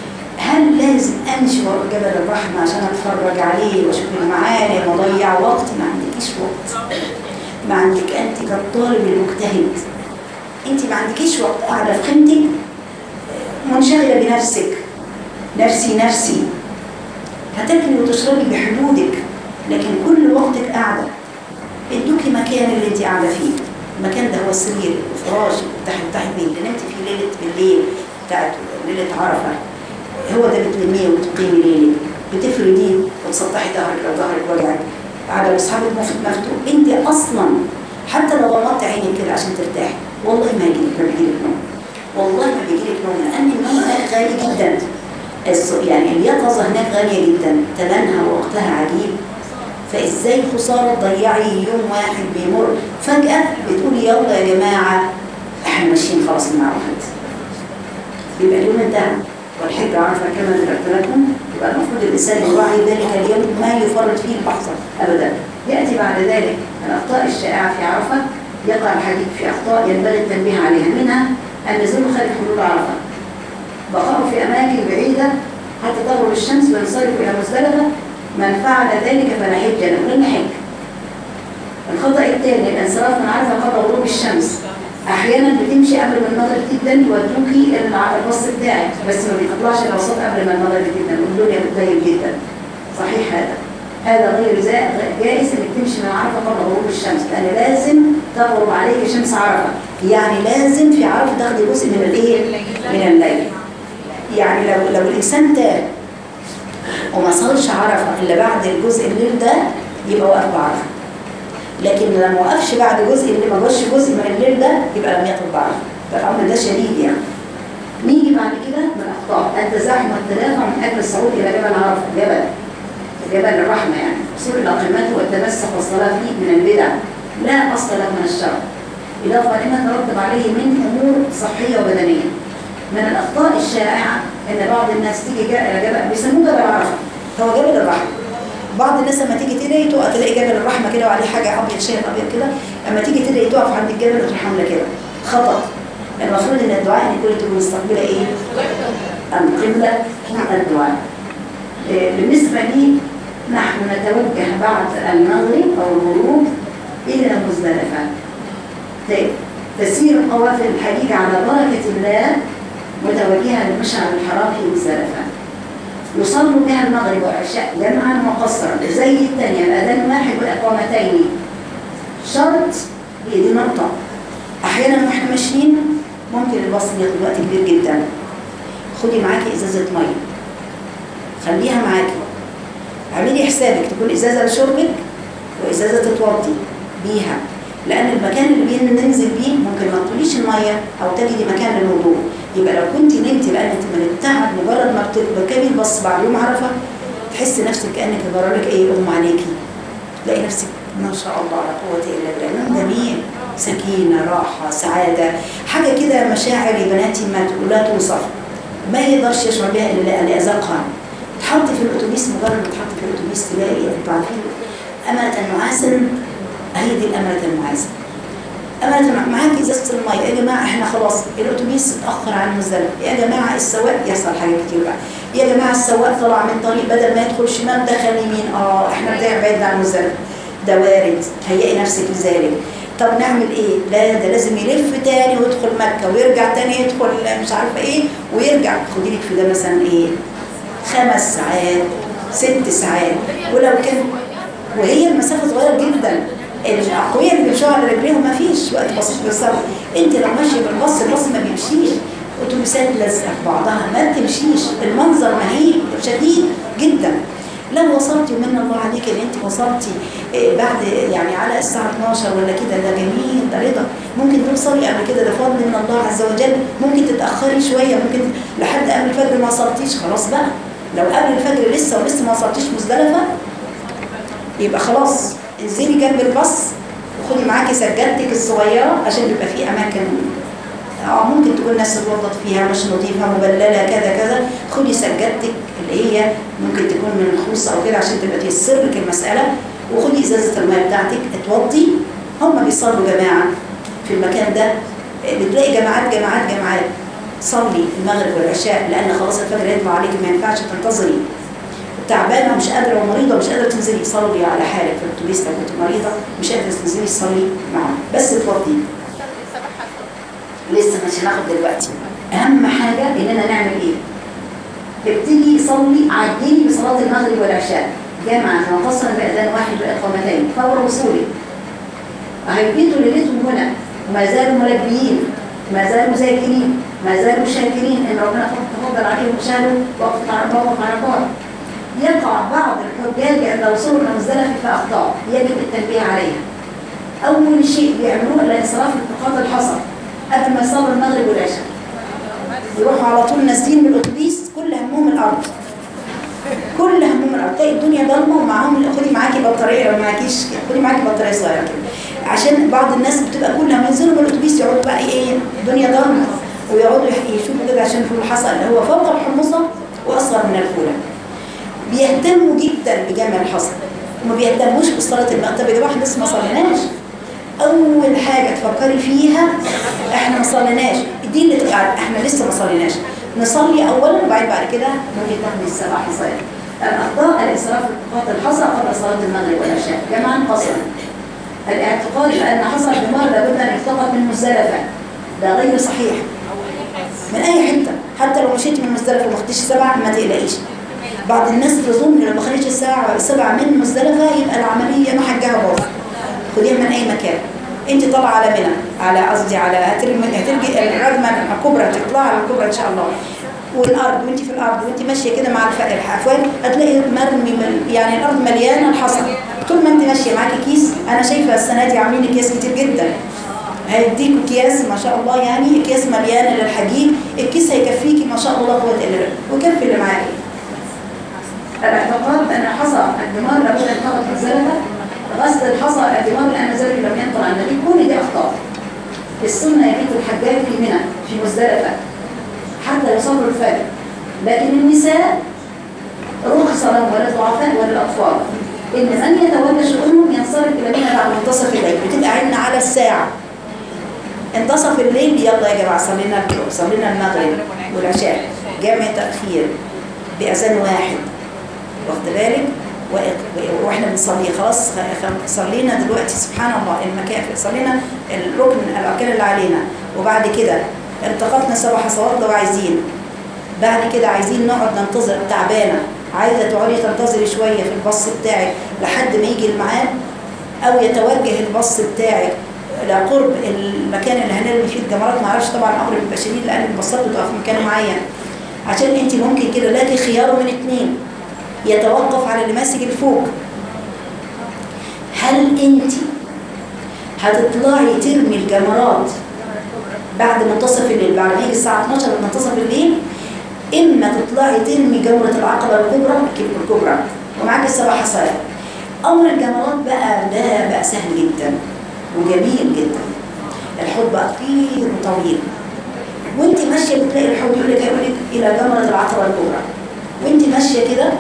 هل لازم امشي ورا جبل الرحمه عشان اتفرج عليه واشوف المعالم واضيع وقت ما عندكيش وقت ما عندك انت كالطالب المجتهد انت ما عندكيش وقت قاعده في خيمتك منشغله بنفسك نفسي نفسي هتاكلي وتشربي بحدودك لكن كل وقتك قاعده ادوكي مكان اللي انت قاعده فيه المكان ده هو السرير الفراش بتاع بتاع اللي نمتي فيه ليله بالليل بتاعت ليله عرفه هو ده بتلميه وتقيمي ليلك بتفرديه وتسطحي ظهرك لو ظهرك وجعك قاعده باصحابك مفتوح انت اصلا حتى لو غمضت عينك كده عشان ترتاحي والله ما يجيلك ما بيجيلك نوم والله ما بيجيلك نوم لان النوم هناك غالي جدا الص- يعني اليقظه هناك غاليه جدا ثمنها ووقتها عجيب فازاي خساره تضيعي يوم واحد بيمر فجاه بتقولي يلا يا جماعه احنا ماشيين خلاص المعرفه يبقى اليوم انتهى والحج عرفه كما ذكرت لكم يبقى المفروض الانسان يراعي ذلك اليوم ما يفرط فيه اللحظه ابدا ياتي بعد ذلك الاخطاء الشائعه في عرفه يقع الحديث في اخطاء ينبغي التنبيه عليها منها النزول خارج حدود عرفه بقاء في اماكن بعيده حتى تغرب الشمس وينصرف الى مزدلفه من فعل ذلك فلا حج له لن يحج الخطأ الثاني الانصراف من عرفه قبل غروب الشمس احيانا بتمشي قبل ما المغرب جدا يودوكي الع- الباص بتاعك بس ما بيطلعش الوسط قبل ما المغرب جدا والدنيا بتضيق جدا صحيح هذا هذا غير زا- جائز انك تمشي من عرفه قبل غروب الشمس لان لازم تغرب عليك شمس عرفه يعني لازم في عرفه تاخدي جزء من الايه من الليل يعني لو لو الانسان تاه وما صلش عرفه الا بعد الجزء الليل ده يبقى واقف بعرفه لكن لما وقفش بعد جزء اللي ما جاش جزء من الليل ده يبقى لم يقف بعرفه فالامر ده شديد يعني نيجي بعد كده من الاخطاء التزاحم والتدافع من اجل الصعود الى جبل عرفه جبل جبل الرحمه يعني وصول الى قمته والتمسك والصلاه فيه من البدع لا اصل له من الشرع اضافه لما ترتب عليه من امور صحيه وبدنيه من الاخطاء الشائعه ان بعض الناس تيجي جا- الى جبل بيسموه جبل عرفه هو جبل الرحمه بعض الناس لما تيجي تدعي تقف تلاقي جبل الرحمه كده وعليه حاجه ابيض شيء ابيض كده اما تيجي تدعي تقف عند الجبل وتروح عامله كده خطا المفروض ان الدعاء ان كل تكون مستقبله ايه؟ القبله الدعاء إيه، بالنسبه لي نحن نتوجه بعد المغرب او الغروب الى مزدلفه طيب، تسير قوافل الحجيج على بركه الله متوجهه للمشعر الحرام في مزدلفه يصلوا بها المغرب والعشاء جمعا وقصرا زي الثانية الأذان واحد والإقامتين شرط هي دي نقطة أحيانا واحنا ماشيين ممكن الباص ياخد وقت كبير جدا خدي معاكي إزازة مية خليها معاكي اعملي حسابك تكون إزازة لشربك وإزازة تتوضي بيها لأن المكان اللي بننزل بيه ممكن ما تطوليش المية أو تجدي مكان للوضوء يبقى لو كنت نمتي لأن انت من التعب مجرد ما بتركبي الباص بعد يوم عرفة تحسي نفسك كأنك جرالك إيه أغمى عليكي تلاقي نفسك ما شاء الله لا قوة إلا بالله نوم جميل سكينة راحة سعادة حاجة كده مشاعر يا بناتي ما ت- لا توصف ما يقدرش يشعر بها إلا اللي أذاقها تحط في الأتوبيس مجرد ما تحط في الأتوبيس تلاقي انتوا عارفين أملة النعاسة هي دي الأملة النعاسة أمانة معاك إزازة المية يا جماعة إحنا خلاص الأتوبيس اتأخر عن مزدلفة يا جماعة السواق يحصل حاجات كتير بقى يا جماعة السواق طلع من طريق بدل ما يدخل شمال دخل يمين آه إحنا بنبعد بعيد عن مزدلفة ده وارد هيئي نفسك لذلك طب نعمل ايه؟ لا ده لازم يلف تاني ويدخل مكة ويرجع تاني يدخل مش عارفة ايه ويرجع خدي لك في ده مثلا ايه؟ خمس ساعات ست ساعات ولو كان وهي المسافة صغيرة جدا الأقوياء اللي بيمشوا على رجليهم ما فيش وقت بسيط بيوصلوا انت لو ماشية بالباص الباص ما بيمشيش اتوبيسات لازقة في بعضها ما بتمشيش المنظر مهيب شديد جدا لو وصلتي ومن الله عليك ان انت وصلتي إيه، بعد يعني على الساعه 12 ولا كده ده جميل ده رضا ممكن توصلي قبل كده ده فضل من الله عز وجل ممكن تتاخري شويه ممكن لحد قبل الفجر ما وصلتيش خلاص بقى لو قبل الفجر لسه ولسه ما وصلتيش مزدلفه يبقى خلاص انزلي جنب الباص وخدي معاكي سجادتك الصغيره عشان يبقى في اماكن اه ممكن تكون ناس اتوضت فيها مش نظيفه مبلله كذا كذا خدي سجادتك اللي هي ممكن تكون من الخوص او كده عشان تبقى تيسر لك المساله وخدي ازازه الميه بتاعتك اتوضي هم بيصلوا جماعه في المكان ده بتلاقي جماعات جماعات جماعات صلي المغرب والعشاء لان خلاص الفجر هيطلع عليك ما ينفعش تنتظري تعبانه ومش قادره ومريضه ومش قادره تنزلي صلي على حالك في الاتوبيس لو كنت مريضه مش قادره تنزلي صلي معاهم بس اتوضي السباحة لسه مش هناخد دلوقتي اهم حاجه اننا نعمل ايه ابتدي صلي عجلي بصلاه المغرب والعشاء جامعه منفصلا باذان واحد واقامتين فور وصولي هيبيتوا ليلتهم هنا وما زالوا ملبيين ما زالوا ذاكرين ما زالوا شاكرين ان ربنا تفضل عليهم وشالوا وقف عرفات عرفات يقع بعض الحجاج عند وصول المزدلفه في اخطاء يجب التنبيه عليها اول شيء بيعملوه الانصراف لاتخاذ الحصى قبل ما يصلوا المغرب والعشاء يروحوا على طول نازلين من الاتوبيس كل همهم الارض كل همهم الارض تلاقي الدنيا ضلمه ومعاهم خدي معاكي بطاريه لو معاكيش خدي معاكي بطاريه صغيره كده عشان بعض الناس بتبقى كل ما ينزلوا من الاتوبيس يقعدوا بقى ايه الدنيا ضلمه ويقعدوا يح- يشوفوا كده عشان في الحصى اللي هو فوق الحمصه واصغر من الفوله بيهتموا جدا بجمع الحصى وما بيهتموش بصلاه المغرب طب يا جماعه احنا لسه ما صليناش اول حاجه تفكري فيها احنا ما صليناش دي اللي تبقى احنا لسه ما صليناش نصلي اولا وبعد بعد كده ممكن تاخدي السبع حصيات الاخطاء الاسراف في اتخاذ الحصى قبل صلاه المغرب والعشاء جمعا قصرا الاعتقاد بان حصى الحمار لابد ان يلتقط من مزدلفه ده غير صحيح من اي حته حتى لو مشيتي من مزدلفه وما خدتيش سبعه ما تقلقيش بعض الناس تظن لو ما خدتش السبعه سبعه من مزدلفه يبقى العمليه ما حجها باظ خديها من اي مكان انت طالعه على منى على قصدي على هترمي هترجي الرجمه الكبرى تطلع على الكبرى ان شاء الله والارض وانت في الارض وانت ماشيه كده مع الف- الحفوان هتلاقي مرمي مل يعني الارض مليانه الحصى طول ما انت ماشيه معاكي كيس انا شايفه السنه دي عاملين اكياس كتير جدا هيديكوا اكياس ما شاء الله يعني اكياس مليانه للحجيج الكيس هيكفيكي ما شاء الله لا قوه الا بالله ويكفي اللي معاكي الاعتقاد بان حصى الدمار لابد ان تاخذ حزالها غسل الحصى الدمار لان ذلك لم ينطق عن النبي كل دي اخطاء السنه يبيت الحجاج في منى في مزدلفه حتى يصلوا الفجر لكن النساء رخص لهم ولا الضعفاء ولا الاطفال ان من يتولى شؤونهم ينصرف الى منى بعد منتصف الليل بتبقى عيننا على الساعه انتصف الليل يلا يا جماعه صلينا صلينا المغرب والعشاء جامع تاخير باذان واحد واخد بالك وإق- واحنا بنصلي خلاص خ- خ- صلينا دلوقتي سبحان الله المكان صلينا الركن الاركان اللي علينا وبعد كده التقطنا سبع حصوات لو عايزين بعد كده عايزين نقعد ننتظر تعبانه عايزه تقعدي تنتظري شويه في الباص بتاعك لحد ما يجي الميعاد او يتوجه الباص بتاعك الى قرب المكان اللي هنرمي فيه الجمرات ما اعرفش طبعا الامر بيبقى شديد لان الباصات بتبقى في مكان معين عشان انت ممكن كده لكن خيار من اتنين يتوقف على اللي ماسك الفوق هل انت هتطلعي ترمي الجمرات بعد منتصف الليل بعد ما يجي الساعه 12 من منتصف الليل اما تطلعي ترمي جمره العقبه الكبرى الكبرى ومعاك السبع حصايا امر الجمرات بقى ده بقى سهل جدا وجميل جدا الحوض بقى كبير وطويل وانت ماشيه بتلاقي الحوض يقول لك يقول لك الى جمره العقبه الكبرى وانت ماشيه كده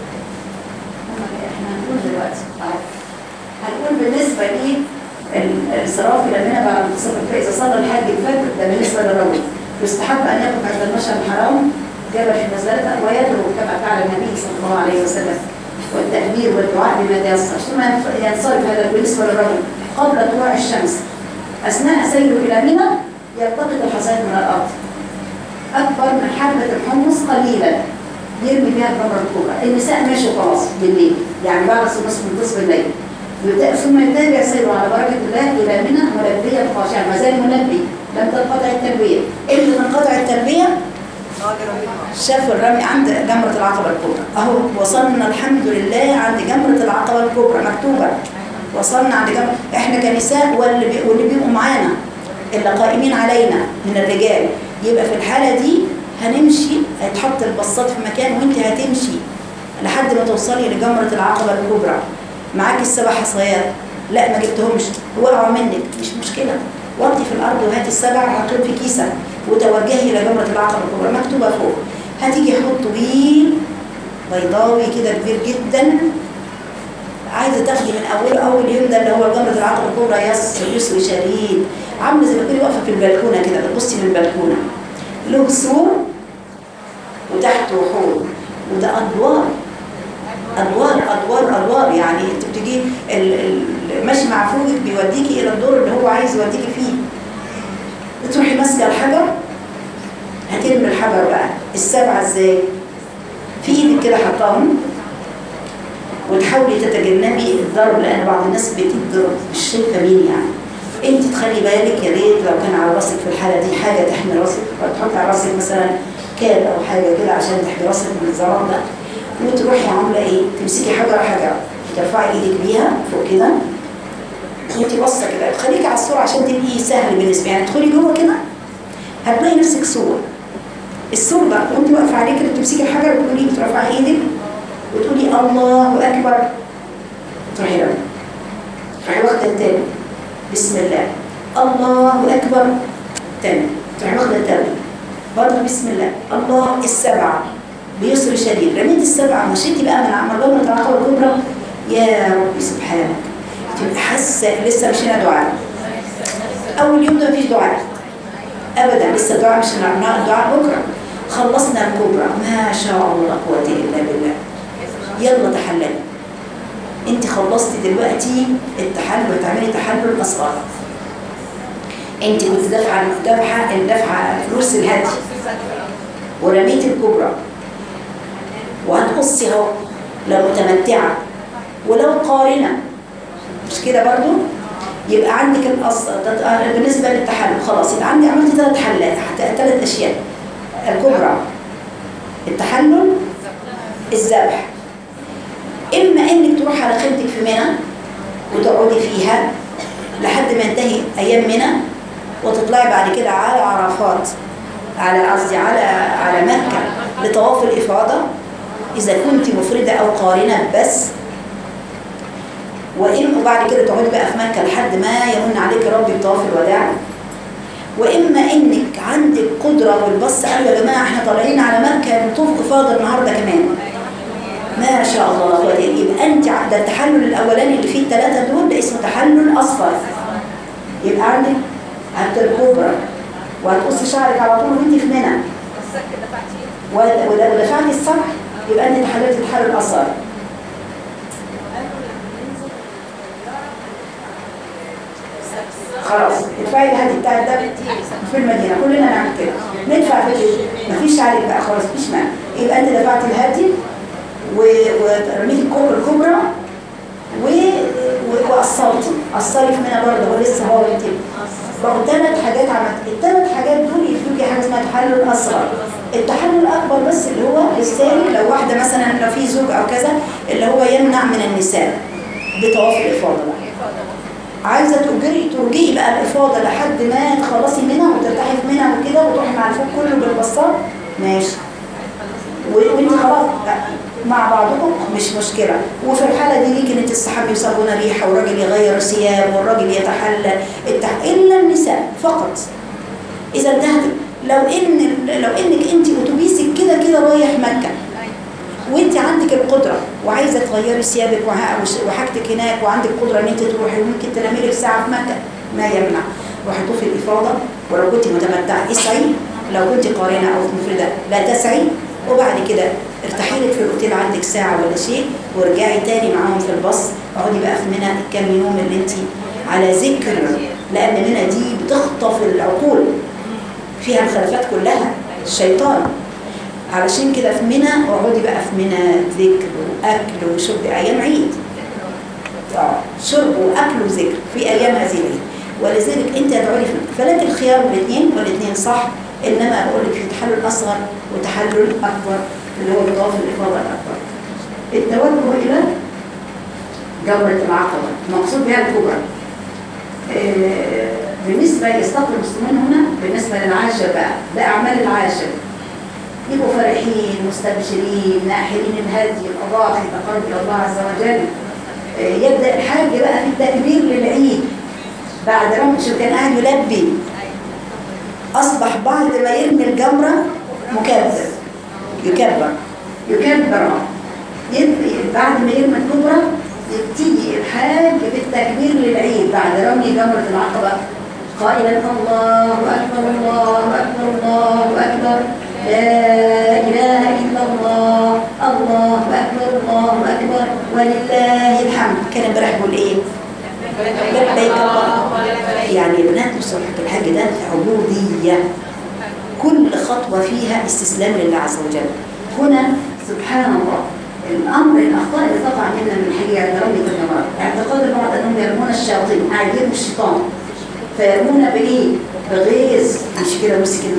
احنا هنقول دلوقتي أهو. هنقول بالنسبه لي الانصراف الى منى بعد منتصف الفجر اذا صلى الحاج الفجر ده بالنسبه للرجل يستحب ان يقف عند المشهد الحرام جبل في مزدلفه ويدعو كما فعل النبي صلى الله عليه وسلم والتكبير والدعاء بما تيسر ثم ينصرف هذا بالنسبه للرجل قبل طلوع الشمس اثناء سيره الى منى يلتقط الحصيات من الارض اكبر من حبه الحمص قليلا يرمي بها الجمره الكبرى النساء ماشوا خلاص بالليل يعني بعد نصف من نصف الليل يت- ثم يتابع سيره على بركه الله الى منى ملبيه خاشعه ما زال ملبي لم تنقطع التلبيه امتى تنقطع التلبيه قادر منه شاف الرمي عند جمرة العقبة الكبرى اهو وصلنا الحمد لله عند جمرة العقبة الكبرى مكتوبة وصلنا عند جمرة احنا كنساء واللي, بي... واللي بيبقوا معانا اللي قائمين علينا من الرجال يبقى في الحالة دي هنمشي هيتحط البساط في مكان وانت هتمشي لحد ما توصلي لجمرة العقبة الكبرى معاك السبع حصيات لا ما جبتهمش وقعوا منك مش مشكلة وطي في الأرض وهاتي السبع وحطهم في كيسة وتوجهي إلى جمرة العقبة الكبرى مكتوبة فوق هتيجي حوض طويل بيضاوي كده كبير جدا عايزه تاخدي من اوله اول يوم ده اللي هو جمره العقبه الكبرى يسر يسر شديد عامله زي ما تكوني واقفه في البلكونه كده بتبصي من البلكونه له سور وتحته حوض وده ادوار ادوار ادوار ادوار يعني انت بتجي ال- ال- ماشي مع فوقك بيوديكي الى الدور اللي هو عايز يوديكي فيه بتروحي ماسكه الحجر هترمي الحجر بقى السبعه ازاي في ايدك كده حطاهم وتحاولي تتجنبي الضرب لان بعض الناس بتضرب مش شايفه مين يعني انت تخلي بالك يا ريت لو كان على راسك في الحاله دي حاجه تحمي راسك فتحطي على راسك مثلا كاب او حاجه كده عشان تحمي راسك من الزرار ده وتروحي عامله ايه تمسكي حجره حجره ترفعي ايدك بيها فوق كده وانت باصه كده خليكي على الصوره عشان تبقي سهل بالنسبه يعني تدخلي جوه كده هتلاقي نفسك صور الصور ده وانت واقفه عليه كده تمسكي الحجر وتقولي بترفعي ايدك وتقولي الله اكبر تروحي رمي تروحي واخده التاني بسم الله الله اكبر تاني تروحي واخده التاني برضه بسم الله الله السبعه بيسر شديد رميت السبعه مشيتي بقى من عمل جمره العقبه الكبرى يا ربي سبحانك تبقى حاسه لسه مشينا دعاء اول يوم ده مفيش دعاء ابدا لسه دعاء مش هنعمل الدعاء بكره خلصنا الكبرى ما شاء الله لا قوه الا بالله يلا تحللي انت خلصتي دلوقتي التحلل تعملي تحلل اصغر انت كنت دافعه دافعه دافعه فلوس الهدي ورميتي الكبرى وهتقصي اهو لو متمتعه ولو قارنه مش كده برضو يبقى عندك القص بالنسبه للتحلل خلاص يبقى عندي عملت ثلاث حلات ثلاث اشياء الكبرى التحلل الذبح اما انك تروح على خيمتك في منى وتقعدي فيها لحد ما ينتهي ايام منى وتطلعي بعد كده على عرفات على قصدي على على مكه لطواف الافاضه اذا كنت مفرده او قارنه بس وإما وبعد كده تقعدي بقى في مكة لحد ما يمن عليك ربي بطواف الوداع وإما إنك عندك قدرة والبص قالوا يا جماعة إحنا طالعين على مكة نطوف إفاضة النهاردة كمان ما شاء الله لا قوة إلا يبقى أنت ده التحلل الأولاني اللي فيه الثلاثة دول ده اسمه تحلل أصفر يبقى عندك عبد الكبرى وهتقصي شعرك على طول وانت في منى ود- ود- ودفعتي الصبح يبقى انت تحللتي التحلل الأصغر خلاص ادفعي الهدي بتاع ده في المدينه كلنا نعمل كده ندفع في مفيش عليك بقى خلاص مفيش مانع يبقى انت دفعت الهدي و- ورميت الكوبرا الكبرى و... و- وقصرتي قصري في منى برضه هو لسه هو انت بقوا ثلاث حاجات عملت الثلاث حاجات دول يدوكي حاجه اسمها تحلل اصغر التحلل الاكبر بس اللي هو للثاني لو واحده مثلا لو في زوج او كذا اللي هو يمنع من النساء بطواف الافاضه بقى عايزه تؤجري ترجعي بقى الافاضه لحد ما تخلصي منها وترتاحي في منها وكده وتروحي مع الفوق كله بالبساط ماشي و- وانت خلاص بقى مع بعضكم مش مشكله وفي الحاله دي ليك ان انت تستحمي يصابون ريحه والراجل يغير ثياب والراجل يتحلى التح... الا النساء فقط اذا انتهت لو ان لو انك انت اتوبيسك كده كده رايح مكه وانت عندك القدره وعايزه تغيري ثيابك وها- وش- وحاجتك هناك وعندك قدره ان انت تروحي وممكن تنامي لك ساعه في مكه ما يمنع روحي طوفي الافاضه ولو كنت متمتعه اسعي لو كنت قارنه او مفرده لا تسعي وبعد كده ارتاحي لك في الاوتيل عندك ساعه ولا شيء وارجعي تاني معاهم في الباص اقعدي بقى في منى الكام يوم اللي انت على ذكر لان منى دي بتخطف العقول فيها الخلافات كلها الشيطان علشان كده في منى اقعدي بقى في منى ذكر واكل وشرب ايام عيد آه، شرب واكل وذكر في ايام هذه العيد ولذلك انت ادعوني في فلك الخيار بالاثنين والاثنين صح انما بقول لك في تحلل اصغر وتحلل اكبر اللي هو الطواف الافاضه الاكبر التوجه الى جمره العقبه المقصود بها الكبرى آه، بالنسبه يستقر المسلمين هنا بالنسبه للعاشر بقى ده اعمال العاشر يبقوا فرحين مستبشرين ناحرين الهدي الأضاحي تقرب إلى الله عز وجل آه، يبدأ الحاج بقى في التكبير للعيد بعد رمي شو كان قاعد يلبي أصبح بعد ما يرمي الجمرة مكبر يكبر يكبر يبقى بعد ما يرمي الكبرى يبتدي الحاج بالتكبير للعيد بعد رمي جمرة العقبة قائلا الله أكبر الله أكبر الله أكبر لا إله إلا الله الله أكبر الله أكبر ولله الحمد كان امبارح بيقول إيه؟ لبيك الله يعني بنات مصطلح الحج ده عبودية كل خطوة فيها استسلام لله عز وجل هنا سبحان الله الأمر الأخطاء اللي تقع منا من الحج عند رمي الجمرات اعتقاد البعض أنهم يرمون الشياطين قاعدين الشيطان فيرمون بإيه؟ بغيظ مش كده بص كده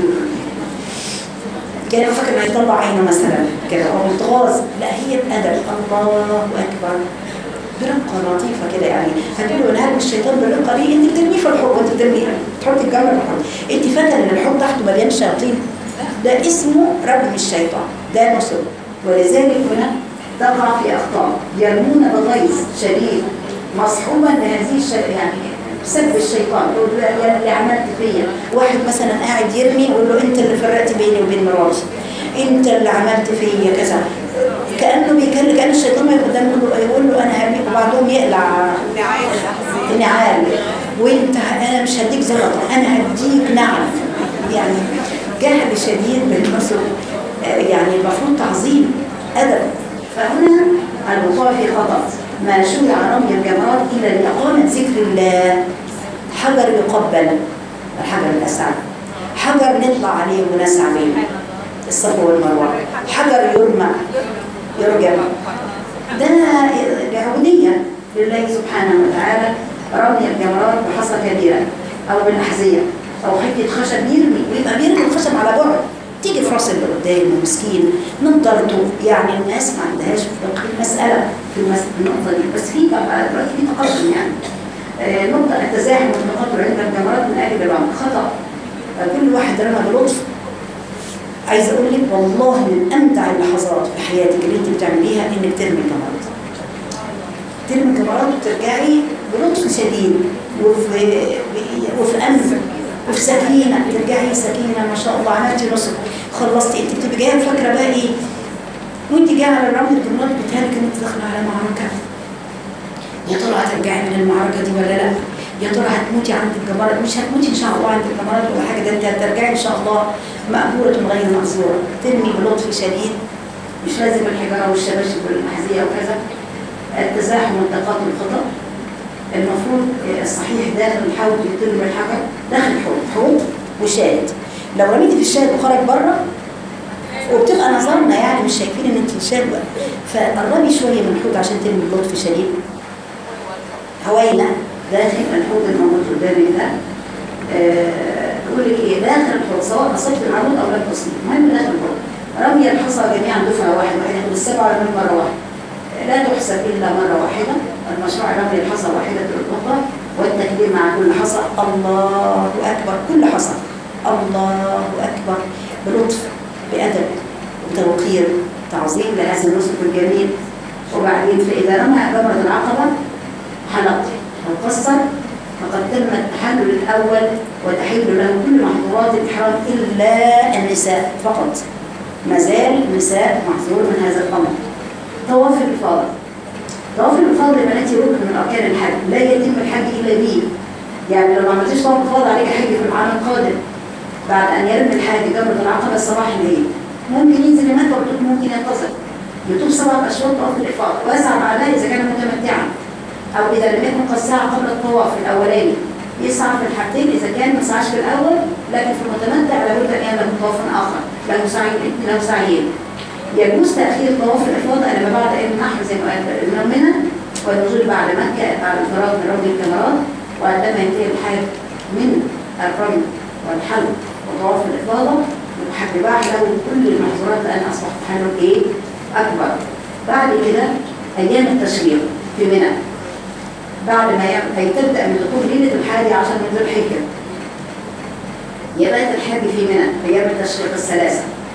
كان فاكر انه يطلع عينه مثلا كده او متغاظ لا هي بأدب الله أكبر برقة لطيفة كده يعني هتقولوا ان هذا الشيطان بالرقة دي انت بترميه في الحوض وانت بترميه تحط الجمر في الحوض انت فاكره ان الحوض تحته مليان شياطين ده اسمه رجم الشيطان ده نصب ولذلك هنا تقع في اخطاء يرمون بغيظ شديد مصحوبا لهذه الش... يعني سب الشيطان يقول له يا اللي عملت فيا واحد مثلا قاعد يرمي يقول له انت اللي فرقت بيني وبين مراتي انت اللي عملت فيا كذا كانه بيكلم كان الشيطان ما قدامه يقول له يقول له انا هرميك وبعدهم يقلع نعاية الأحزاب نعال وانت انا مش هديك زلطه انا هديك نعل يعني جهل شديد بالنصر آه، يعني المفروض تعظيم ادب فهنا الوقوع في خطا ما شرع رمي الجمرات الا لاقامه ذكر الله حجر يقبل الحجر الاسعد حجر نطلع عليه ونسعى به الصفا والمروه حجر يرمى يرجم ده العبودية لله سبحانه وتعالى رمي الجمرات بحصى كبيرة أو بالأحذية أو حتة خشب يرمي ويبقى بيرمي الخشب على بعد تيجي في راس اللي قدامه مسكين نضرته يعني الناس ما عندهاش فقه المسألة في المس- النقطة دي بس في بقى دلوقتي في تقدم يعني آه، نقطة التزاحم والتقاطر عند الجمرات من أجل الرمي خطأ كل واحد رمى بلطف عايزه اقول لك والله من امتع اللحظات في حياتك اللي انت بتعمليها انك ترمي الجمرات ترمي الجمرات وترجعي بلطف شديد وفي وفي امن وفي سكينه ترجعي سكينه ما شاء الله عملتي نصر خلصتي انت بتبقي جايه فاكره بقى ايه وانت جايه على الرمل الجمرات بتهلك ان انت داخله على معركه يا ترى هترجعي من المعركه دي ولا لا يا ترى هتموتي عند الجمرات مش هتموتي ان شاء الله عند الجمرات ولا حاجه ده انت هترجعي ان شاء الله مأمورة غير مأزورة ترمي بلطف شديد مش لازم الحجارة والشباشب والمحذية وكذا التزاحم والتقاطم خطأ المفروض الصحيح داخل الحوض يترمي الحجر داخل الحوض حوض وشاهد لو رميتي في الشاهد وخرج بره وبتبقى نظرنا يعني مش شايفين ان انت الشاهد فقربي شويه من الحوض عشان ترمي بلطف شديد هوينا داخل الحوض الموجود قدامك ده آه، تقول لك ايه داخل الحوض سواء اصبت العمود او لم تصيب المهم داخل الحوض رمي الحصى جميعا دفعه واحده واحده ياخد السبعه رمي مره واحده لا تحسب الا مره واحده المشروع رمي الحصى واحده الاخرى والتكبير مع كل حصى الله اكبر كل حصى الله اكبر بلطف بادب وتوقير تعظيم لهذا النسك الجميل وبعدين فاذا رمى جمره العقبه حلق او قصر فقد تم التحلل الأول وتحل له كل محظورات الإحرام إلا النساء فقط ما زال النساء محظور من هذا الأمر طواف الإفاضة طواف الإفاضة يا بناتي ركن من أركان الحج لا يتم الحج إلا به يعني لو ما عملتيش طواف الإفاضة عليك حج في العام القادم بعد أن يرمي الحاج جمرة العقبة الصباح الليل ممكن ينزل هناك ويطوف ممكن ينتصر يطوف سبع أشواط طواف الإفاضة ويسعى بعدها إذا كان متمتعا أو إذا لم يكن قد سعى قبل الطواف الأولاني يسعى في الحاجتين إذا كان ما سعاش في الأول لكن في المتمتع لابد أن يعمل طواف آخر له سعي له سعيين يجوز تأخير طواف الإفاضة إلى ما بعد أيام النحر زي ما قال الإمام منى والنزول بعد مكة بعد الفراغ من رمي الجمرات وعندما ينتهي الحاج من الرمي والحلق وطواف الإفاضة يباح له كل المحظورات لأن أصبح تحلل إيه؟ أكبر بعد كده أيام التشريق في منى بعد ما يعمل أي تبدأ من دخول ليلة الحادي عشر من ذو الحجة يبات الحاج في منى أيام التشريق الثلاثة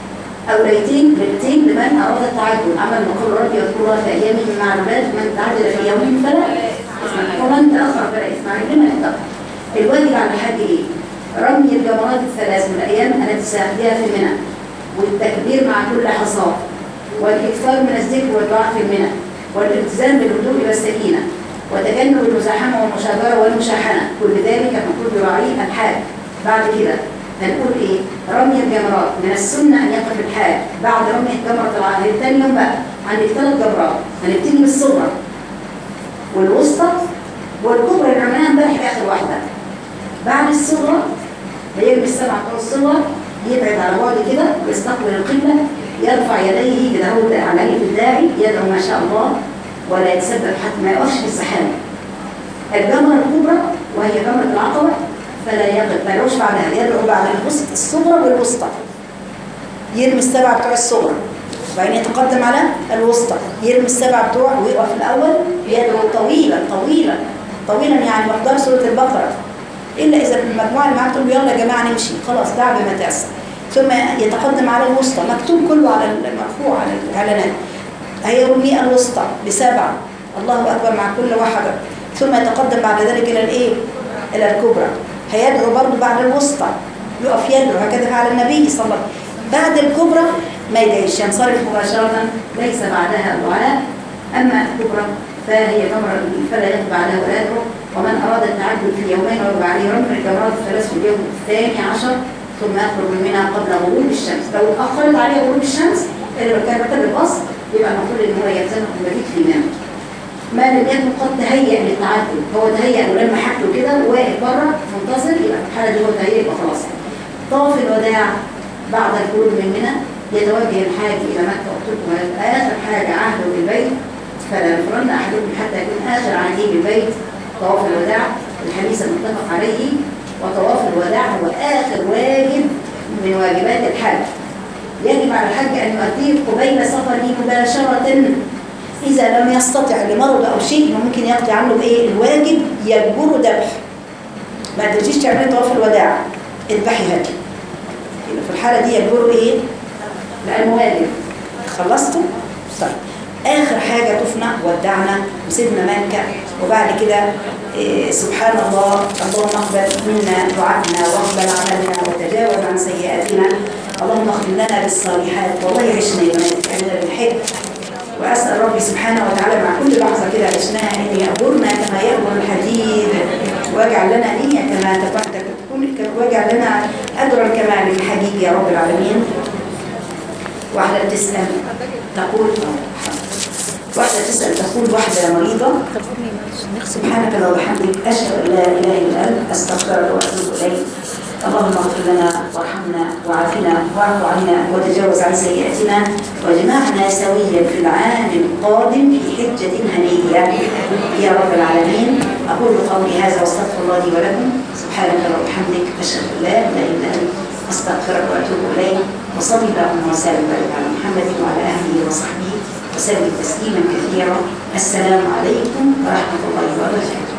أو ليتين ليتين لمن أراد التعجل عمل مقر ربي يذكر الله في أيام معلومات من تعجل في يوم فلا إثم عليه. ومن تأخر فلا إثم عليه لما يتقى الواجب على الحج إيه؟ رمي الجمرات الثلاث من الأيام التي سيقضيها في منى والتكبير مع كل حصاه والإكثار من الذكر والدعاء في المنى والالتزام بالهدوء والسكينة وتجنب المزاحمة والمشاجرة والمشاحنة كل ذلك المفروض يراعيه الحاج بعد كده هنقول ايه رمي الجمرات من السنة ان يقف الحاج بعد رمي الجمرة العالية ثاني يوم بقى عندك ثلاث جمرات هنبتدي بالصغرى والوسطى والكبرى اللي عملناها امبارح اخر واحدة بعد الصغرى هيرمي السبعة بتوع الصغرى يبعد على بعد كده ويستقبل القبلة يرفع يديه كده هو على يد الداعي يدعو ما شاء الله ولا يتسبب حتى ما يقفش في الزحام الجمرة الكبرى وهي جمرة العقبة فلا يقف ما يدعوش بعدها يدعو بعد الوسط الصغرى والوسطى يرمي السبعة بتوع الصغرى وبعدين يتقدم على الوسطى يرمي السبعة بتوع ويقف الأول يدعو طويلا طويلا طويلا يعني مقدار سورة البقرة إلا إذا المجموعة اللي معاك تقول له يلا يا جماعة نمشي خلاص دع بما تيسر ثم يتقدم على الوسطى مكتوب كله على المرفوع على الإعلانات هيرمي الوسطى بسبعة الله أكبر مع كل واحدة ثم يتقدم بعد ذلك إلى الإيه؟ إلى الكبرى هيدعو برضه بعد الوسطى يقف يدعو هكذا فعل النبي صلى الله عليه وسلم بعد الكبرى ما يدعيش ينصرف مباشرة ليس بعدها دعاء أما الكبرى فهي جمرة فلا يقف بعدها ولا يدعو ومن أراد التعجل في يومين ويبقى عليه رمي الجمرات الثلاث في اليوم الثاني عشر ثم يخرج من منها قبل غروب الشمس لو اتأخرت عليه غروب الشمس اللي لو كان ركب الباص يبقى المفروض ان هو يلزمه المبيت في منى ما لم يكن قد تهيأ للتعجل هو تهيأ ولما حكله كده واقف بره منتظر يبقى في الحاله دي هو تهيأ يبقى خلاص طاف الوداع بعد الخروج من منى يتوجه الحاج الى مكه وتركه اخر حاجه عهده بالبيت فلا يفرن احدكم حتى يكون اخر عهده بالبيت طواف الوداع الحديث المتفق عليه وطواف الوداع هو آخر واجب من واجبات الحج يجب على الحج أن يؤديه قبيل سفره مباشرة إذا لم يستطع لمرض أو شيء ممكن يقضي عنه بإيه الواجب يجبره ذبح ما تجيش تعملي طواف الوداع اذبحي هاتي في الحالة دي يجبره إيه؟ لأنه واجب خلصتوا؟ طيب آخر حاجة طفنا ودعنا وسيبنا مكة وبعد كده إيه سبحان الله اللهم اقبل منا دعائنا واقبل عملنا وتجاوز عن سيئاتنا اللهم اغفر لنا بالصالحات والله عشنا يا بنات احنا بنحب واسال ربي سبحانه وتعالى مع كل لحظه كده عشناها ان يامرنا كما يامر الحديد واجعل لنا نيه كما تفعلت تكون واجعل لنا اجرا كما للحديد يا رب العالمين واحده بتسال تقول واحدة تسأل تقول واحدة مريضة سبحانك اللهم وبحمدك أشهد أن لا إله إلا أنت أستغفرك وأتوب إليك اللهم اغفر لنا وارحمنا وعافنا واعف عنا وتجاوز عن سيئاتنا واجمعنا سويا في العام القادم في حجة هنية يا رب العالمين أقول قولي هذا واستغفر الله لي ولكم سبحانك اللهم وبحمدك أشهد أن لا إله إلا أنت أستغفرك وأتوب إليك وصلي اللهم وسلم وبارك على محمد وعلى آله وصحبه وسلم تسليما كثيرا السلام عليكم ورحمة الله وبركاته